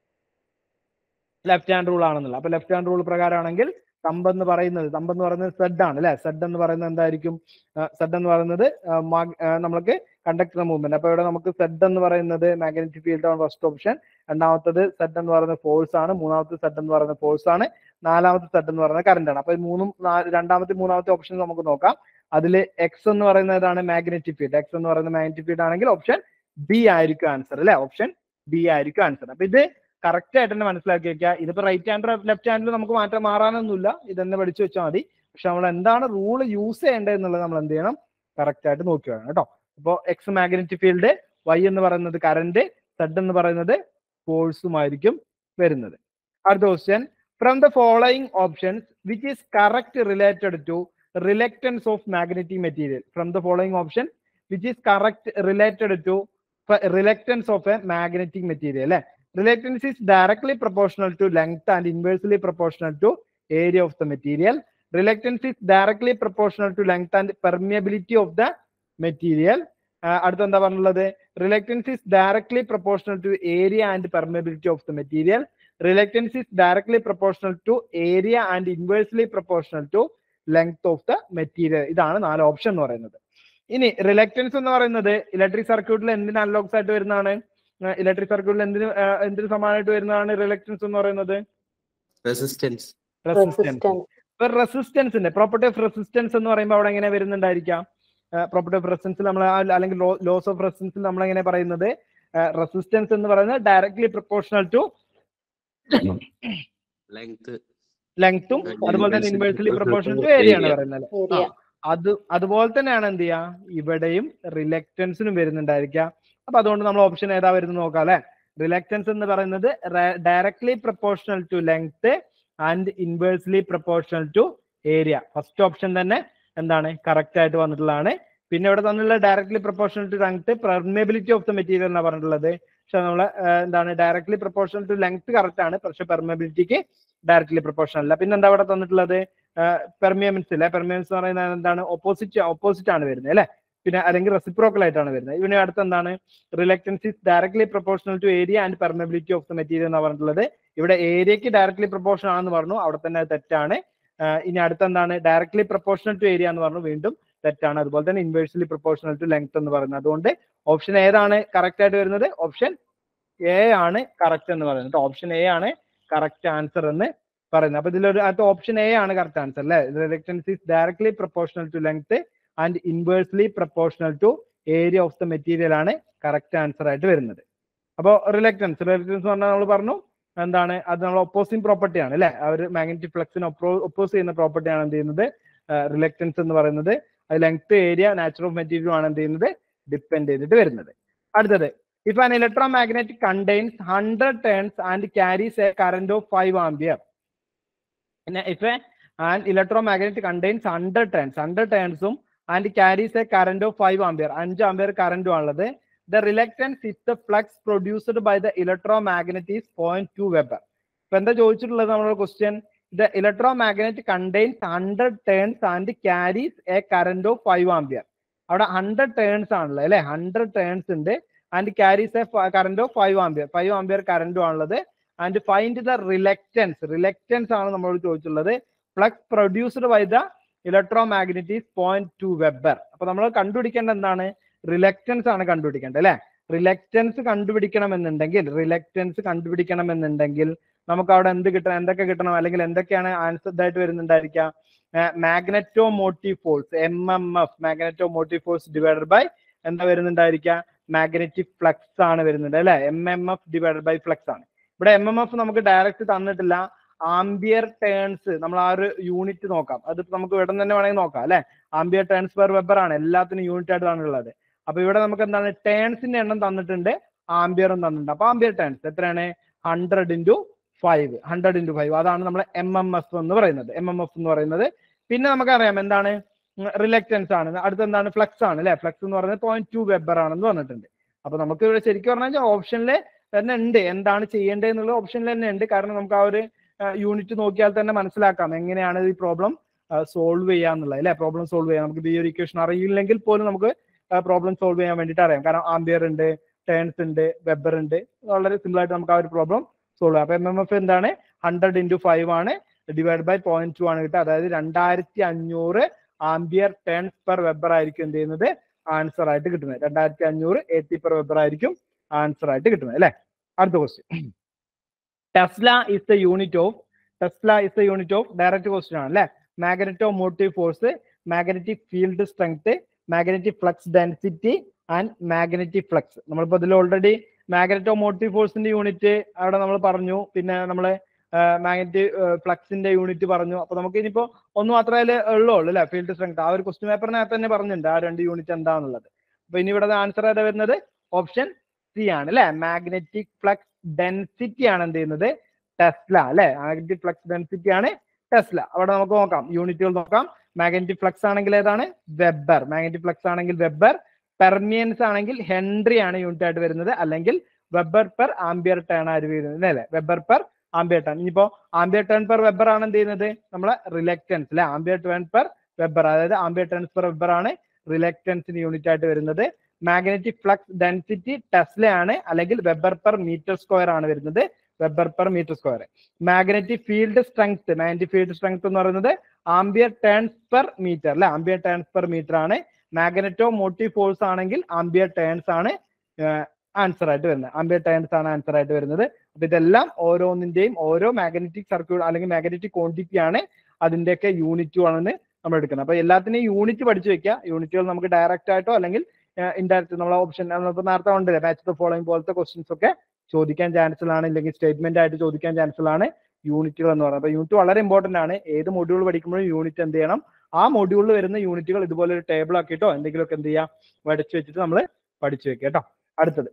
ലെഫ്റ്റ് ഹാൻഡ് റൂൾ ആണെന്നുള്ള അപ്പൊ ലെഫ്റ്റ് ഹാൻഡ് റൂൾ പ്രകാരമാണെങ്കിൽ തമ്പ് എന്ന് പറയുന്നത് തമ്പ് എന്ന് പറയുന്നത് സെഡ് ആണ് അല്ലെ സെഡ് എന്ന് പറയുന്നത് എന്തായിരിക്കും സെഡ് എന്ന് പറയുന്നത് ആ, മാഗ്- ആ, നമ്മൾക്ക് കണ്ടക്ടർ മൂവ്മെന്റ് അപ്പൊ ഇവിടെ നമുക്ക് സെഡ് എന്ന് പറയുന്നത് മാഗ്നറ്റിക് ഫീൽഡ് ആണ് ഫസ്റ്റ് ഓപ്ഷൻ രണ്ടാമത്തത് സെഡ് എന്ന് പറയുന്നത് ഫോഴ്സ് ആണ് മൂന്നാമത്തെ സെഡ് എന്ന് പറയുന്നത് ഫോഴ്സ് ആണ് നാലാമത്തെ സെഡ് എന്ന് പറയുന്നത് കറന്റ് ആണ് അപ്പൊ ഈ മൂന്നും നാ- രണ്ടാമത്തെ മൂന്നാമത്തെ ഓപ്ഷൻ നമുക്ക് നോക്കാം അതിൽ എക്സ് എന്ന് പറയുന്നത് ഏതാണ് മാഗ്നറ്റിക് ഫീൽഡ് എക്സ് എന്ന് പറയുന്നത് മാഗ്നറ്റിക് ഫീൽഡ് ആണെങ്കിൽ ഓപ്ഷൻ ബി ആയിരിക്കും ആൻസർ അല്ലെ ഓപ്ഷൻ ബി ആയിരിക്കും ആൻസർ അപ്പൊ ഇത് കറക്റ്റ് ആയിട്ട് തന്നെ മനസ്സിലാക്കി വെക്കുക ഇതിപ്പോ റൈറ്റ് ഹാൻഡ് ലെഫ്റ്റ് ഹാൻഡിൽ നമുക്ക് മാറ്റം മാറാനൊന്നുമില്ല ഇതന്നെ പഠിച്ചു വെച്ചാൽ മതി പക്ഷെ നമ്മൾ എന്താണ് റൂൾ യൂസ് ചെയ്യേണ്ടത് എന്നുള്ളത് നമ്മൾ എന്ത് ചെയ്യണം കറക്റ്റ് ആയിട്ട് നോക്കി വേണം കേട്ടോ അപ്പോ എക്സ് മാഗ്നറ്റിക് ഫീൽഡ് വൈ എന്ന് പറയുന്നത് കറന്റ് സെഡ് എന്ന് പറയുന്നത് ഫോഴ്സുമായിരിക്കും വരുന്നത് അടുത്ത question from the following options which is correct related to reluctance of magnetic material from the following option which is correct related to reluctance of a magnetic material അല്ലെ reluctance is directly proportional to length and inversely proportional to area of the material reluctance is directly proportional to length and permeability of the material അടുത്ത എന്താ പറഞ്ഞുള്ളത് reluctance is directly proportional to area and permeability of the material reluctance is directly proportional to area and inversely proportional to length of the material ഇതാണ് നാല് option എന്ന് പറയുന്നത് ഇനി reluctance എന്ന് പറയുന്നത് ഇലക്ട്രിക് സർക്യൂട്ടിൽ എന്തിന് അനലോഗ്സ് ആയിട്ട് വരുന്നതാണ് ഇലക്ട്രിക് സർക്യൂട്ടിൽ എന്തിന് ആ, എന്തിന് സമാനമായിട്ട് വരുന്നതാണ് റിലക്റ്റൻസ് എന്ന് പറയുന്നത് റെസിസ്റ്റൻസ് റെസിസ്റ്റൻസ് റെസിസ്റ്റൻസ് ഇപ്പൊ റെസിസ്റ്റൻസിന്റെ പ്രോപ്പർട്ടി ഓഫ് റെസിസ്റ്റൻസ് എന്ന് പറയുമ്പോൾ അവിടെ എങ്ങനെ വരുന്നുണ്ടായിരിക്കാം പ്രോപ്പർട്ടി ഓഫ് റെസിസ്റ്റൻസ് നമ്മൾ അല്ലെങ്കിൽ ലോസ് ഓഫ് റെസിസ്റ്റൻസിൽ നമ്മൾ എങ്ങനെ പറയുന്നത് റെസിസ്റ്റൻസ് എന്ന് പറയുന്നത് ഡയറക്ട്ലി പ്രൊപ്പോർഷണൽ ടു ലെങ്ത് ലെങ്ത്തും And അതുപോലെ തന്നെ inversely inversely proportional to proportional to area ആണ് area. പറയുന്നത് ഏരിയ അത് അതുപോലെ തന്നെയാണ് എന്ത് ചെയ്യുക ഇവിടെയും റിലക്റ്റൻസിനും വരുന്നുണ്ടായിരിക്കുക അപ്പൊ അതുകൊണ്ട് നമ്മൾ ഓപ്ഷൻ ഏതാ വരുന്നത് നോക്കാം അല്ലെ റിലക്റ്റൻസ് എന്ന് പറയുന്നത് directly proportional to length and inversely proportional to area first option തന്നെ എന്താണ് കറക്റ്റ് ആയിട്ട് വന്നിട്ടുള്ളതാണ് പിന്നെ ഇവിടെ തന്നിട്ടുള്ള directly proportional to length permeability of the material എന്നാണ് പറഞ്ഞിട്ടുള്ളത് പക്ഷെ നമ്മൾ എന്താണ് directly proportional to length correct ആണ് പക്ഷെ പെർമേബിലിറ്റിക്ക് ഡയറക്ട്ലി പ്രൊപ്പോർഷണൽ അല്ല പിന്നെ എന്താ ഇവിടെ തന്നിട്ടുള്ളത് പെർമിയൻസ് അല്ലെ പെർമിയൻസ് എന്ന് പറയുന്നത് എന്താണ് ഓപ്പോസിറ്റ് ഓപ്പോസിറ്റ് ആണ് വരുന്നത് അല്ലെ പിന്നെ അല്ലെങ്കിൽ റെസിപ്രോക്കൽ ആയിട്ടാണ് വരുന്നത് ഇതിന് അടുത്ത് എന്താണ് reluctance is directly proportional to area and permeability of the material എന്ന് പറഞ്ഞിട്ടുള്ളത് ഇവിടെ ഏരിയക്ക് ഡയറക്ട്ലി പ്രൊപ്പോർഷൻ ആണെന്ന് പറഞ്ഞു അവിടെ തന്നെ അത് തെറ്റാണ് ആ, ഇനി അടുത്ത എന്താണ് ഡയറക്ട്ലി പ്രൊപ്പോർഷണൽ ടു ഏരിയ എന്ന് പറഞ്ഞു വീണ്ടും തെറ്റാണ് അതുപോലെ തന്നെ ഇൻവേഴ്സ്ലി പ്രൊപ്പോർഷണൽ ടു ലെങ്ത് എന്ന് പറയുന്നത് അതുകൊണ്ട് ഓപ്ഷൻ ഏതാണ് കറക്റ്റ് ആയിട്ട് വരുന്നത് ഓപ്ഷൻ എ ആണ് കറക്റ്റ് എന്ന് പറയുന്നത് ഓപ്ഷൻ എ ആണ് കറക്റ്റ് ആൻസർ എന്ന് പറയുന്നത് അപ്പൊ ഇതിലൊരു അടുത്ത ഓപ്ഷൻ എ ആണ് കറക്റ്റ് ആൻസർ അല്ലെ reluctance is directly proportional to length and inversely proportional to area of the material ആണ് കറക്റ്റ് ആൻസർ ആയിട്ട് വരുന്നത് അപ്പോൾ റിലക്റ്റൻസ് റിലക്റ്റൻസ് എന്ന് പറഞ്ഞാൽ നമ്മൾ പറഞ്ഞു എന്താണ് അത് നമ്മൾ ഒപ്പോസിങ് പ്രോപ്പർട്ടി ആണ് അല്ലെ ആ ഒരു മാഗ്നറ്റിക് ഫ്ലക്സിന് ഒപ്പോസ് ചെയ്യുന്ന പ്രോപ്പർട്ടി ആണ് എന്ത് ചെയ്യുന്നത് റിലക്റ്റൻസ് എന്ന് പറയുന്നത് അത് length area natural of material ആണ് എന്ത് ചെയ്യുന്നത് ഡിപ്പെൻഡ് ചെയ്തിട്ട് വരുന്നത് അടുത്തത് if an electro magnet contains hundred turns and carries a current of five ampere പിന്നെ if an electro magnet contains hundred turns hundred ടേൺസും and carries a current of five ampere അഞ്ച് ampere കറന്റും ആണുള്ളത് the reluctance if the flux produced by the electro magnet is point two weber ഇപ്പൊ എന്താ ചോദിച്ചിട്ടുള്ളത് നമ്മുടെ question the electro magnet contains hundred turns and carries a current of five ampere അവിടെ hundred turns ആണുള്ളത് അല്ലെ hundred turns ഉണ്ട് and carries a current of five ampere five ampere കറന്റും ആണുള്ളത് and find the reluctance reluctance ആണ് നമ്മളോട് ചോദിച്ചിട്ടുള്ളത് flux produced by the electro magnet is point two weber അപ്പൊ നമ്മൾ കണ്ടുപിടിക്കേണ്ട എന്താണ് റിലക്റ്റൻസ് ആണ് കണ്ടുപിടിക്കേണ്ടത് അല്ലെ റിലക്റ്റൻസ് കണ്ടുപിടിക്കണമെന്നുണ്ടെങ്കിൽ റിലക്റ്റൻസ് കണ്ടുപിടിക്കണമെന്നുണ്ടെങ്കിൽ നമുക്ക് അവിടെ എന്ത് കിട്ടണം എന്തൊക്കെ കിട്ടണം അല്ലെങ്കിൽ എന്തൊക്കെയാണ് ആൻസർ ഇതായിട്ട് വരുന്നുണ്ടായിരിക്കുക magneto motive force M M F magneto motive force divided by എന്താ വരുന്നുണ്ടായിരിക്കുക മാഗ്നറ്റിക് ഫ്ലക്സ് ആണ് വരുന്നത് അല്ലെ M M F divided by flux ആണ് ഇവിടെ എം എം എഫ് നമുക്ക് ഡയറക്റ്റ് തന്നിട്ടില്ല ആംബിയർ ടേൺസ് നമ്മൾ ആ ഒരു യൂണിറ്റ് നോക്കാം അത് നമുക്ക് ഇവിടെ തന്നെ വേണമെങ്കിൽ നോക്കാം അല്ലെ ആംബിയർ ടേൺസ് പെർ വെബർ ആണ് എല്ലാത്തിനും യൂണിറ്റ് ആയിട്ടാണ് ഉള്ളത് അപ്പൊ ഇവിടെ നമുക്ക് എന്താണ് ടേൺസിന്റെ എണ്ണം തന്നിട്ടുണ്ട് ആംബിയറും തന്നിട്ടുണ്ട് അപ്പൊ ആംബിയർ ടേൺസ് എത്രയാണ് hundred into five hundred into five അതാണ് നമ്മൾ എം എം എഫ് എന്ന് പറയുന്നത് എം എം എഫ് എന്ന് പറയുന്നത് പിന്നെ നമുക്കറിയാം എന്താണ് റിലക്റ്റൻസ് ആണ് അടുത്ത എന്താണ് ഫ്ലക്സ് ആണ് അല്ലെ ഫ്ലക്സ് എന്ന് പറയുന്നത് പോയിന്റ് ടു വെബർ ആണെന്ന് പറഞ്ഞിട്ടുണ്ട് അപ്പൊ നമുക്ക് ഇവിടെ ശരിക്കും പറഞ്ഞാൽ ഓപ്ഷനിൽ തന്നെ ഉണ്ട് എന്താണ് ചെയ്യേണ്ടത് എന്നുള്ള ഓപ്ഷനിൽ തന്നെ ഉണ്ട് കാരണം നമുക്ക് ആ ഒരു യൂണിറ്റ് നോക്കിയാൽ തന്നെ മനസ്സിലാക്കാം എങ്ങനെയാണ് ഈ പ്രോബ്ലം സോൾവ് ചെയ്യാന്നുള്ളത് അല്ലെ പ്രോബ്ലം സോൾവ് ചെയ്യാൻ നമുക്ക് ഈ ഒരു ഇക്വേഷൻ അറിയില്ലെങ്കിൽ പോലും നമുക്ക് പ്രോബ്ലം സോൾവ് ചെയ്യാൻ വേണ്ടിയിട്ട് അറിയാം കാരണം ആംബിയർ ഉണ്ട് ടേൺസ് ഉണ്ട് വെബർ ഉണ്ട് വളരെ സിമ്പിൾ ആയിട്ട് നമുക്ക് ആ ഒരു പ്രോബ്ലം സോൾവ് ചെയ്യാം അപ്പൊ എം എം എഫ് എന്താണ് ഹൺഡ്രഡ് ഇൻറ്റു ഫൈവ് ആണ് ഡിവൈഡ് ബൈ പോയിന്റ് ടു ആണ് കിട്ടുക അതായത് രണ്ടായിരത്തി അഞ്ഞൂറ് ആംബിയർ ടേൺസ് പെർ വെബർ ആയിരിക്കും എന്ത് ചെയ്യുന്നത് ആൻസർ ആയിട്ട് കിട്ടുന്നത് രണ്ടായിരത്തി അഞ്ഞൂറ് എ ടി പെർ വെബർ ആയിരിക്കും ആൻസർ ആയിട്ട് കിട്ടുന്നത് അല്ലെ അടുത്ത question tesla is the unit of tesla is the unit of direct question ആണ് അല്ലെ magneto motive force magnetic field strength magnetic flux density and magnetic flux നമ്മളിപ്പോ ഇതിൽ ഓൾറെഡി മാഗ്നറ്റോ മോട്ടീവ് ഫോഴ്സിന്റെ യൂണിറ്റ് അവിടെ നമ്മൾ പറഞ്ഞു പിന്നെ നമ്മള് മാഗ്നറ്റിക് ഫ്ലക്സിന്റെ യൂണിറ്റ് പറഞ്ഞു അപ്പൊ നമുക്ക് ഇനിയിപ്പോ ഒന്ന് മാത്രമേ അതിൽ ഉള്ളൂ അല്ലെ ഫീൽഡ് സ്ട്രെങ്ത് ആ ഒരു ക്വസ്റ്റ്യൻ പേപ്പറിനകത്ത് തന്നെ പറഞ്ഞിട്ടുണ്ട് ആ രണ്ട് യൂണിറ്റ് എന്താണെന്നുള്ളത് അപ്പൊ ഇനി ഇവിടെ ആൻസർ ആയിട്ട് വരുന്നത് ഓപ്ഷൻ സി ആണ് അല്ലെ മാഗ്നറ്റിക് ഫ്ലക്സ് ഡെൻസിറ്റി ആണ് എന്ത് ചെയ്യുന്നത് ടെസ്ല അല്ലെ മാഗ്നറ്റിക് ഫ്ലക്സ് ഡെൻസിറ്റി ആണ് ടെസ്ല അവിടെ നമുക്ക് നോക്കാം യൂണിറ്റുകൾ നോക്കാം മാഗ്നറ്റിക് ഫ്ലക്സ് ആണെങ്കിൽ ഏതാണ് വെബർ മാഗ്നറ്റിക് ഫ്ലക്സ് ആണെങ്കിൽ വെബർ പെർമിയൻസ് ആണെങ്കിൽ ഹെൻറി ആണ് യൂണിറ്റ് ആയിട്ട് വരുന്നത് അല്ലെങ്കിൽ വെബർ പെർ ആംബിയർ ടേൺ ആയിട്ട് വരുന്നത് അല്ലെ വെബർ പെർ ആംബിയർ ടേൺ ഇനിയിപ്പോ ആംബിയർ ടേൺ പെർ വെബർ ആണ് എന്ത് ചെയ്യുന്നത് നമ്മളെ റിലക്റ്റൻസ് അല്ലെ ആംബിയർ ടേൺ പെർ വെബർ അതായത് ആംബിയർ ടേൺസ് പെർ വെബർ ആണ് റിലക്റ്റൻസിന് യൂണിറ്റ് ആയിട്ട് വരുന്നത് മാഗ്നറ്റിക് ഫ്ലക്സ് ഡെൻസിറ്റി ടെസ്ല ആണ് അല്ലെങ്കിൽ വെബർ പെർ മീറ്റർ സ്ക്വയർ ആണ് വരുന്നത് weber per metre square magnetic field strength magnetic field strength എന്ന് പറയുന്നത് ആംബിയർ ടേൺസ് പെർ മീറ്റർ അല്ലെ ആംബിയർ ടേൺസ് പെർ മീറ്റർ ആണ് മാഗ്നറ്റോ മോട്ടീവ് ഫോഴ്സ് ആണെങ്കിൽ ആംബിയർ ടേൺസ് ആണ് ആൻസർ ആയിട്ട് വരുന്നത് ആംബിയർ ടേൺസ് ആണ് ആൻസർ ആയിട്ട് വരുന്നത് അപ്പൊ ഇതെല്ലാം ഓരോന്നിന്റെയും ഓരോ മാഗ്നറ്റിക് സർക്യൂട്ട് അല്ലെങ്കിൽ മാഗ്നറ്റിക് ക്വാണ്ടിറ്റി ആണ് അതിന്റെയൊക്കെ യൂണിറ്റുകളാണ് നമ്മൾ എടുക്കുന്നത് അപ്പൊ എല്ലാത്തിനെയും യൂണിറ്റ് പഠിച്ചു വെക്കുക യൂണിറ്റുകൾ നമുക്ക് ഡയറക്റ്റ് ആയിട്ടോ അല്ലെങ്കിൽ ഇൻഡയറക്റ്റ് നമ്മളെ ഓപ്ഷൻ നമ്മളിപ്പോ നേരത്തെ ഉണ്ടല്ലേ മാച്ച് ദ ഫോളോയിങ് പോലത്തെ ക്വസ്റ്റ്യൻസ് ഒക്കെ ചോദിക്കാൻ ചാൻസ് ആണ് അല്ലെങ്കിൽ സ്റ്റേറ്റ്മെന്റ് ആയിട്ട് ചോദിക്കാൻ ചാൻസ് ആണ് യൂണിറ്റുകൾ എന്ന് പറയുന്നത് അപ്പൊ യൂണിറ്റ് വളരെ ഇമ്പോർട്ടന്റ് ആണ് ഏത് മൊഡ്യൂൾ പഠിക്കുമ്പോഴും യൂണിറ്റ് എന്ത് ചെയ്യണം ആ മൊഡ്യൂളിൽ വരുന്ന യൂണിറ്റുകൾ ഇതുപോലെ ഒരു ടേബിൾ ആക്കിയിട്ടോ എന്തെങ്കിലുമൊക്കെ എന്ത് ചെയ്യാം വരച്ചു വെച്ചിട്ട് നമ്മൾ പഠിച്ചു വെക്കുക കേട്ടോ അടുത്തത്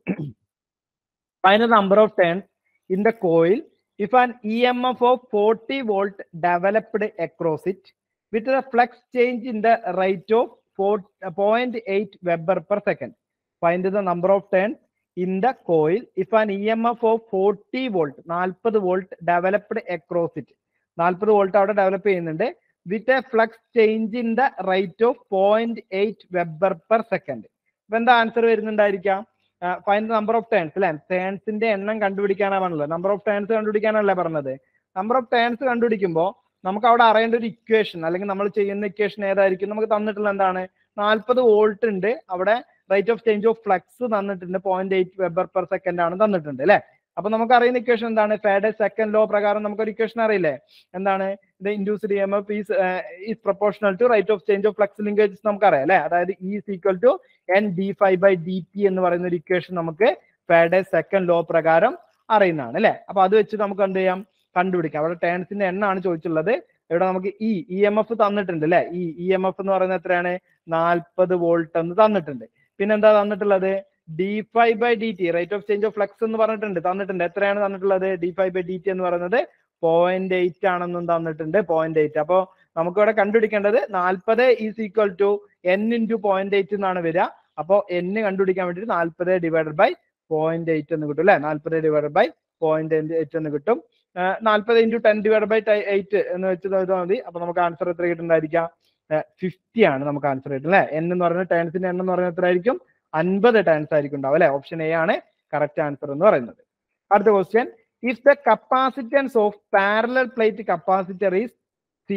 final number of turns in the coil if an E M F of forty volt developed across it with the flux change in the rate of four point eight weber per second find the number of turns in the coil if an E M F of forty volt നാൽപ്പത് volt developed across it നാൽപ്പത് volt അവിടെ develop ചെയ്യുന്നുണ്ട് with a flux change in the rate of point eight weber per second ഇപ്പൊ എന്താ answer വരുന്നുണ്ടായിരിക്കാം find number of turns അല്ലെ ടേൺസിന്റെ എണ്ണം കണ്ടുപിടിക്കാനാണ് പറഞ്ഞത് നമ്പർ ഓഫ് ടേൺസ് കണ്ടുപിടിക്കാനല്ലേ പറഞ്ഞത് നമ്പർ ഓഫ് ടേൺസ് കണ്ടുപിടിക്കുമ്പോൾ നമുക്ക് അവിടെ അറിയേണ്ട ഒരു ഇക്വേഷൻ അല്ലെങ്കിൽ നമ്മൾ ചെയ്യുന്ന ഇക്വേഷൻ ഏതായിരിക്കും നമുക്ക് തന്നിട്ടുള്ള എന്താണ് നാൽപ്പത് വോൾട്ട് ഉണ്ട് അവിടെ rate of change of flux തന്നിട്ടുണ്ട് point eight weber per second ആണ് തന്നിട്ടുണ്ട് അല്ലെ അപ്പൊ നമുക്ക് അറിയുന്ന ഇക്വേഷൻ എന്താണ് ഫാഡ് സെക്കൻഡ് ലോ പ്രകാരം നമുക്ക് ഒരു ഇക്വേഷൻ അറിയില്ലേ എന്താണ് ഇത് induced M F is is proportional to rate of change of flux linkages നമുക്കറിയാം അല്ലെ അതായത് is equal to N d five by D T എന്ന് പറയുന്ന ഒരു ഇക്വേഷൻ നമുക്ക് ഫാഡ് സെക്കൻഡ് ലോ പ്രകാരം അറിയുന്നതാണ് അല്ലെ അപ്പൊ അത് വെച്ച് നമുക്ക് എന്ത് ചെയ്യാം കണ്ടുപിടിക്കാം അവിടെ ടേൺസിന്റെ എണ്ണമാണ് ചോദിച്ചുള്ളത് ഇവിടെ നമുക്ക് ഇ ഇ എം എഫ് തന്നിട്ടുണ്ട് അല്ലെ ഈ ഇ എം എഫ് എന്ന് പറയുന്നത് എത്രയാണ് നാൽപ്പത് വോൾട്ട് എന്ന് തന്നിട്ടുണ്ട് പിന്നെ എന്താ തന്നിട്ടുള്ളത് D five by D T rate of change of flux എന്ന് പറഞ്ഞിട്ടുണ്ട് തന്നിട്ടുണ്ട് എത്രയാണ് തന്നിട്ടുള്ളത് D five by D T എന്ന് പറയുന്നത് പോയിന്റ് എയ്റ്റ് ആണെന്നും തന്നിട്ടുണ്ട് പോയിന്റ് എയ്റ്റ് അപ്പോ നമുക്ക് ഇവിടെ കണ്ടുപിടിക്കേണ്ടത് നാൽപ്പത് is equal to N into point eight എന്നാണ് വരിക അപ്പോൾ എൻ കണ്ടുപിടിക്കാൻ വേണ്ടിയിട്ട് നാൽപ്പത് ഡിവൈഡഡ് ബൈ പോയിന്റ് എയ്റ്റ് എന്ന് കിട്ടും അല്ലെ നാൽപ്പത് ഡിവൈഡഡ് ബൈ പോയിന്റ് എയ്റ്റ് എന്ന് കിട്ടും നാൽപ്പത് into ten divide by eight എന്ന് വെച്ച് നോക്കിയാൽ മതി അപ്പൊ നമുക്ക് ആൻസർ എത്ര കിട്ടുന്നുണ്ടായിരിക്കാം ഫിഫ്റ്റി ആണ് നമുക്ക് ആൻസർ കിട്ടുന്നത് അല്ലെ എൻ എന്ന് പറയുന്നത് ടേൺസിന്റെ എണ്ണം എന്ന് പറയുന്നത് എത്ര ആയിരിക്കും അൻപത് ടേൺസ് ആയിരിക്കും ഉണ്ടാവും അല്ലെ ഓപ്ഷൻ എ ആണ് കറക്റ്റ് ആൻസർ എന്ന് പറയുന്നത് അടുത്ത question if the capacitance of parallel plate capacitor is C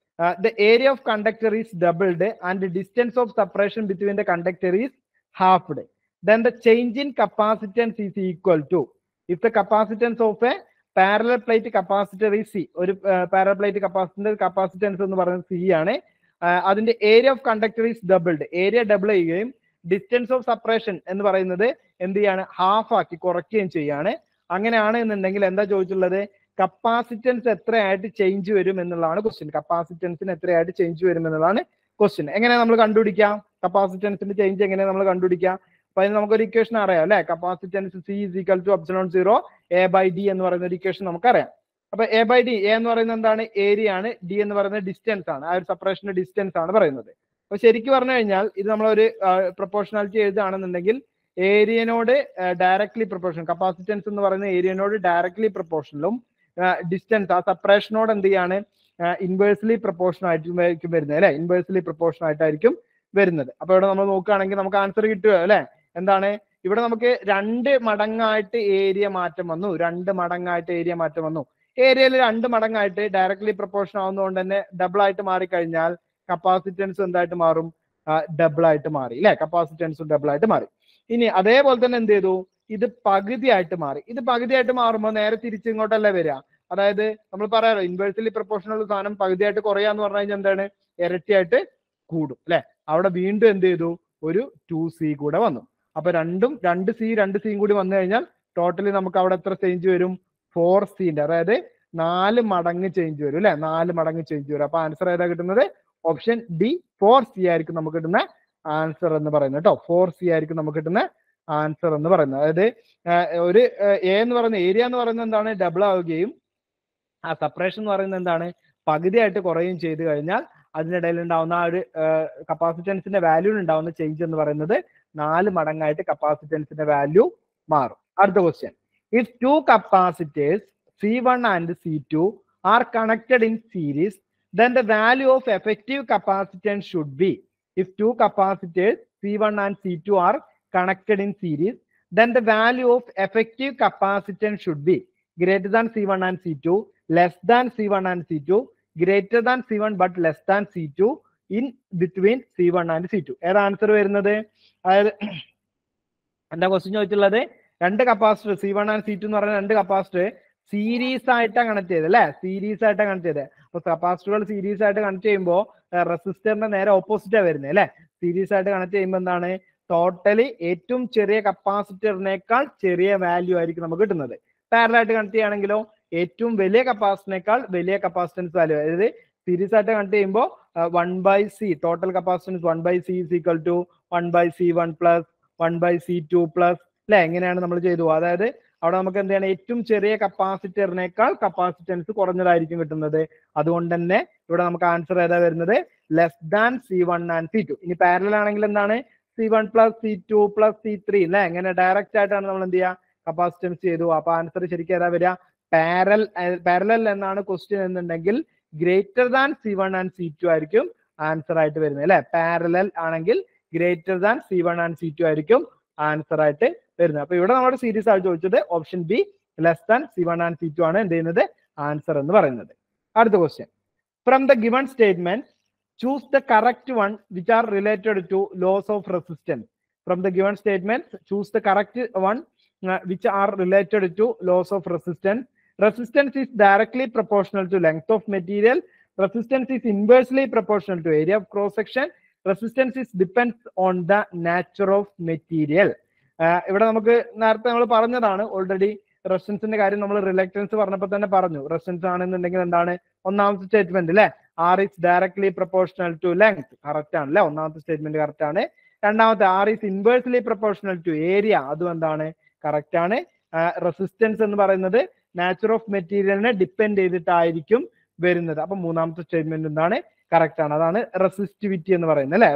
the area of conductor is doubled and distance of separation between the conductor is halved then the change in capacitance is equal to if the capacitance of a parallel plate capacitor is C ഒരു parallel plate capacitor capacitance എന്ന് പറയുന്നത് C ആണ് അതിന്റെ area of conductor is doubled area double ചെയ്യുകയും distance of separation എന്ന് പറയുന്നത് എന്ത് ചെയ്യാണ് ഹാഫ് ആക്കി കുറയ്ക്കുകയും ചെയ്യാണ് അങ്ങനെയാണ് എന്നുണ്ടെങ്കിൽ എന്താ ചോദിച്ചുള്ളത് കപ്പാസിറ്റൻസ് എത്രയായിട്ട് ചേഞ്ച് വരും എന്നുള്ളതാണ് ക്വസ്റ്റ്യൻ കപ്പാസിറ്റൻസിന് എത്രയായിട്ട് ചേഞ്ച് വരും എന്നുള്ളതാണ് ക്വസ്റ്റ്യൻ എങ്ങനെ നമ്മൾ കണ്ടുപിടിക്കാം കപ്പാസിറ്റൻസിന്റെ ചേഞ്ച് എങ്ങനെ നമ്മൾ കണ്ടുപിടിക്കാം അപ്പൊ അതിന് നമുക്കൊരു ഇക്വേഷൻ അറിയാം അല്ലെ capacitance C is equal to epsilon zero A by D എന്ന് പറയുന്ന ഒരു ഇക്വേഷൻ നമുക്കറിയാം അപ്പൊ എ ബൈ ഡി എ എന്ന് പറയുന്നത് എന്താണ് ഏരിയ ആണ് ഡി എന്ന് പറയുന്നത് ഡിസ്റ്റൻസ് ആണ് ആ ഒരു സെപ്പറേഷന്റെ ഡിസ്റ്റൻസ് ആണ് പറയുന്നത് അപ്പൊ ശരിക്കും പറഞ്ഞു കഴിഞ്ഞാൽ ഇത് നമ്മളൊരു പ്രൊപ്പോർഷണാലിറ്റി എഴുതുകയാണെന്നുണ്ടെങ്കിൽ ഏരിയനോട് ഡയറക്ട്ലി പ്രൊപ്പോർഷൻ കപ്പാസിറ്റൻസ് എന്ന് പറയുന്ന ഏരിയനോട് ഡയറക്ട്ലി പ്രൊപ്പോർഷനിലും ഡിസ്റ്റൻസ് ആ സെപ്പറേഷനോട് എന്ത് ചെയ്യാണ് ഇൻവേഴ്സ്ലി പ്രൊപ്പോർഷൻ ആയിരിക്കും വരുന്നത് അല്ലെ ഇൻവേഴ്സ്ലി പ്രൊപ്പോർഷൻ ആയിട്ടായിരിക്കും വരുന്നത് അപ്പൊ ഇവിടെ നമ്മൾ നോക്കുകയാണെങ്കിൽ നമുക്ക് ആൻസർ കിട്ടുക അല്ലെ എന്താണ് ഇവിടെ നമുക്ക് രണ്ട് മടങ്ങായിട്ട് ഏരിയ മാറ്റം വന്നു രണ്ട് മടങ്ങായിട്ട് ഏരിയ മാറ്റം വന്നു ഏരിയയിൽ രണ്ട് മടങ്ങായിട്ട് ഡയറക്ട്ലി പ്രൊപ്പോർഷൻ ആവുന്നതുകൊണ്ട് തന്നെ ഡബിൾ ആയിട്ട് മാറിക്കഴിഞ്ഞാൽ കപ്പാസിറ്റൻസ് എന്തായിട്ട് മാറും ഡബിൾ ആയിട്ട് മാറി അല്ലെ കപ്പാസിറ്റൻസും ഡബിൾ ആയിട്ട് മാറി ഇനി അതേപോലെ തന്നെ എന്ത് ചെയ്തു ഇത് പകുതിയായിട്ട് മാറി ഇത് പകുതിയായിട്ട് മാറുമ്പോൾ നേരെ തിരിച്ച് ഇങ്ങോട്ടല്ലേ വരിക അതായത് നമ്മൾ പറയാലോ ഇൻവേഴ്സലി പ്രൊപ്പോർഷണൽ സാധനം പകുതിയായിട്ട് കുറയാന്ന് പറഞ്ഞു കഴിഞ്ഞാൽ എന്താണ് ഇരട്ടിയായിട്ട് കൂടും അല്ലെ അവിടെ വീണ്ടും എന്ത് ചെയ്തു ഒരു ടു സി കൂടെ വന്നു അപ്പൊ രണ്ടും രണ്ട് സി രണ്ട് സിയും കൂടി വന്നു കഴിഞ്ഞാൽ ടോട്ടലി നമുക്ക് അവിടെ എത്ര ചേഞ്ച് വരും ഫോർ സിന്റെ അതായത് നാല് മടങ്ങ് ചേഞ്ച് വരും അല്ലെ നാല് മടങ്ങ് ചേഞ്ച് വരും അപ്പൊ ആൻസർ ഏതാ കിട്ടുന്നത് ഓപ്ഷൻ ഡി ഫോർ സി ആയിരിക്കും നമുക്ക് കിട്ടുന്ന ആൻസർ എന്ന് പറയുന്നത് കേട്ടോ ഫോർ സി ആയിരിക്കും നമുക്ക് കിട്ടുന്ന ആൻസർ എന്ന് പറയുന്നത് അതായത് ഒരു എ എന്ന് പറയുന്ന ഏരിയ എന്ന് പറയുന്നത് എന്താണ് ഡബിൾ ആവുകയും ആ സെപ്പറേഷൻ എന്ന് പറയുന്നത് എന്താണ് പകുതിയായിട്ട് കുറയുകയും ചെയ്തു കഴിഞ്ഞാൽ അതിനിടയിൽ ഉണ്ടാവുന്ന ആ ഒരു കപ്പാസിറ്റൻസിന്റെ വാല്യൂ ഉണ്ടാവുന്ന ചേഞ്ച് എന്ന് പറയുന്നത് നാല് മടങ്ങായിട്ട് കപ്പാസിറ്റൻസിന്റെ വാല്യൂ മാറും അടുത്ത question if two capacitors C one and C two are connected in series then the value of effective capacitance should be if two capacitors C1 and C2 are connected in series, then the value of effective capacitance should be greater than C1 and C2, less than C1 and C2, greater than C1 but less than C2 in between C1 and C2. ഏതാ answer വരുന്നത് അതായത് എന്താ question ചോദിച്ചുള്ളത് രണ്ട് capacitor C one and C two എന്ന് പറയുന്ന രണ്ട് capacitor series ആയിട്ടാണ് കണക്ട് ചെയ്തത് അല്ലെ സീരീസ് ആയിട്ടാണ് കണക്ട് ചെയ്തത് അപ്പൊ കപ്പാസിറ്ററുകൾ സീരീസ് ആയിട്ട് കണക്ട് ചെയ്യുമ്പോൾ റെസിസ്റ്ററിന്റെ നേരെ ഓപ്പോസിറ്റാ വരുന്നത് അല്ലെ സീരീസ് ആയിട്ട് കണക്ട് ചെയ്യുമ്പോൾ എന്താണ് ടോട്ടലി ഏറ്റവും ചെറിയ കപ്പാസിറ്ററിനേക്കാൾ ചെറിയ വാല്യൂ ആയിരിക്കും നമുക്ക് കിട്ടുന്നത് പാരലായിട്ട് കണക്ട് ചെയ്യുകയാണെങ്കിലോ ഏറ്റവും വലിയ കപ്പാസിറ്ററിനേക്കാൾ വലിയ കപ്പാസിറ്റൻസ് വാല്യൂ അതായത് സീരീസ് ആയിട്ട് കണക്ട് ചെയ്യുമ്പോൾ one by C total capacitance one by C is equal to one by C one plus one by C two plus അല്ലെ എങ്ങനെയാണ് നമ്മൾ ചെയ്തു അതായത് അവിടെ നമുക്ക് എന്താണ് ഏറ്റവും ചെറിയ കപ്പാസിറ്ററിനേക്കാൾ കപ്പാസിറ്റൻസ് കുറഞ്ഞതായിരിക്കും കിട്ടുന്നത് അതുകൊണ്ട് തന്നെ ഇവിടെ നമുക്ക് ആൻസർ ഏതാ വരുന്നത് less than C one and C two ഇനി പാരലൽ ആണെങ്കിൽ എന്താണ് C one plus C two plus C three അല്ലെ എങ്ങനെ ഡയറക്റ്റ് ആയിട്ടാണ് നമ്മൾ എന്ത് ചെയ്യുക കപ്പാസിറ്റൻസ് ചെയ്തു അപ്പൊ ആൻസർ ശരിക്കും ഏതാ വരിക പാരൽ പാരലൽ എന്നാണ് ക്വസ്റ്റ്യൻ എന്നുണ്ടെങ്കിൽ greater than C one and C two ആയിരിക്കും ആൻസർ ആയിട്ട് വരുന്നത് അല്ലെ പാരലൽ ആണെങ്കിൽ greater than C one and C two ആയിരിക്കും ആൻസർ ആയിട്ട് വരുന്നത് അപ്പൊ ഇവിടെ നമ്മുടെ സീരീസ് ആയിട്ട് ചോദിച്ചത് option B less than C one and C two ആണ് എന്ത് ചെയ്യുന്നത് ആൻസർ എന്ന് പറയുന്നത് അടുത്ത question from the given statement choose the correct one which are related to laws of resistance from the given statement choose the correct one which are related to laws of resistance resistance is directly proportional to length of material resistance is inversely proportional to area of cross section resistance is depends on the nature of material ഇവിടെ നമുക്ക് നേരത്തെ നമ്മൾ പറഞ്ഞതാണ് already റെസിസ്റ്റൻസിന്റെ കാര്യം നമ്മൾ reluctance പറഞ്ഞപ്പോൾ തന്നെ പറഞ്ഞു റെസിസ്റ്റൻസ് ആണെന്നുണ്ടെങ്കിൽ എന്താണ് ഒന്നാമത്തെ സ്റ്റേറ്റ്മെന്റ് അല്ലെ R is directly proportional to length correct ആണ് അല്ലെ ഒന്നാമത്തെ സ്റ്റേറ്റ്മെന്റ് കറക്റ്റ് ആണ് രണ്ടാമത്തെ R is inversely proportional to area അതും എന്താണ് കറക്റ്റ് ആണ് റെസിസ്റ്റൻസ് എന്ന് പറയുന്നത് നാച്ചർ ഓഫ് മെറ്റീരിയലിനെ ഡിപ്പെൻഡ് ചെയ്തിട്ടായിരിക്കും വരുന്നത് അപ്പൊ മൂന്നാമത്തെ സ്റ്റേറ്റ്മെന്റ് എന്താണ് കറക്റ്റ് ആണ് അതാണ് റെസിസ്റ്റിവിറ്റി എന്ന് പറയുന്നത് അല്ലെ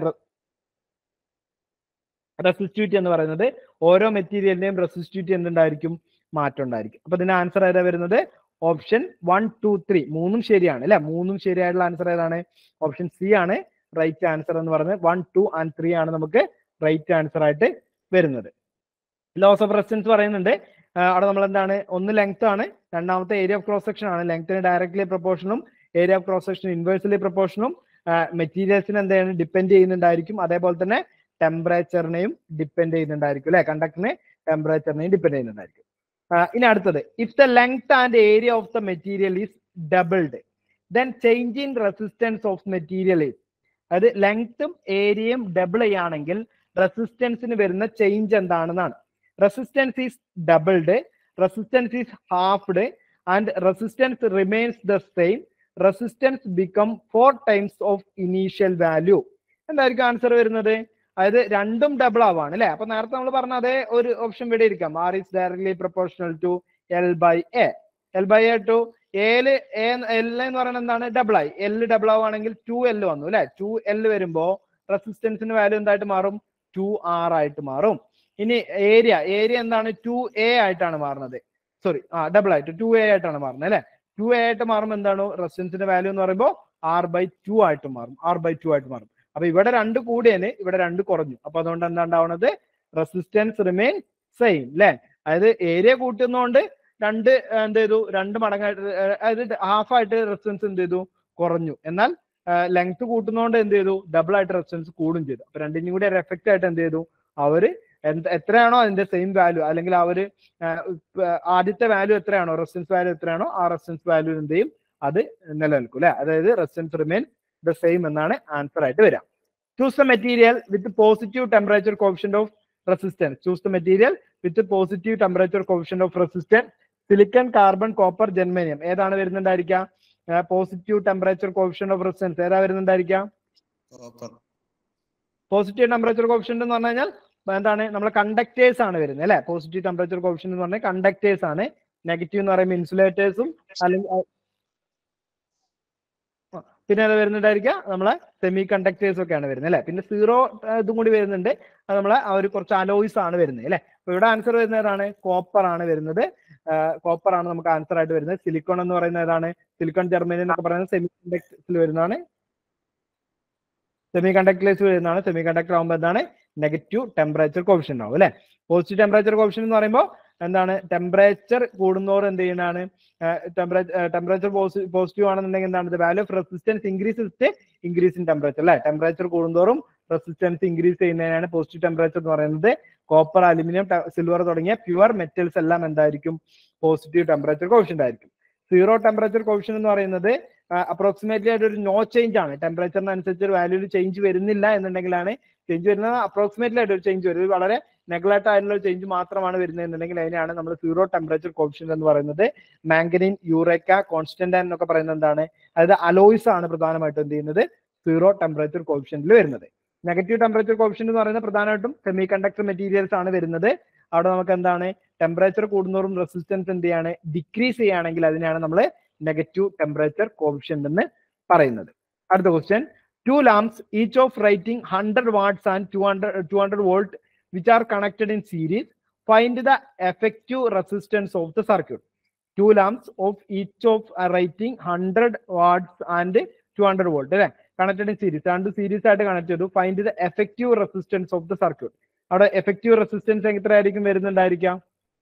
റെസിസ്റ്റിവിറ്റി എന്ന് പറയുന്നത് ഓരോ മെറ്റീരിയലിന്റെയും റെസിസ്റ്റിവിറ്റി എന്തുണ്ടായിരിക്കും മാറ്റം ഉണ്ടായിരിക്കും അപ്പൊ ഇതിന്റെ ആൻസർ ഏതാ വരുന്നത് ഓപ്ഷൻ വൺ ടു ത്രീ മൂന്നും ശരിയാണ് അല്ലെ മൂന്നും ശരിയായിട്ടുള്ള ആൻസർ ഏതാണ് ഓപ്ഷൻ സി ആണ് റൈറ്റ് ആൻസർ എന്ന് പറയുന്നത് വൺ ടു ആൻഡ് ത്രീ ആണ് നമുക്ക് റൈറ്റ് ആൻസർ ആയിട്ട് വരുന്നത് ലോസ് ഓഫ് റെസിസ്റ്റൻസ് പറയുന്നുണ്ട് അവിടെ നമ്മൾ എന്താണ് ഒന്ന് ലെങ്ത് ആണ് രണ്ടാമത്തെ ഏരിയ ഓഫ് ക്രോസ് സെക്ഷൻ ആണ് ലെങ്ത്തിന് ഡയറക്ട്ലി പ്രൊപ്പോർഷനും area of cross section inversely പ്രൊപ്പോർഷനും മെറ്റീരിയൽസിന് എന്താണ് ഡിപ്പെൻഡ് ചെയ്യുന്നുണ്ടായിരിക്കും അതേപോലെ തന്നെ ടെമ്പറേച്ചറിനെയും ഡിപ്പെൻഡ് ചെയ്യുന്നുണ്ടായിരിക്കും അല്ലെ കണ്ടക്ടറിനെ ടെമ്പറേച്ചറിനെയും ഡിപ്പെൻഡ് ചെയ്യുന്നുണ്ടായിരിക്കും ഇനി അടുത്തത് if the length and area of the material is doubled then change in resistance of material is അതായത് ലെങ്ത്തും ഏരിയയും ഡബിൾ ചെയ്യുകയാണെങ്കിൽ റെസിസ്റ്റൻസിന് വരുന്ന ചേഞ്ച് എന്താണെന്നാണ് resistance is doubled, resistance is halved, and resistance remains the same. Resistance become four times of initial value. എന്തായിരിക്കും answer വരുന്നത് അതായത് രണ്ടും ഡബിൾ ആവാണ് അല്ലെ അപ്പൊ നേരത്തെ നമ്മൾ പറഞ്ഞ അതേ ഒരു ഓപ്ഷൻ ഇവിടെ ഇരിക്കാം R is directly proportional to L by A L by A two L L എന്ന് പറയുന്നത് എന്താണ് ഡബിൾ ആയി എൽ ഡബിൾ ആവുകയാണെങ്കിൽ ടു എൽ വന്നു അല്ലെ ടു എൽ വരുമ്പോ റെസിസ്റ്റൻസിന് വാല്യൂ എന്തായിട്ട് മാറും ടു ആർ ആയിട്ട് മാറും ഇനി ഏരിയ ഏരിയ എന്താണ് ടു എ ആയിട്ടാണ് മാറുന്നത് സോറി ആ ഡബിൾ ആയിട്ട് ടു എ ആയിട്ടാണ് മാറുന്നത് അല്ലെ ടു എ ആയിട്ട് മാറുമ്പോൾ എന്താണ് റെസിസ്റ്റൻസിന്റെ വാല്യൂ എന്ന് പറയുമ്പോൾ ആർ ബൈ ടു ആയിട്ട് മാറും ആർ ബൈ ടു ആയിട്ട് മാറും അപ്പൊ ഇവിടെ രണ്ട് കൂടിയതിന് ഇവിടെ രണ്ട് കുറഞ്ഞു അപ്പൊ അതുകൊണ്ട് എന്താ ഉണ്ടാവുന്നത് റെസിസ്റ്റൻസ് റിമെയിൻ സെയിം അല്ലെ അതായത് ഏരിയ കൂട്ടുന്നതുകൊണ്ട് രണ്ട് ആ, എന്ത് ചെയ്തു രണ്ട് മടങ്ങായിട്ട് ആ, അതായത് ഹാഫ് ആയിട്ട് റെസിസ്റ്റൻസ് എന്ത് ചെയ്തു കുറഞ്ഞു എന്നാൽ ലെങ്ത് കൂട്ടുന്നതുകൊണ്ട് എന്ത് ചെയ്തു ഡബിൾ ആയിട്ട് റെസിസ്റ്റൻസ് കൂടും ചെയ്തു അപ്പൊ രണ്ടിനും കൂടി ഒരു എഫക്റ്റ് ആയിട്ട് എന്ത് ചെയ്തു അവര് എന്ത് എത്രയാണോ അതിന്റെ സെയിം വാല്യൂ അല്ലെങ്കിൽ അവര് ആ, ഇപ്പ ആദ്യത്തെ വാല്യൂ എത്രയാണോ റെസിസ്റ്റൻസ് വാല്യൂ എത്രയാണോ ആ റെസിസ്റ്റൻസ് വാല്യൂ എന്ത് ചെയ്യും അത് നിലനിൽക്കും അല്ലെ അതായത് റെസിസ്റ്റൻസ് റിമെയിൻ ദ സെയിം എന്നാണ് ആൻസർ ആയിട്ട് വരിക choose the material with positive temperature coefficient of resistance choose the material with positive temperature coefficient of resistance silicon carbon copper germanium ഏതാണ് വരുന്നുണ്ടായിരിക്കുക positive temperature coefficient of resistance ഏതാ വരുന്നുണ്ടായിരിക്കുക Copper. Positive temperature coefficient എന്ന് പറഞ്ഞു കഴിഞ്ഞാൽ എന്താണ് നമ്മളെ conductors ആണ് വരുന്നത് അല്ലെ പോസിറ്റീവ് ടെമ്പറേച്ചർ കോഫിഷ്യന്റ് എന്ന് പറഞ്ഞാൽ കണ്ടക്ടേഴ്സ് ആണ് നെഗറ്റീവ് എന്ന് പറയുമ്പോൾ ഇൻസുലേറ്റേഴ്സും അല്ലെങ്കിൽ ആ, ആ, പിന്നെ അത് വരുന്നുണ്ടായിരിക്കുക നമ്മളെ സെമി കണ്ടക്ടേഴ്സ് ഒക്കെയാണ് വരുന്നത് അല്ലെ പിന്നെ സീറോ ഇതും കൂടി വരുന്നുണ്ട് അത് നമ്മളെ ആ ഒരു കുറച്ച് അലോയ്സ് ആണ് വരുന്നത് അല്ലെ അപ്പൊ ഇവിടെ ആൻസർ വരുന്നത് ഏതാണ് കോപ്പർ ആണ് വരുന്നത് കോപ്പർ ആണ് നമുക്ക് ആൻസർ ആയിട്ട് വരുന്നത് സിലിക്കോൺ എന്ന് പറയുന്നത് ഏതാണ് സിലിക്കോൺ ജർമ്മനി എന്നൊക്കെ പറയുന്നത് സെമി കണ്ടക്ടേഴ്സിൽ വരുന്നതാണ് സെമി കണ്ടക്ടേഴ്സ് വരുന്നതാണ് സെമി കണ്ടക്ടർ ആകുമ്പോൾ എന്താണ് നെഗറ്റീവ് ടെമ്പറേച്ചർ കോഫിഷ്യൻ ആവും അല്ലെ പോസിറ്റീവ് ടെമ്പറേച്ചർ കോഫിഷ്യൻ എന്ന് പറയുമ്പോൾ എന്താണ് ടെമ്പറേച്ചർ കൂടുന്നതോറും എന്ത് ചെയ്യുന്നതാണ് ടെമ്പറേച്ചർ പോസിറ്റീവ് ആണെന്നുണ്ടെങ്കിൽ എന്താണ് value of resistance increase increase in temperature അല്ലെ ടെമ്പറേച്ചർ കൂടുന്നതോറും റെസിസ്റ്റൻസ് ഇൻക്രീസ് ചെയ്യുന്നതിനാണ് പോസിറ്റീവ് ടെമ്പറേച്ചർ എന്ന് പറയുന്നത് കോപ്പർ അലുമിനിയം സിൽവർ തുടങ്ങിയ പ്യുവർ മെറ്റൽസ് എല്ലാം എന്തായിരിക്കും പോസിറ്റീവ് ടെമ്പറേച്ചർ കോഫിഷ്യന്റ് ആയിരിക്കും സീറോ ടെമ്പറേച്ചർ കോഫിഷ്യൻ എന്ന് പറയുന്നത് അപ്രോക്സിമേറ്റ്ലി ആയിട്ട് ഒരു നോ ചേഞ്ച് ആണ് ടെമ്പറേച്ചറിനനുസരിച്ച് വാല്യൂവിൽ ചേഞ്ച് വരുന്നില്ല എന്നുണ്ടെങ്കിലാണ് ചേഞ്ച് വരുന്നത് അപ്രോക്സിമേറ്റ്ലി ആയിട്ട് ഒരു ചേഞ്ച് വരും ഇത് വളരെ നെഗ്ലക്ട് ആയിട്ടുള്ള ചേഞ്ച് മാത്രമാണ് വരുന്നത് എന്നുണ്ടെങ്കിൽ അതിനാണ് നമ്മൾ സീറോ ടെമ്പറേച്ചർ കോഫിഷ്യൻ എന്ന് പറയുന്നത് മാംഗനീൻ യൂറേക്ക കോൺസ്റ്റന്റ് എന്നൊക്കെ പറയുന്നത് എന്താണ് അതായത് അലോയ്സ് ആണ് പ്രധാനമായിട്ടും എന്ത് ചെയ്യുന്നത് സീറോ ടെമ്പറേച്ചർ കോഫിഷ്യന്റിൽ വരുന്നത് നെഗറ്റീവ് ടെമ്പറേച്ചർ കോഫിഷ്യന്റ് എന്ന് പറയുന്നത് പ്രധാനമായിട്ടും സെമി കണ്ടക്ടർ മെറ്റീരിയൽസ് ആണ് വരുന്നത് അവിടെ നമുക്ക് എന്താണ് ടെമ്പറേച്ചർ കൂടുന്നതോറും റെസിസ്റ്റൻസ് എന്ത് ചെയ്യാണ് ഡിക്രീസ് ചെയ്യുകയാണെങ്കിൽ അതിനെയാണ് നമ്മൾ നെഗറ്റീവ് ടെമ്പറേച്ചർ കോഫിഷ്യന്റ് എന്ന് പറയുന്നത് അടുത്ത question two lamps each of rating hundred watts and two hundred two hundred volt which are connected in series find the effective resistance of the circuit two lamps of each of rating hundred watts and two hundred volt അല്ലെ connected in series രണ്ട് series ആയിട്ട് connect ചെയ്തു find the effective resistance of the circuit അവിടെ effective resistance എത്രയായിരിക്കും വരുന്നുണ്ടായിരിക്കാം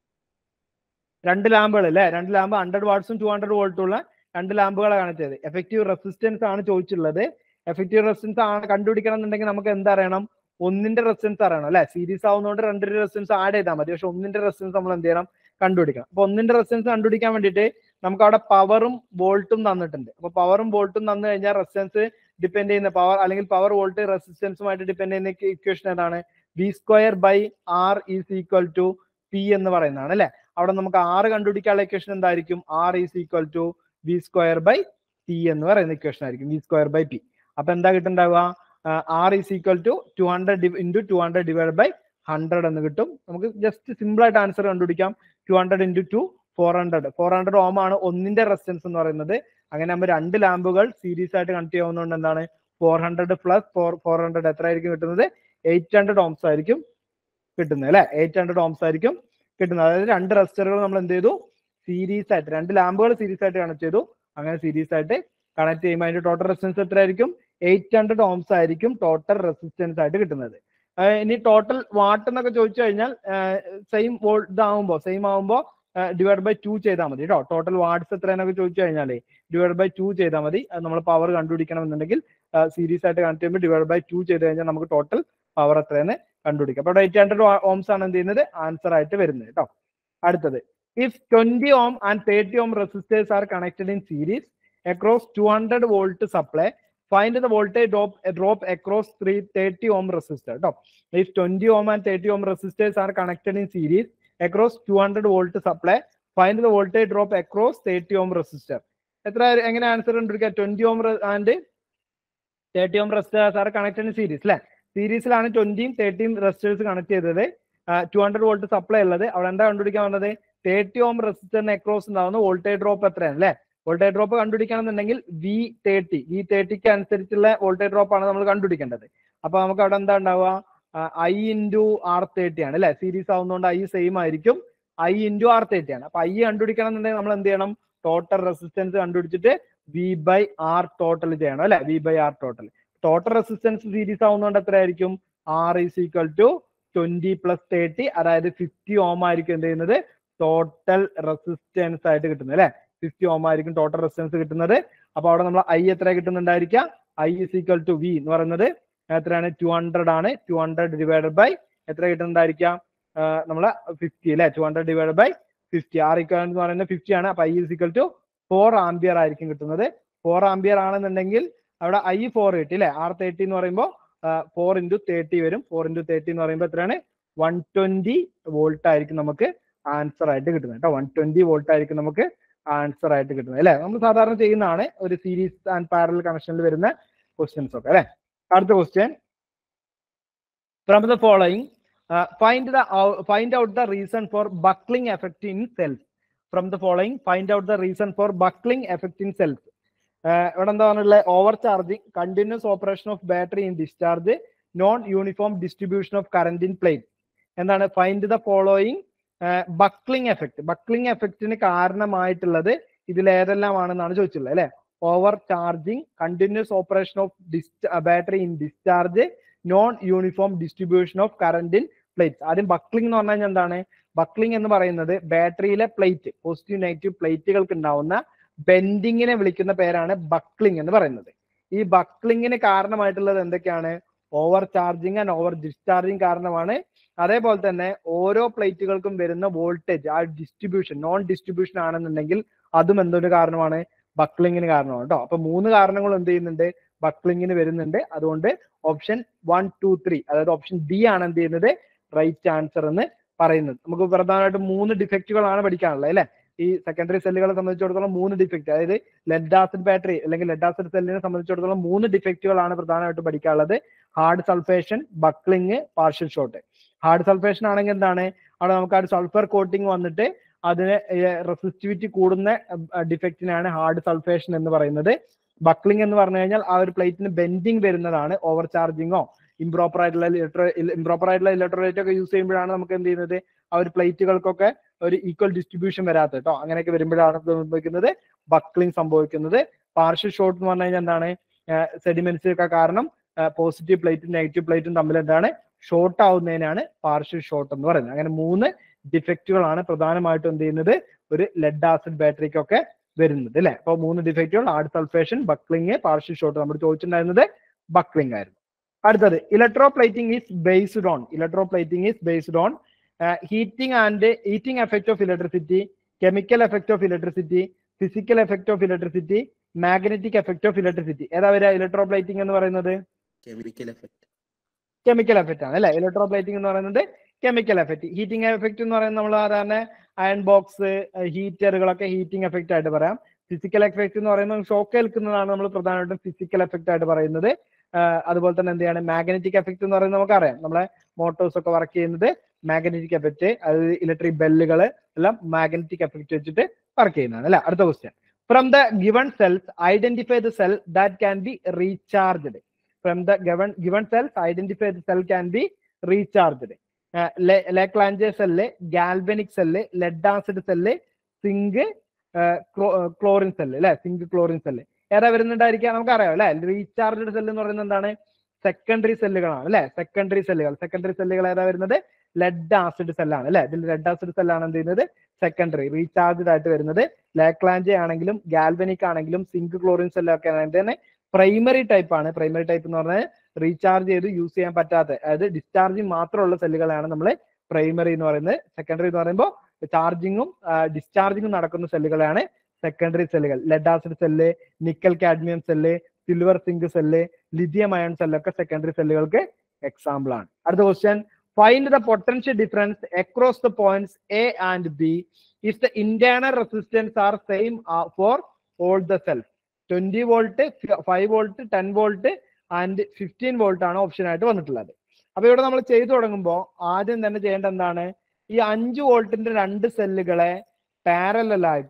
രണ്ട് ലാമ്പുകൾ അല്ലെ രണ്ട് ലാമ്പ് ഹൺഡ്രഡ് വാട്ട്സും ടു ഹൺഡ്രഡ് വോൾട്ടും ഉള്ള രണ്ട് ലാമ്പുകളെ കണക്ട് ചെയ്ത് എഫക്റ്റീവ് റെസിസ്റ്റൻസ് ആണ് ചോദിച്ചിട്ടുള്ളത് എഫക്റ്റീവ് റെസിസ്റ്റൻസ് ആണ് കണ്ടുപിടിക്കണം എന്നുണ്ടെങ്കിൽ നമുക്ക് എന്തറിയണം ഒന്നിന്റെ റെസിസ്റ്റൻസ് അറിയണം അല്ലെ സീരീസ് ആവുന്നതുകൊണ്ട് രണ്ടിന്റെ റെസിസ്റ്റൻസ് ആഡ് ചെയ്താൽ മതി പക്ഷെ ഒന്നിന്റെ റെസിസ്റ്റൻസ് നമ്മൾ എന്ത് ചെയ്യണം കണ്ടുപിടിക്കണം അപ്പൊ ഒന്നിന്റെ റെസിസ്റ്റൻസ് കണ്ടുപിടിക്കാൻ വേണ്ടിയിട്ട് നമുക്ക് അവിടെ പവറും വോൾട്ടും തന്നിട്ടുണ്ട് അപ്പൊ പവറും വോൾട്ടും തന്നു കഴിഞ്ഞാൽ റെസിസ്റ്റൻസ് ഡിപെൻഡ് ചെയ്യുന്ന പവർ അല്ലെങ്കിൽ പവർ വോൾട്ട് റെസിസ്റ്റൻസുമായിട്ട് ഡിപെൻഡ് ചെയ്യുന്ന ഇക്വേഷൻ ഏതാണ് V square by R is equal to P എന്ന് പറയുന്നതാണ് അല്ലെ അവിടെ നമുക്ക് ആറ് കണ്ടുപിടിക്കാനുള്ള ഇക്വേഷൻ എന്തായിരിക്കും R is equal to V square by P എന്ന് പറയുന്ന ഇക്വേഷൻ ആയിരിക്കും വി സ്ക്വയർ ബൈ പി അപ്പൊ എന്താ കിട്ടുണ്ടാവുക R is equal to two hundred into two hundred divide by hundred എന്ന് കിട്ടും നമുക്ക് ജസ്റ്റ് സിമ്പിൾ ആയിട്ട് ആൻസർ കണ്ടുപിടിക്കാം two hundred into two four hundred four hundred ohm ആണ് ഒന്നിന്റെ റെസിസ്റ്റൻസ് എന്ന് പറയുന്നത് അങ്ങനെ നമ്മൾ രണ്ട് ലാമ്പുകൾ സീരീസ് ആയിട്ട് കണക്ട് ചെയ്യാവുന്നതുകൊണ്ട് എന്താണ് four hundred plus four four hundred എത്ര ആയിരിക്കും കിട്ടുന്നത് എയ്റ്റ് ഹൺഡ്രഡ് ഓംസ് ആയിരിക്കും കിട്ടുന്നത് അല്ലെ എയ്റ്റ് ഹൺഡ്രഡ് ഓംസ് ആയിരിക്കും കിട്ടുന്നത് അതായത് രണ്ട് റെസിസ്റ്ററുകൾ നമ്മൾ എന്ത് ചെയ്തു സീരീസ് ആയിട്ട് രണ്ട് ലാമ്പുകൾ സീരീസ് ആയിട്ട് കണക്ട് ചെയ്തു അങ്ങനെ സീരീസ് ആയിട്ട് കണക്ട് ചെയ്യുമ്പോൾ അതിന്റെ ടോട്ടൽ റെസിസ്റ്റൻസ് എത്ര ആയിരിക്കും എയ്റ്റ് ഹൺഡ്രഡ് ഓംസ് ആയിരിക്കും ടോട്ടൽ റെസിസ്റ്റൻസ് ആയിട്ട് കിട്ടുന്നത് ആഹ് ഇനി ടോട്ടൽ വാട്ട് എന്നൊക്കെ ചോദിച്ചു കഴിഞ്ഞാൽ സെയിം വോൾട്ട് ഇതാവുമ്പോൾ സെയിം ആവുമ്പോൾ ഡിവൈഡ് ബൈ ടു ചെയ്താൽ മതി കേട്ടോ ടോട്ടൽ വാട്ട്സ് എത്രയെന്നൊക്കെ ചോദിച്ചു കഴിഞ്ഞാലേ ഡിവൈഡ് ബൈ ടു ചെയ്താൽ മതി അത് നമ്മൾ പവർ കണ്ടുപിടിക്കണം എന്നുണ്ടെങ്കിൽ സീരീസ് ആയിട്ട് കണക്ട് ചെയ്യുമ്പോൾ ഡിവൈഡ് ബൈ ടു ചെയ്ത് കഴിഞ്ഞാൽ നമുക്ക് ടോട്ടൽ പവർ എത്രയെന്ന് കണ്ടുപിടിക്കാം അപ്പോൾ എയ്റ്റ് ഹൺഡ്രഡ് ഓംസ് ആണ് എന്ത് ചെയ്യുന്നത് ആൻസർ ആയിട്ട് വരുന്നത് കേട്ടോ അടുത്തത് if twenty ohm and thirty ohm resistors are connected in series across two hundred volt supply find the voltage drop drop across three thirty ohm resistor കേട്ടോ if twenty ohm and thirty ohm resistors are connected in series across two hundred volt supply find the voltage drop across thirty ohm resistor എത്ര എങ്ങനെ answer കണ്ടിരിക്കുക twenty ohm and thirty ohm resistors are connected in series അല്ലെ സീരീസിലാണ് ട്വന്റിയും തേർട്ടിയും resistors connect ചെയ്തത് two hundred volt supply ഉള്ളത് അവിടെ എന്താ കണ്ടുപിടിക്കാൻ വന്നത് തേർട്ടി ഓം റെസിസ്റ്ററിന് അക്രോസ് ഉണ്ടാവുന്ന വോൾട്ടേജ് ഡ്രോപ്പ് എത്രയാണ് അല്ലെ വോൾട്ടേജ് ഡ്രോപ്പ് കണ്ടുപിടിക്കണം എന്നുണ്ടെങ്കിൽ വി തേർട്ടി വി തേർട്ടിക്ക് അനുസരിച്ചുള്ള വോൾട്ടേജ് ഡ്രോപ്പ് ആണ് നമ്മൾ കണ്ടുപിടിക്കേണ്ടത് അപ്പൊ നമുക്ക് അവിടെ എന്താ ഉണ്ടാവുക ഐ ഇൻറ്റു ആർ തേർട്ടി ആണ് അല്ലെ സീരീസ് ആവുന്നതുകൊണ്ട് ഐ സെയിം ആയിരിക്കും ഐ ഇൻറ്റു ആർ തേർട്ടി ആണ് അപ്പൊ ഐ കണ്ടുപിടിക്കണം എന്നുണ്ടെങ്കിൽ നമ്മൾ എന്ത് ചെയ്യണം ടോട്ടൽ റെസിസ്റ്റൻസ് കണ്ടുപിടിച്ചിട്ട് വി ബൈ ആർ ടോട്ടൽ ചെയ്യണം അല്ലെ V by R total total resistance series ആവുന്നതുകൊണ്ട് എത്രയായിരിക്കും R is equal to twenty plus thirty അതായത് ഫിഫ്റ്റി ഓം ആയിരിക്കും എന്ത് ചെയ്യുന്നത് ടോട്ടൽ റെസിസ്റ്റൻസ് ആയിട്ട് കിട്ടുന്നത് അല്ലെ ഫിഫ്റ്റി ഓം ആയിരിക്കും ടോട്ടൽ റെസിസ്റ്റൻസ് കിട്ടുന്നത് അപ്പൊ അവിടെ നമ്മൾ ഐ എത്ര കിട്ടുന്നുണ്ടായിരിക്കുക I is equal to V എന്ന് പറയുന്നത് എത്രയാണ് ടു ഹൺഡ്രഡ് ആണ് ടു ഹൺഡ്രഡ് ഡിവൈഡഡ് ബൈ എത്ര കിട്ടുന്നുണ്ടായിരിക്കാം നമ്മളെ ഫിഫ്റ്റി അല്ലെ two hundred divide by fifty R equal എന്ന് പറയുന്നത് ഫിഫ്റ്റി ആണ് അപ്പൊ I is equal to four ampere ആയിരിക്കും കിട്ടുന്നത് ഫോർ ആംബിയർ ആണെന്നുണ്ടെങ്കിൽ അവിടെ ഐ ഫോർ കിട്ടി അല്ലെ ആർ തേർട്ടി എന്ന് പറയുമ്പോൾ ഫോർ ഇൻറ്റു തേർട്ടി വരും ഫോർ ഇൻറ്റു തേർട്ടി എന്ന് പറയുമ്പോൾ എത്രയാണ് വൺ ട്വന്റി വോൾട്ട് ആയിരിക്കും നമുക്ക് ആൻസർ ആയിട്ട് കിട്ടുന്നത് കേട്ടോ വൺ ട്വന്റി വോൾട്ട് ആയിരിക്കും നമുക്ക് ആൻസർ ആയിട്ട് കിട്ടുന്നത് അല്ലെ നമ്മൾ സാധാരണ ചെയ്യുന്നതാണ് ഒരു സീരീസ് ആൻഡ് പാരൽ കണക്ഷനിൽ വരുന്ന ക്വസ്റ്റ്യൻസ് ഒക്കെ അല്ലെ അടുത്ത question from the following find the find out the reason for buckling effect in cells from the following find out the reason for buckling effect in cells ഇവിടെ എന്താ പറഞ്ഞിട്ടുള്ളത് over charging continuous operation of battery in discharge non uniform distribution of current in plate എന്താണ് find the following buckling effect buckling എഫക്റ്റിന് കാരണമായിട്ടുള്ളത് ഇതിൽ ഏതെല്ലാമാണെന്നാണ് ചോദിച്ചിട്ടുള്ളത് അല്ലെ over charging continuous operation of battery in discharge non uniform distribution of current in plate ആദ്യം buckling എന്ന് പറഞ്ഞു കഴിഞ്ഞാൽ എന്താണ് ബക്ലിംഗ് എന്ന് പറയുന്നത് ബാറ്ററിയിലെ പ്ലേറ്റ് പോസിറ്റീവ് നെഗറ്റീവ് പ്ലേറ്റുകൾക്ക് ഉണ്ടാവുന്ന ബെൻഡിങ്ങിനെ വിളിക്കുന്ന പേരാണ് ബക്ലിംഗ് എന്ന് പറയുന്നത് ഈ ബക്ലിങ്ങിന് കാരണമായിട്ടുള്ളത് എന്തൊക്കെയാണ് over charging and over discharging കാരണമാണ് അതേപോലെ തന്നെ ഓരോ പ്ലേറ്റുകൾക്കും വരുന്ന വോൾട്ടേജ് ആ ഡിസ്ട്രിബ്യൂഷൻ നോൺ ഡിസ്ട്രിബ്യൂഷൻ ആണെന്നുണ്ടെങ്കിൽ അതും എന്തൊരു കാരണമാണ് ബക്ലിങ്ങിന് കാരണമാണ് കേട്ടോ അപ്പൊ മൂന്ന് കാരണങ്ങൾ എന്ത് ചെയ്യുന്നുണ്ട് ബക്ലിങ്ങിന് വരുന്നുണ്ട് അതുകൊണ്ട് ഓപ്ഷൻ വൺ ടു ത്രീ അതായത് ഓപ്ഷൻ ഡി ആണ് എന്ത് ചെയ്യുന്നത് റൈറ്റ് ആൻസർ എന്ന് പറയുന്നത് നമുക്ക് പ്രധാനമായിട്ടും മൂന്ന് ഡിഫക്റ്റുകളാണ് പഠിക്കാനുള്ളത് അല്ലെ ഈ സെക്കൻഡറി സെല്ലുകളെ സംബന്ധിച്ചിടത്തോളം മൂന്ന് ഡിഫക്റ്റ് അതായത് ലെഡ് ആസിഡ് ബാറ്ററി അല്ലെങ്കിൽ ലെഡ് ആസിഡ് സെല്ലിനെ സംബന്ധിച്ചിടത്തോളം മൂന്ന് ഡിഫക്റ്റുകളാണ് പ്രധാനമായിട്ടും പഠിക്കാനുള്ളത് hard sulphation buckling partial short hard sulphation ആണെങ്കിൽ എന്താണ് അവിടെ നമുക്ക് ആ സൾഫർ കോട്ടിംഗ് വന്നിട്ട് അതിന് റെസിസ്റ്റിവിറ്റി കൂടുന്ന ഡിഫക്റ്റിനാണ് ഹാർഡ് സൾഫേഷൻ എന്ന് പറയുന്നത് ബക്ലിംഗ് എന്ന് പറഞ്ഞു കഴിഞ്ഞാൽ ആ ഒരു പ്ലേറ്റിന് ബെൻഡിങ് വരുന്നതാണ് ഓവർ ചാർജിങ്ങോ ഇംപ്രോപ്പർ ആയിട്ടുള്ള ഇലക്ട്രോ ഇംപ്രോപ്പർ ആയിട്ടുള്ള ഇലക്ട്രോലൈറ്റ് ഒക്കെ യൂസ് ചെയ്യുമ്പോഴാണ് നമുക്ക് എന്ത് ചെയ്യുന്നത് ആ ഒരു പ്ലേറ്റുകൾക്കൊക്കെ ഒരു ഈക്വൽ ഡിസ്ട്രിബ്യൂഷൻ വരാത്ത കേട്ടോ അങ്ങനെയൊക്കെ വരുമ്പോഴാണ് സംഭവിക്കുന്നത് ബക്ലിംഗ് സംഭവിക്കുന്നത് പാർഷ്യൽ ഷോട്ട് എന്ന് പറഞ്ഞു കഴിഞ്ഞാൽ എന്താണ് സെഡിമെന്റ്സ് ഒക്കെ കാരണം പോസിറ്റീവ് പ്ലേറ്റും നെഗറ്റീവ് പ്ലേറ്റും തമ്മിൽ എന്താണ് ഷോർട്ട് ആവുന്നതിനാണ് പാർഷ്യൽ ഷോട്ട് എന്ന് പറയുന്നത് അങ്ങനെ മൂന്ന് ഡിഫക്റ്റുകളാണ് പ്രധാനമായിട്ടും എന്ത് ചെയ്യുന്നത് ഒരു ലെഡ് ആസിഡ് ബാറ്ററിക്കൊക്കെ വരുന്നത് അല്ലെ അപ്പൊ മൂന്ന് ഡിഫക്റ്റുകൾ hard sulphation buckling partial short നമ്മൾ ചോദിച്ചിട്ടുണ്ടായിരുന്നത് ബക്ലിംഗ് ആയിരുന്നു അടുത്തത് electroplating is based on electroplating is based on heating and heating effect of electricity chemical effect of electricity physical effect of electricity magnetic effect of electricity ഏതാ വരിക electro plating എന്ന് പറയുന്നത് chemical effect chemical effect ആണ് അല്ലെ electro plating എന്ന് പറയുന്നത് chemical effect heating effect എന്ന് പറയുന്നത് നമ്മൾ സാധാരണ അയൺ ബോക്സ് ഹീറ്ററുകളൊക്കെ ഹീറ്റിംഗ് എഫക്റ്റ് ആയിട്ട് പറയാം ഫിസിക്കൽ എഫക്റ്റ് എന്ന് പറയുന്നത് ഷോക്ക് ഏൽക്കുന്നതാണ് നമ്മൾ പ്രധാനമായിട്ടും ഫിസിക്കൽ എഫക്റ്റ് ആയിട്ട് പറയുന്നത് ആഹ് അതുപോലെ തന്നെ എന്ത് ചെയ്യാണ് മാഗ്നറ്റിക് എഫക്റ്റ് എന്ന് പറയുന്നത് നമുക്കറിയാം നമ്മളെ മോട്ടോഴ്സ് ഒക്കെ വർക്ക് ചെയ്യുന്നത് മാഗ്നറ്റിക് എഫക്റ്റ് അതായത് ഇലക്ട്രിക് ബെല്ലുകൾ എല്ലാം മാഗ്നറ്റിക് എഫക്റ്റ് വെച്ചിട്ട് വർക്ക് ചെയ്യുന്നതാണ് അല്ലെ അടുത്ത question from the given cells identify the cell that can be recharged from the given given cells identify the cell can be recharged Leclanche cell galvanic cell lead acid cell zinc chlorine cell അല്ലെ zinc chlorine cell ഏതാ വരുന്നുണ്ടായിരിക്കുക നമുക്കറിയാം അല്ലെ recharged cell എന്ന് പറയുന്നത് എന്താണ് secondary സെല്ലുകളാണ് അല്ലെ secondary സെല്ലുകൾ സെക്കൻഡറി സെല്ലുകൾ ഏതാ വരുന്നത് ലെഡ് ആസിഡ് സെല്ലാണ് അല്ലെ ഇതിൽ ലെഡ് ആസിഡ് സെല്ലാണ് എന്ത് ചെയ്യുന്നത് സെക്കൻഡറി റീചാർജ്ഡ് ആയിട്ട് വരുന്നത് ലാക്ലാഞ്ചെ ആണെങ്കിലും ഗാൽവനിക് ആണെങ്കിലും സിങ്ക് ക്ലോറിൻ സെല്ലൊക്കെ ആണെങ്കിൽ തന്നെ പ്രൈമറി ടൈപ്പ് ആണ് പ്രൈമറി ടൈപ്പ് എന്ന് പറഞ്ഞാൽ റീചാർജ് ചെയ്ത് യൂസ് ചെയ്യാൻ പറ്റാത്ത അതായത് ഡിസ്ചാർജിങ് മാത്രമുള്ള സെല്ലുകളാണ് നമ്മൾ പ്രൈമറി എന്ന് പറയുന്നത് സെക്കൻഡറി എന്ന് പറയുമ്പോൾ ചാർജിങ്ങും ഡിസ്ചാർജിങ്ങും നടക്കുന്ന സെല്ലുകളാണ് സെക്കൻഡറി സെല്ലുകൾ lead acid cell nickel cadmium cell silver zinc cell lithium ion സെല്ലൊക്കെ സെക്കൻഡറി സെല്ലുകൾക്ക് എക്സാമ്പിൾ ആണ് അടുത്ത question find the potential difference across the points A and B if the internal resistance are same for all the cells twenty volt five volt ten volt and fifteen volt ആണ് option ആയിട്ട് വന്നിട്ടുള്ളത് അപ്പൊ ഇവിടെ നമ്മൾ ചെയ്തു തുടങ്ങുമ്പോൾ ആദ്യം തന്നെ ചെയ്യേണ്ട എന്താണ് ഈ അഞ്ച് വോൾട്ടിന്റെ രണ്ട് സെല്ലുകളെ പാരലൽ ആയിട്ടും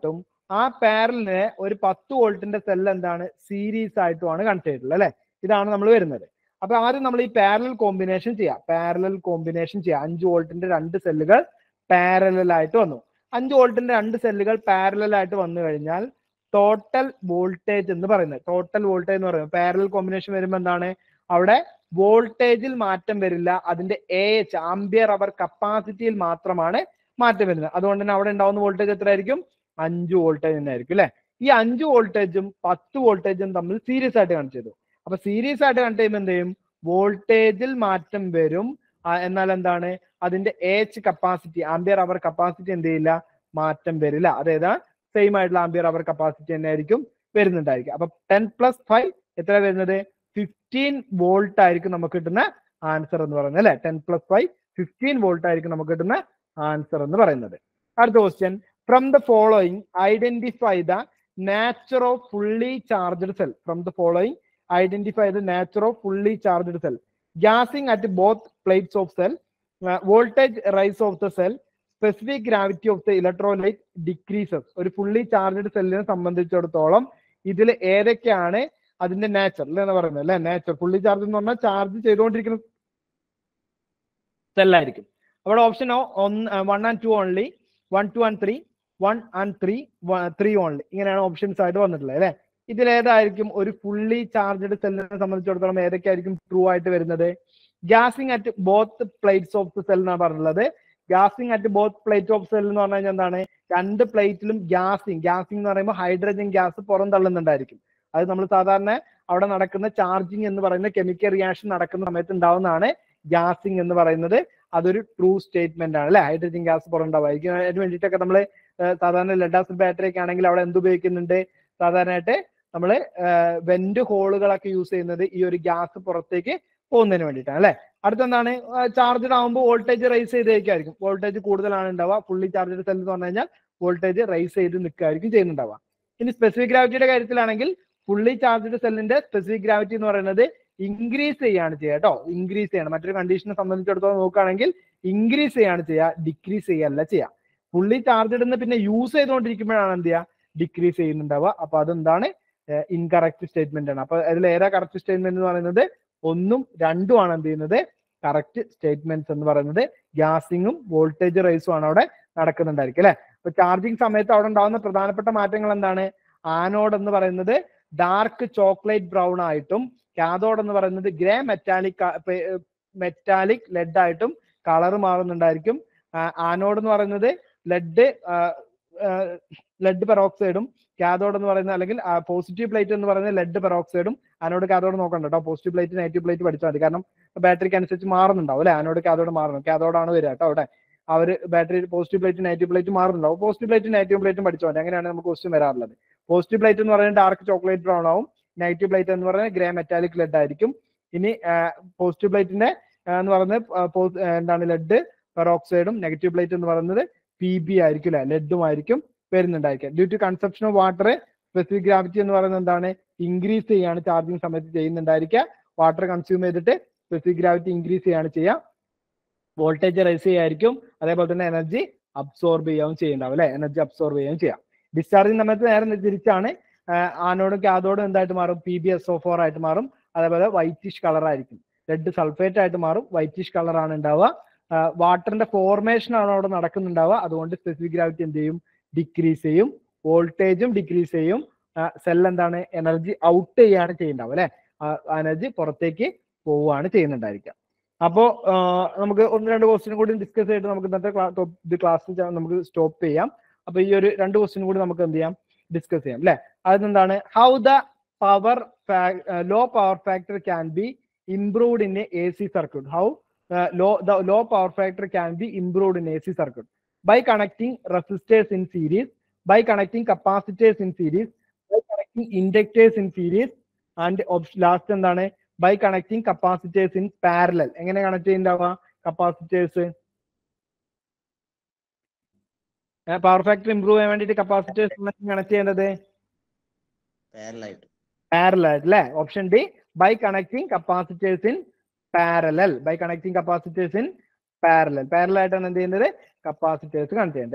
ആ പാരലിന് ഒരു പത്ത് വോൾട്ടിന്റെ സെൽ എന്താണ് സീരീസ് ആയിട്ടുമാണ് കണക്ട് ചെയ്തിട്ടുള്ളത് അല്ലെ ഇതാണ് നമ്മൾ വരുന്നത് അപ്പൊ ആദ്യം നമ്മൾ ഈ പാരലൽ കോമ്പിനേഷൻ ചെയ്യാം പാരലൽ കോമ്പിനേഷൻ ചെയ്യാം അഞ്ച് വോൾട്ടിന്റെ രണ്ട് സെല്ലുകൾ പാരലൽ ആയിട്ട് വന്നു അഞ്ച് വോൾട്ടിന്റെ രണ്ട് സെല്ലുകൾ പാരലൽ ആയിട്ട് വന്നു കഴിഞ്ഞാൽ ടോട്ടൽ വോൾട്ടേജ് എന്ന് പറയുന്നത് ടോട്ടൽ വോൾട്ടേജ് എന്ന് പറയുന്നത് പാരലൽ കോമ്പിനേഷൻ വരുമ്പോൾ എന്താണ് അവിടെ വോൾട്ടേജിൽ മാറ്റം വരില്ല അതിന്റെ എ എച്ച് ആംബിയർ അവർ കപ്പാസിറ്റിയിൽ മാത്രമാണ് മാറ്റം വരുന്നത് അതുകൊണ്ട് തന്നെ അവിടെ ഉണ്ടാവുന്ന വോൾട്ടേജ് എത്രയായിരിക്കും അഞ്ച് വോൾട്ടേജ് തന്നെ ആയിരിക്കും അല്ലെ ഈ അഞ്ച് വോൾട്ടേജും പത്ത് വോൾട്ടേജും തമ്മിൽ സീരീസ് ആയിട്ട് കണക്ട് ചെയ്തു അപ്പൊ സീരീസ് ആയിട്ട് കണക്ട് ചെയ്യുമ്പോൾ എന്ത് ചെയ്യും വോൾട്ടേജിൽ മാറ്റം വരും ആ, എന്നാൽ എന്താണ് അതിന്റെ H capacity ampere hour capacity എന്ത് ചെയ്യില്ല മാറ്റം വരില്ല അതായത് സെയിം ആയിട്ടുള്ള ആംബിയർ അവർ കപ്പാസിറ്റി തന്നെ ആയിരിക്കും വരുന്നുണ്ടായിരിക്കും അപ്പൊ ടെൻ പ്ലസ് ഫൈവ് എത്ര വരുന്നത് ഫിഫ്റ്റീൻ വോൾട്ട് ആയിരിക്കും നമുക്ക് കിട്ടുന്ന ആൻസർ എന്ന് പറയുന്നത് അല്ലെ ten plus five fifteen volt ആയിരിക്കും നമുക്ക് കിട്ടുന്ന ആൻസർ എന്ന് പറയുന്നത് അടുത്ത question from the following identify the nature of fully charged cell from the following identify the nature of fully charged cell gassing at both plates of cell voltage rise of the cell specific gravity of the electrolyte decreases ഒരു fully charged സെല്ലിനെ സംബന്ധിച്ചിടത്തോളം ഇതിൽ ഏതൊക്കെയാണ് അതിന്റെ nature എന്ന് പറയുന്നത് അല്ലെ nature fully charge എന്ന് പറഞ്ഞാൽ ചാർജ് ചെയ്തുകൊണ്ടിരിക്കുന്ന സെല്ലായിരിക്കും അവിടെ ഓപ്ഷൻ ഒന്ന് one and two only one two and three one and three three only ഇങ്ങനെയാണ് ഓപ്ഷൻസ് ആയിട്ട് വന്നിട്ടുള്ളത് അല്ലെ ഇതിൽ ഏതായിരിക്കും ഒരു ഫുള്ളി ചാർജ്ഡ് സെല്ലിനെ സംബന്ധിച്ചിടത്തോളം ഏതൊക്കെയായിരിക്കും ട്രൂ ആയിട്ട് വരുന്നത് gassing at both plates of the cell എന്നാണ് പറഞ്ഞിട്ടുള്ളത് gassing at both plate of cell എന്ന് പറഞ്ഞു കഴിഞ്ഞാൽ എന്താണ് രണ്ട് പ്ലേറ്റിലും ഗ്യാസിംഗ് ഗ്യാസിംഗ് എന്ന് പറയുമ്പോൾ ഹൈഡ്രജൻ ഗ്യാസ് പുറം തള്ളുന്നുണ്ടായിരിക്കും അത് നമ്മൾ സാധാരണ അവിടെ നടക്കുന്ന ചാർജിങ് എന്ന് പറയുന്ന കെമിക്കൽ റിയാക്ഷൻ നടക്കുന്ന സമയത്ത് ഉണ്ടാവുന്നതാണ് ഗ്യാസിംഗ് എന്ന് പറയുന്നത് അതൊരു ട്രൂ സ്റ്റേറ്റ്മെന്റ് ആണ് അല്ലെ ഹൈഡ്രജൻ ഗ്യാസ് പുറമുണ്ടാവായിരിക്കും അതിന് വേണ്ടിയിട്ടൊക്കെ നമ്മൾ സാധാരണ ലെഡ് ആസിഡ് ബാറ്ററി ഒക്കെ ആണെങ്കിൽ അവിടെ എന്ത് ഉപയോഗിക്കുന്നുണ്ട് സാധാരണയായിട്ട് നമ്മൾ വെന്റ് ഹോളുകളൊക്കെ യൂസ് ചെയ്യുന്നത് ഈ ഒരു ഗ്യാസ് പുറത്തേക്ക് പോകുന്നതിന് വേണ്ടിയിട്ടാണ് അല്ലെ അടുത്തെന്താണ് ചാർജഡ് ആകുമ്പോൾ വോൾട്ടേജ് റൈസ് ചെയ്തേക്കായിരിക്കും വോൾട്ടേജ് കൂടുതലാണ് ഉണ്ടാവുക ഫുള്ളി ചാർജഡ് സെൽ എന്ന് പറഞ്ഞു കഴിഞ്ഞാൽ വോൾട്ടേജ് റൈസ് ചെയ്ത് നിൽക്കുകയായിരിക്കും ചെയ്യുന്നുണ്ടാവുക ഇനി സ്പെസിഫിക് ഗ്രാവിറ്റിയുടെ കാര്യത്തിലാണെങ്കിൽ ഫുള്ളി ചാർജ്ഡ് സെല്ലിന്റെ സ്പെസിഫിക് ഗ്രാവിറ്റി എന്ന് പറയുന്നത് ഇൻക്രീസ് ചെയ്യാണ് ചെയ്യുക കേട്ടോ ഇൻക്രീസ് ചെയ്യണം മറ്റൊരു കണ്ടീഷനെ സംബന്ധിച്ചിടത്തോളം നോക്കുകയാണെങ്കിൽ ഇൻക്രീസ് ചെയ്യാണ് ചെയ്യുക ഡിക്രീസ് ചെയ്യല്ല ചെയ്യുക ഫുള്ളി ചാർജ്ഡ് എന്ന് പിന്നെ യൂസ് ചെയ്തുകൊണ്ടിരിക്കുമ്പോഴാണ് എന്ത് ചെയ്യുക ഡിക്രീസ് ചെയ്യുന്നുണ്ടാവുക അപ്പൊ അതെന്താണ് ഇൻകറക്റ്റ് സ്റ്റേറ്റ്മെന്റ് ആണ് അപ്പൊ അതിൽ ഏതാ കറക്റ്റ് സ്റ്റേറ്റ്മെന്റ് എന്ന് പറയുന്നത് ഒന്നും രണ്ടും ആണ് എന്ത് ചെയ്യുന്നത് കറക്റ്റ് സ്റ്റേറ്റ്മെന്റ്സ് എന്ന് പറയുന്നത് ഗ്യാസിങ്ങും വോൾട്ടേജ് റൈസും ആണ് അവിടെ നടക്കുന്നുണ്ടായിരിക്കും അല്ലെ അപ്പൊ ചാർജിങ് സമയത്ത് അവിടെ ഉണ്ടാകുന്ന പ്രധാനപ്പെട്ട മാറ്റങ്ങൾ എന്താണ് ആനോഡ് എന്ന് പറയുന്നത് ഡാർക്ക് ചോക്ലേറ്റ് ബ്രൗൺ ആയിട്ടും കാഥോഡ് എന്ന് പറയുന്നത് ഗ്രേ മെറ്റാലിക് മെറ്റാലിക് ലെഡ് ആയിട്ടും കളർ മാറുന്നുണ്ടായിരിക്കും ആനോഡ് എന്ന് പറയുന്നത് ലെഡ് ലെഡ് പെറോക്സൈഡും കാഥോഡ് എന്ന് പറയുന്നത് അല്ലെങ്കിൽ പോസിറ്റീവ് പ്ലേറ്റ് എന്ന് പറയുന്നത് ലെഡ് പെറോക്സൈഡും ആനോഡ് കാഥോഡ് നോക്കണ്ട കേട്ടോ പോസിറ്റീവ് പ്ലേറ്റ് നെഗറ്റീവ് പ്ലേറ്റ് പഠിച്ചാൽ മതി കാരണം ബാറ്ററിക്ക് അനുസരിച്ച് മാറുന്നുണ്ടാവും അല്ലെ ആനോഡ് കാഥോഡ് മാറണം കാഥോഡാണ് വരിക കേട്ടോ അവിടെ അവർ battery positive plate negative plate മാറുന്നുണ്ടാവും പോസിറ്റീവ് പ്ലേറ്റ് നെഗറ്റീവ് പ്ലേറ്റും പഠിച്ചാൽ മതി അങ്ങനെയാണ് നമുക്ക് ക്വസ്റ്റ്യൻ വരാറുള്ളത് പോസിറ്റീവ് പ്ലേറ്റ് എന്ന് പറയുന്നത് ഡാർക്ക് ചോക്ലേറ്റ് ബ്രൗൺ ആവും നെഗറ്റീവ് പ്ലേറ്റ് എന്ന് പറയുന്നത് ഗ്രേ മെറ്റാലിക് ലെഡ് ആയിരിക്കും ഇനി പോസിറ്റീവ് പ്ലേറ്റിന്റെ എന്ന് പറയുന്നത് എന്താണ് ലെഡ് പെറോക്സൈഡും നെഗറ്റീവ് പ്ലേറ്റ് എന്ന് പറയുന്നത് പി ബി ആയിരിക്കും അല്ലെ ലെഡും ആയിരിക്കും വരുന്നുണ്ടായിരിക്കുക due to conception of water specific gravity എന്ന് പറയുന്നത് എന്താണ് ഇൻക്രീസ് ചെയ്യാണ് ചാർജിങ് സമയത്ത് ചെയ്യുന്നുണ്ടായിരിക്കുക വാട്ടർ കൺസ്യൂം ചെയ്തിട്ട് സ്പെസിഫിക് ഗ്രാവിറ്റി ഇൻക്രീസ് ചെയ്യാണ് ചെയ്യുക വോൾട്ടേജ് റൈസ് ചെയ്യായിരിക്കും അതേപോലെ തന്നെ എനർജി അബ്സോർബ് ചെയ്യാവും ചെയ്യുന്നുണ്ടാവും അല്ലെ എനർജി അബ്സോർബ് ചെയ്യുകയും ചെയ്യാം ഡിസ്ചാർജിങ് സമയത്ത് നേരെ തിരിച്ചാണ് ആനോടും കാഥോടും എന്തായിട്ട് മാറും P B S O four ആയിട്ട് മാറും അതേപോലെ വൈറ്റിഷ് കളർ ആയിരിക്കും റെഡ് സൾഫേറ്റ് ആയിട്ട് മാറും വൈറ്റിഷ് കളർ ആണ് ഉണ്ടാവുക വാട്ടറിന്റെ ഫോർമേഷൻ ആണ് അവിടെ നടക്കുന്നുണ്ടാവുക അതുകൊണ്ട് സ്പെസിഫിക് ഗ്രാവിറ്റി എന്ത് ചെയ്യും ഡിക്രീസ് ചെയ്യും വോൾട്ടേജും ഡിക്രീസ് ചെയ്യും സെൽ എന്താണ് എനർജി ഔട്ട് ചെയ്യാണ് ചെയ്യുന്നുണ്ടാവും അല്ലെ എനർജി പുറത്തേക്ക് പോവുകയാണ് ചെയ്യുന്നുണ്ടായിരിക്കുക അപ്പോ നമുക്ക് ഒന്ന് രണ്ട് ക്വസ്റ്റ്യൻ കൂടി ഡിസ്കസ് ചെയ്തിട്ട് നമുക്ക് ഇന്നത്തെ ഇത് ക്ലാസ് നമുക്ക് സ്റ്റോപ്പ് ചെയ്യാം അപ്പൊ ഈ ഒരു രണ്ട് ക്വസ്റ്റ്യൻ കൂടി നമുക്ക് എന്ത് ചെയ്യാം ഡിസ്കസ് ചെയ്യാം അല്ലെ അതെന്താണ് how the power low power factor can be improved in A C circuit how low the low power factor can be improved in A C circuit by connecting resistors in series, by connecting capacitors in series, by connecting inductors in series, and last എന്താണ് by connecting capacitors in parallel. എങ്ങനെ connect ചെയ്യുന്നുണ്ടാവുക capacitors power factor improve ചെയ്യാൻ വേണ്ടിയിട്ട് capacitors connect ചെയ്യേണ്ടത് parallel ആയിട്ട് അല്ലെ option D by connecting capacitors in parallel by connecting capacitors in parallel parallel ആയിട്ടാണ് എന്ത് ചെയ്യുന്നത് കപ്പാസിറ്റേഴ്സ് കണക്ട് ചെയ്യേണ്ടത് അല്ലെ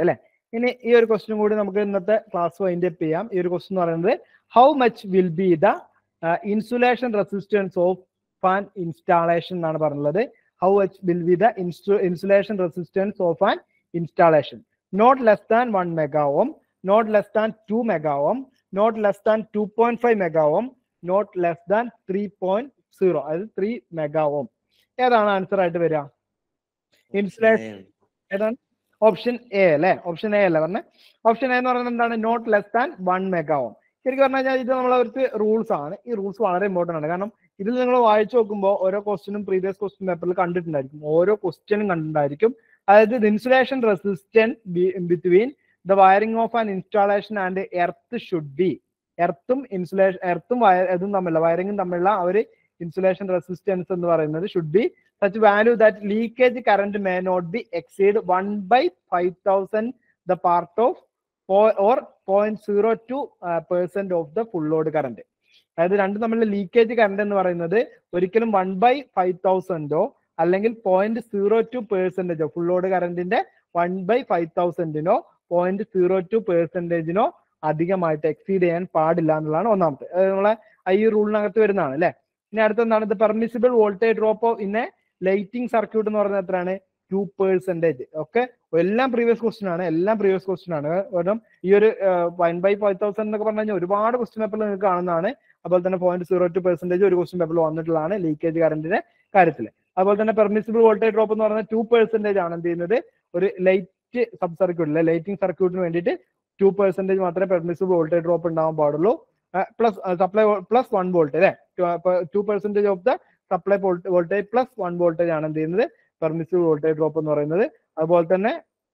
ഇനി ഈ ഒരു ക്വസ്റ്റ്യൻ കൂടി നമുക്ക് ഇന്നത്തെ ക്ലാസ് വൈൻഡ് അപ്പ് ചെയ്യാം ഈ ഒരു ക്വസ്റ്റ്യൻ എന്ന് പറയുന്നത് how much will be the insulation resistance of fan installation എന്നാണ് പറഞ്ഞുള്ളത് how much will be the insulation resistance of an installation not less than one mega ohm not less than two mega ohm not less than two point five mega ohm not less than three point zero അതായത് three mega ohm ഏതാണ് answer ആയിട്ട് വരിക insulation ഏതാണ് option A അല്ലേ option A അല്ലേ പറഞ്ഞത് option A എന്ന് പറയുന്നത് എന്താണ് not less than one mega ohm ശരിക്കും പറഞ്ഞു കഴിഞ്ഞാൽ ഇത് നമ്മളവർക്ക് റൂൾസ് ആണ് ഈ റൂൾസ് വളരെ ഇമ്പോർട്ടന്റ് ആണ് കാരണം ഇതിൽ നിങ്ങൾ വായിച്ചു നോക്കുമ്പോൾ ഓരോ ക്വസ്റ്റിനും പ്രീവിയസ് ക്വസ്റ്റ്യൻ പേപ്പറിൽ കണ്ടിട്ടുണ്ടായിരിക്കും ഓരോ ക്വസ്റ്റ്യനും കണ്ടിട്ടുണ്ടായിരിക്കും അതായത് insulation resistance between the wiring of an installation and earth should be എർത്തും ഇൻസുലേഷൻ എർത്തും ഇതും തമ്മിലുള്ള വയറിംഗും തമ്മിലുള്ള ആ ഒരു ഇൻസുലേഷൻ റെസിസ്റ്റൻസ് എന്ന് പറയുന്നത് should be such value that leakage current may not be exceed one by five thousand the part of or point zero two percent of the full load current അതായത് രണ്ടും തമ്മിലുള്ള ലീക്കേജ് കറന്റ് എന്ന് പറയുന്നത് ഒരിക്കലും one by five തൗസൻഡോ അല്ലെങ്കിൽ point zero two പെർസെന്റേജോ full load കറന്റിന്റെ വൺ ബൈ ഫൈവ് തൗസൻഡിനോ പോയിന്റ് സീറോ ടു പെർസെന്റേജിനോ അധികമായിട്ട് എക്സീഡ് ചെയ്യാൻ പാടില്ല എന്നുള്ളതാണ് ഒന്നാമത്തെ അത് നമ്മളെ ഈ റൂളിനകത്ത് വരുന്നതാണ് അല്ലെ ഇനി അടുത്ത എന്താണ് ഇത് permissible voltage drop in a lighting circuit എന്ന് പറയുന്നത് എത്രയാണ് ടു പെർസെന്റേജ് ഒക്കെ എല്ലാം പ്രീവിയസ് ക്വസ്റ്റ്യൻ ആണ് എല്ലാം പ്രീവിയസ് ക്വസ്റ്റ്യൻ ആണ് കാരണം ഈ ഒരു വൺ ബൈ ഫൈവ് തൗസൻഡ് എന്നൊക്കെ പറഞ്ഞു കഴിഞ്ഞാൽ ഒരുപാട് ക്വസ്റ്റ്യൻ പേപ്പറിൽ നിങ്ങൾക്ക് കാണുന്നതാണ് അതുപോലെ തന്നെ പോയിന്റ് സീറോ ടു പെർസെന്റേജ് ഒരു ക്വസ്റ്റ്യൻ പേപ്പറിൽ വന്നിട്ടുള്ളതാണ് ലീക്കേജ് കറന്റിന്റെ കാര്യത്തിൽ അതുപോലെ തന്നെ പെർമിസിബിൾ വോൾട്ടേജ് ഡ്രോപ്പ് എന്ന് പറയുന്നത് ടു പെർസെന്റേജ് ആണ് എന്ത് ചെയ്യുന്നത് ഒരു ലൈറ്റ് സബ് സർക്യൂട്ടിലെ ലൈറ്റിംഗ് സർക്യൂട്ടിന് വേണ്ടിയിട്ട് ടു പെർസെന്റേജ് മാത്രമേ പെർമിസിബിൾ വോൾട്ടേജ് ഡ്രോപ്പ് ഉണ്ടാവാൻ പാടുള്ളൂ plus supply plus one volt അല്ലേ two percentage of the supply voltage plus one voltage ആണ് എന്ത് ചെയ്യുന്നത് പെർമിസിബിൾ വോൾട്ടേജ് ഡ്രോപ്പ് എന്ന് പറയുന്നത് അതുപോലെ തന്നെ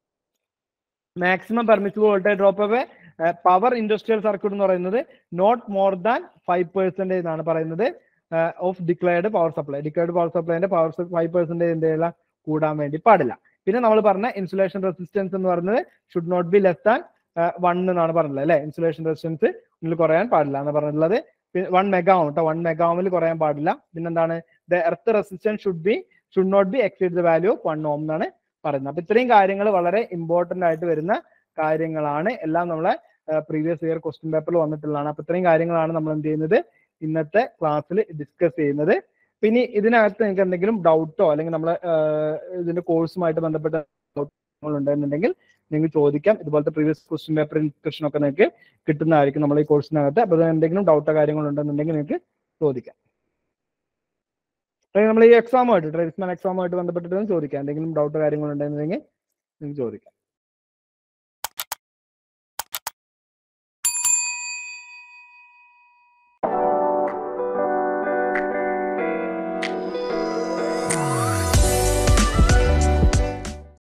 maximum permissible voltage drop of power industrial circuit എന്ന് പറയുന്നത് not more than five percentage എന്നാണ് പറയുന്നത് of declared power supply declared power സപ്ലൈന്റെ പവർ ഫൈവ് പെർസെന്റേജ് എന്തെല്ലാം കൂടാൻ വേണ്ടി പാടില്ല പിന്നെ നമ്മൾ പറഞ്ഞ ഇൻസുലേഷൻ റെസിസ്റ്റൻസ് എന്ന് പറയുന്നത് should not be less than one എന്നാണ് പറഞ്ഞത് അല്ലെ ഇൻസുലേഷൻ റെസിസ്റ്റൻസ് ഇതിൽ കുറയാൻ പാടില്ല എന്ന് പറഞ്ഞിട്ടുള്ളത് വൺ മെഗാ കേട്ടോ വൺ മെഗാമിൽ കുറയാൻ പാടില്ല പിന്നെന്താണ് the earth resistance should be should not be exceed the value of one ohm എന്നാണ് പറയുന്നത് അപ്പൊ ഇത്രയും കാര്യങ്ങൾ വളരെ ഇമ്പോർട്ടന്റ് ആയിട്ട് വരുന്ന കാര്യങ്ങളാണ് എല്ലാം നമ്മളെ പ്രീവിയസ് ഇയർ ക്വസ്റ്റ്യൻ പേപ്പറിൽ വന്നിട്ടുള്ളതാണ് അപ്പൊ ഇത്രയും കാര്യങ്ങളാണ് നമ്മൾ എന്ത് ചെയ്യുന്നത് ഇന്നത്തെ ക്ലാസ്സിൽ ഡിസ്കസ് ചെയ്യുന്നത് പിന്നെ ഇതിനകത്ത് നിങ്ങൾക്ക് എന്തെങ്കിലും ഡൗട്ടോ അല്ലെങ്കിൽ നമ്മളെ ഇതിന്റെ കോഴ്സുമായിട്ട് ബന്ധപ്പെട്ട ഉണ്ടെന്നുണ്ടെങ്കിൽ നിങ്ങൾക്ക് ചോദിക്കാം ഇതുപോലത്തെ പ്രീവിയസ് ക്വസ്റ്റ്യൻ പേപ്പർ ഡിസ്കഷൻ ഒക്കെ നിങ്ങൾക്ക് കിട്ടുന്നതായിരിക്കും നമ്മൾ ഈ കോഴ്സിനകത്ത് അപ്പൊ എന്തെങ്കിലും ഡൗട്ടോ കാര്യങ്ങളോ ഉണ്ടെന്നുണ്ടെങ്കിൽ നിങ്ങൾക്ക് ചോദിക്കാം നമ്മൾ ഈ എക്സാമുമായിട്ട് ട്രേഡ്സ്മാൻ എക്സാമുമായിട്ട് ബന്ധപ്പെട്ടിട്ട് ചോദിക്കാം എന്തെങ്കിലും ഡൗട്ടോ കാര്യങ്ങൾ ഉണ്ടെന്നുണ്ടെങ്കിൽ നിങ്ങൾക്ക് ചോദിക്കാം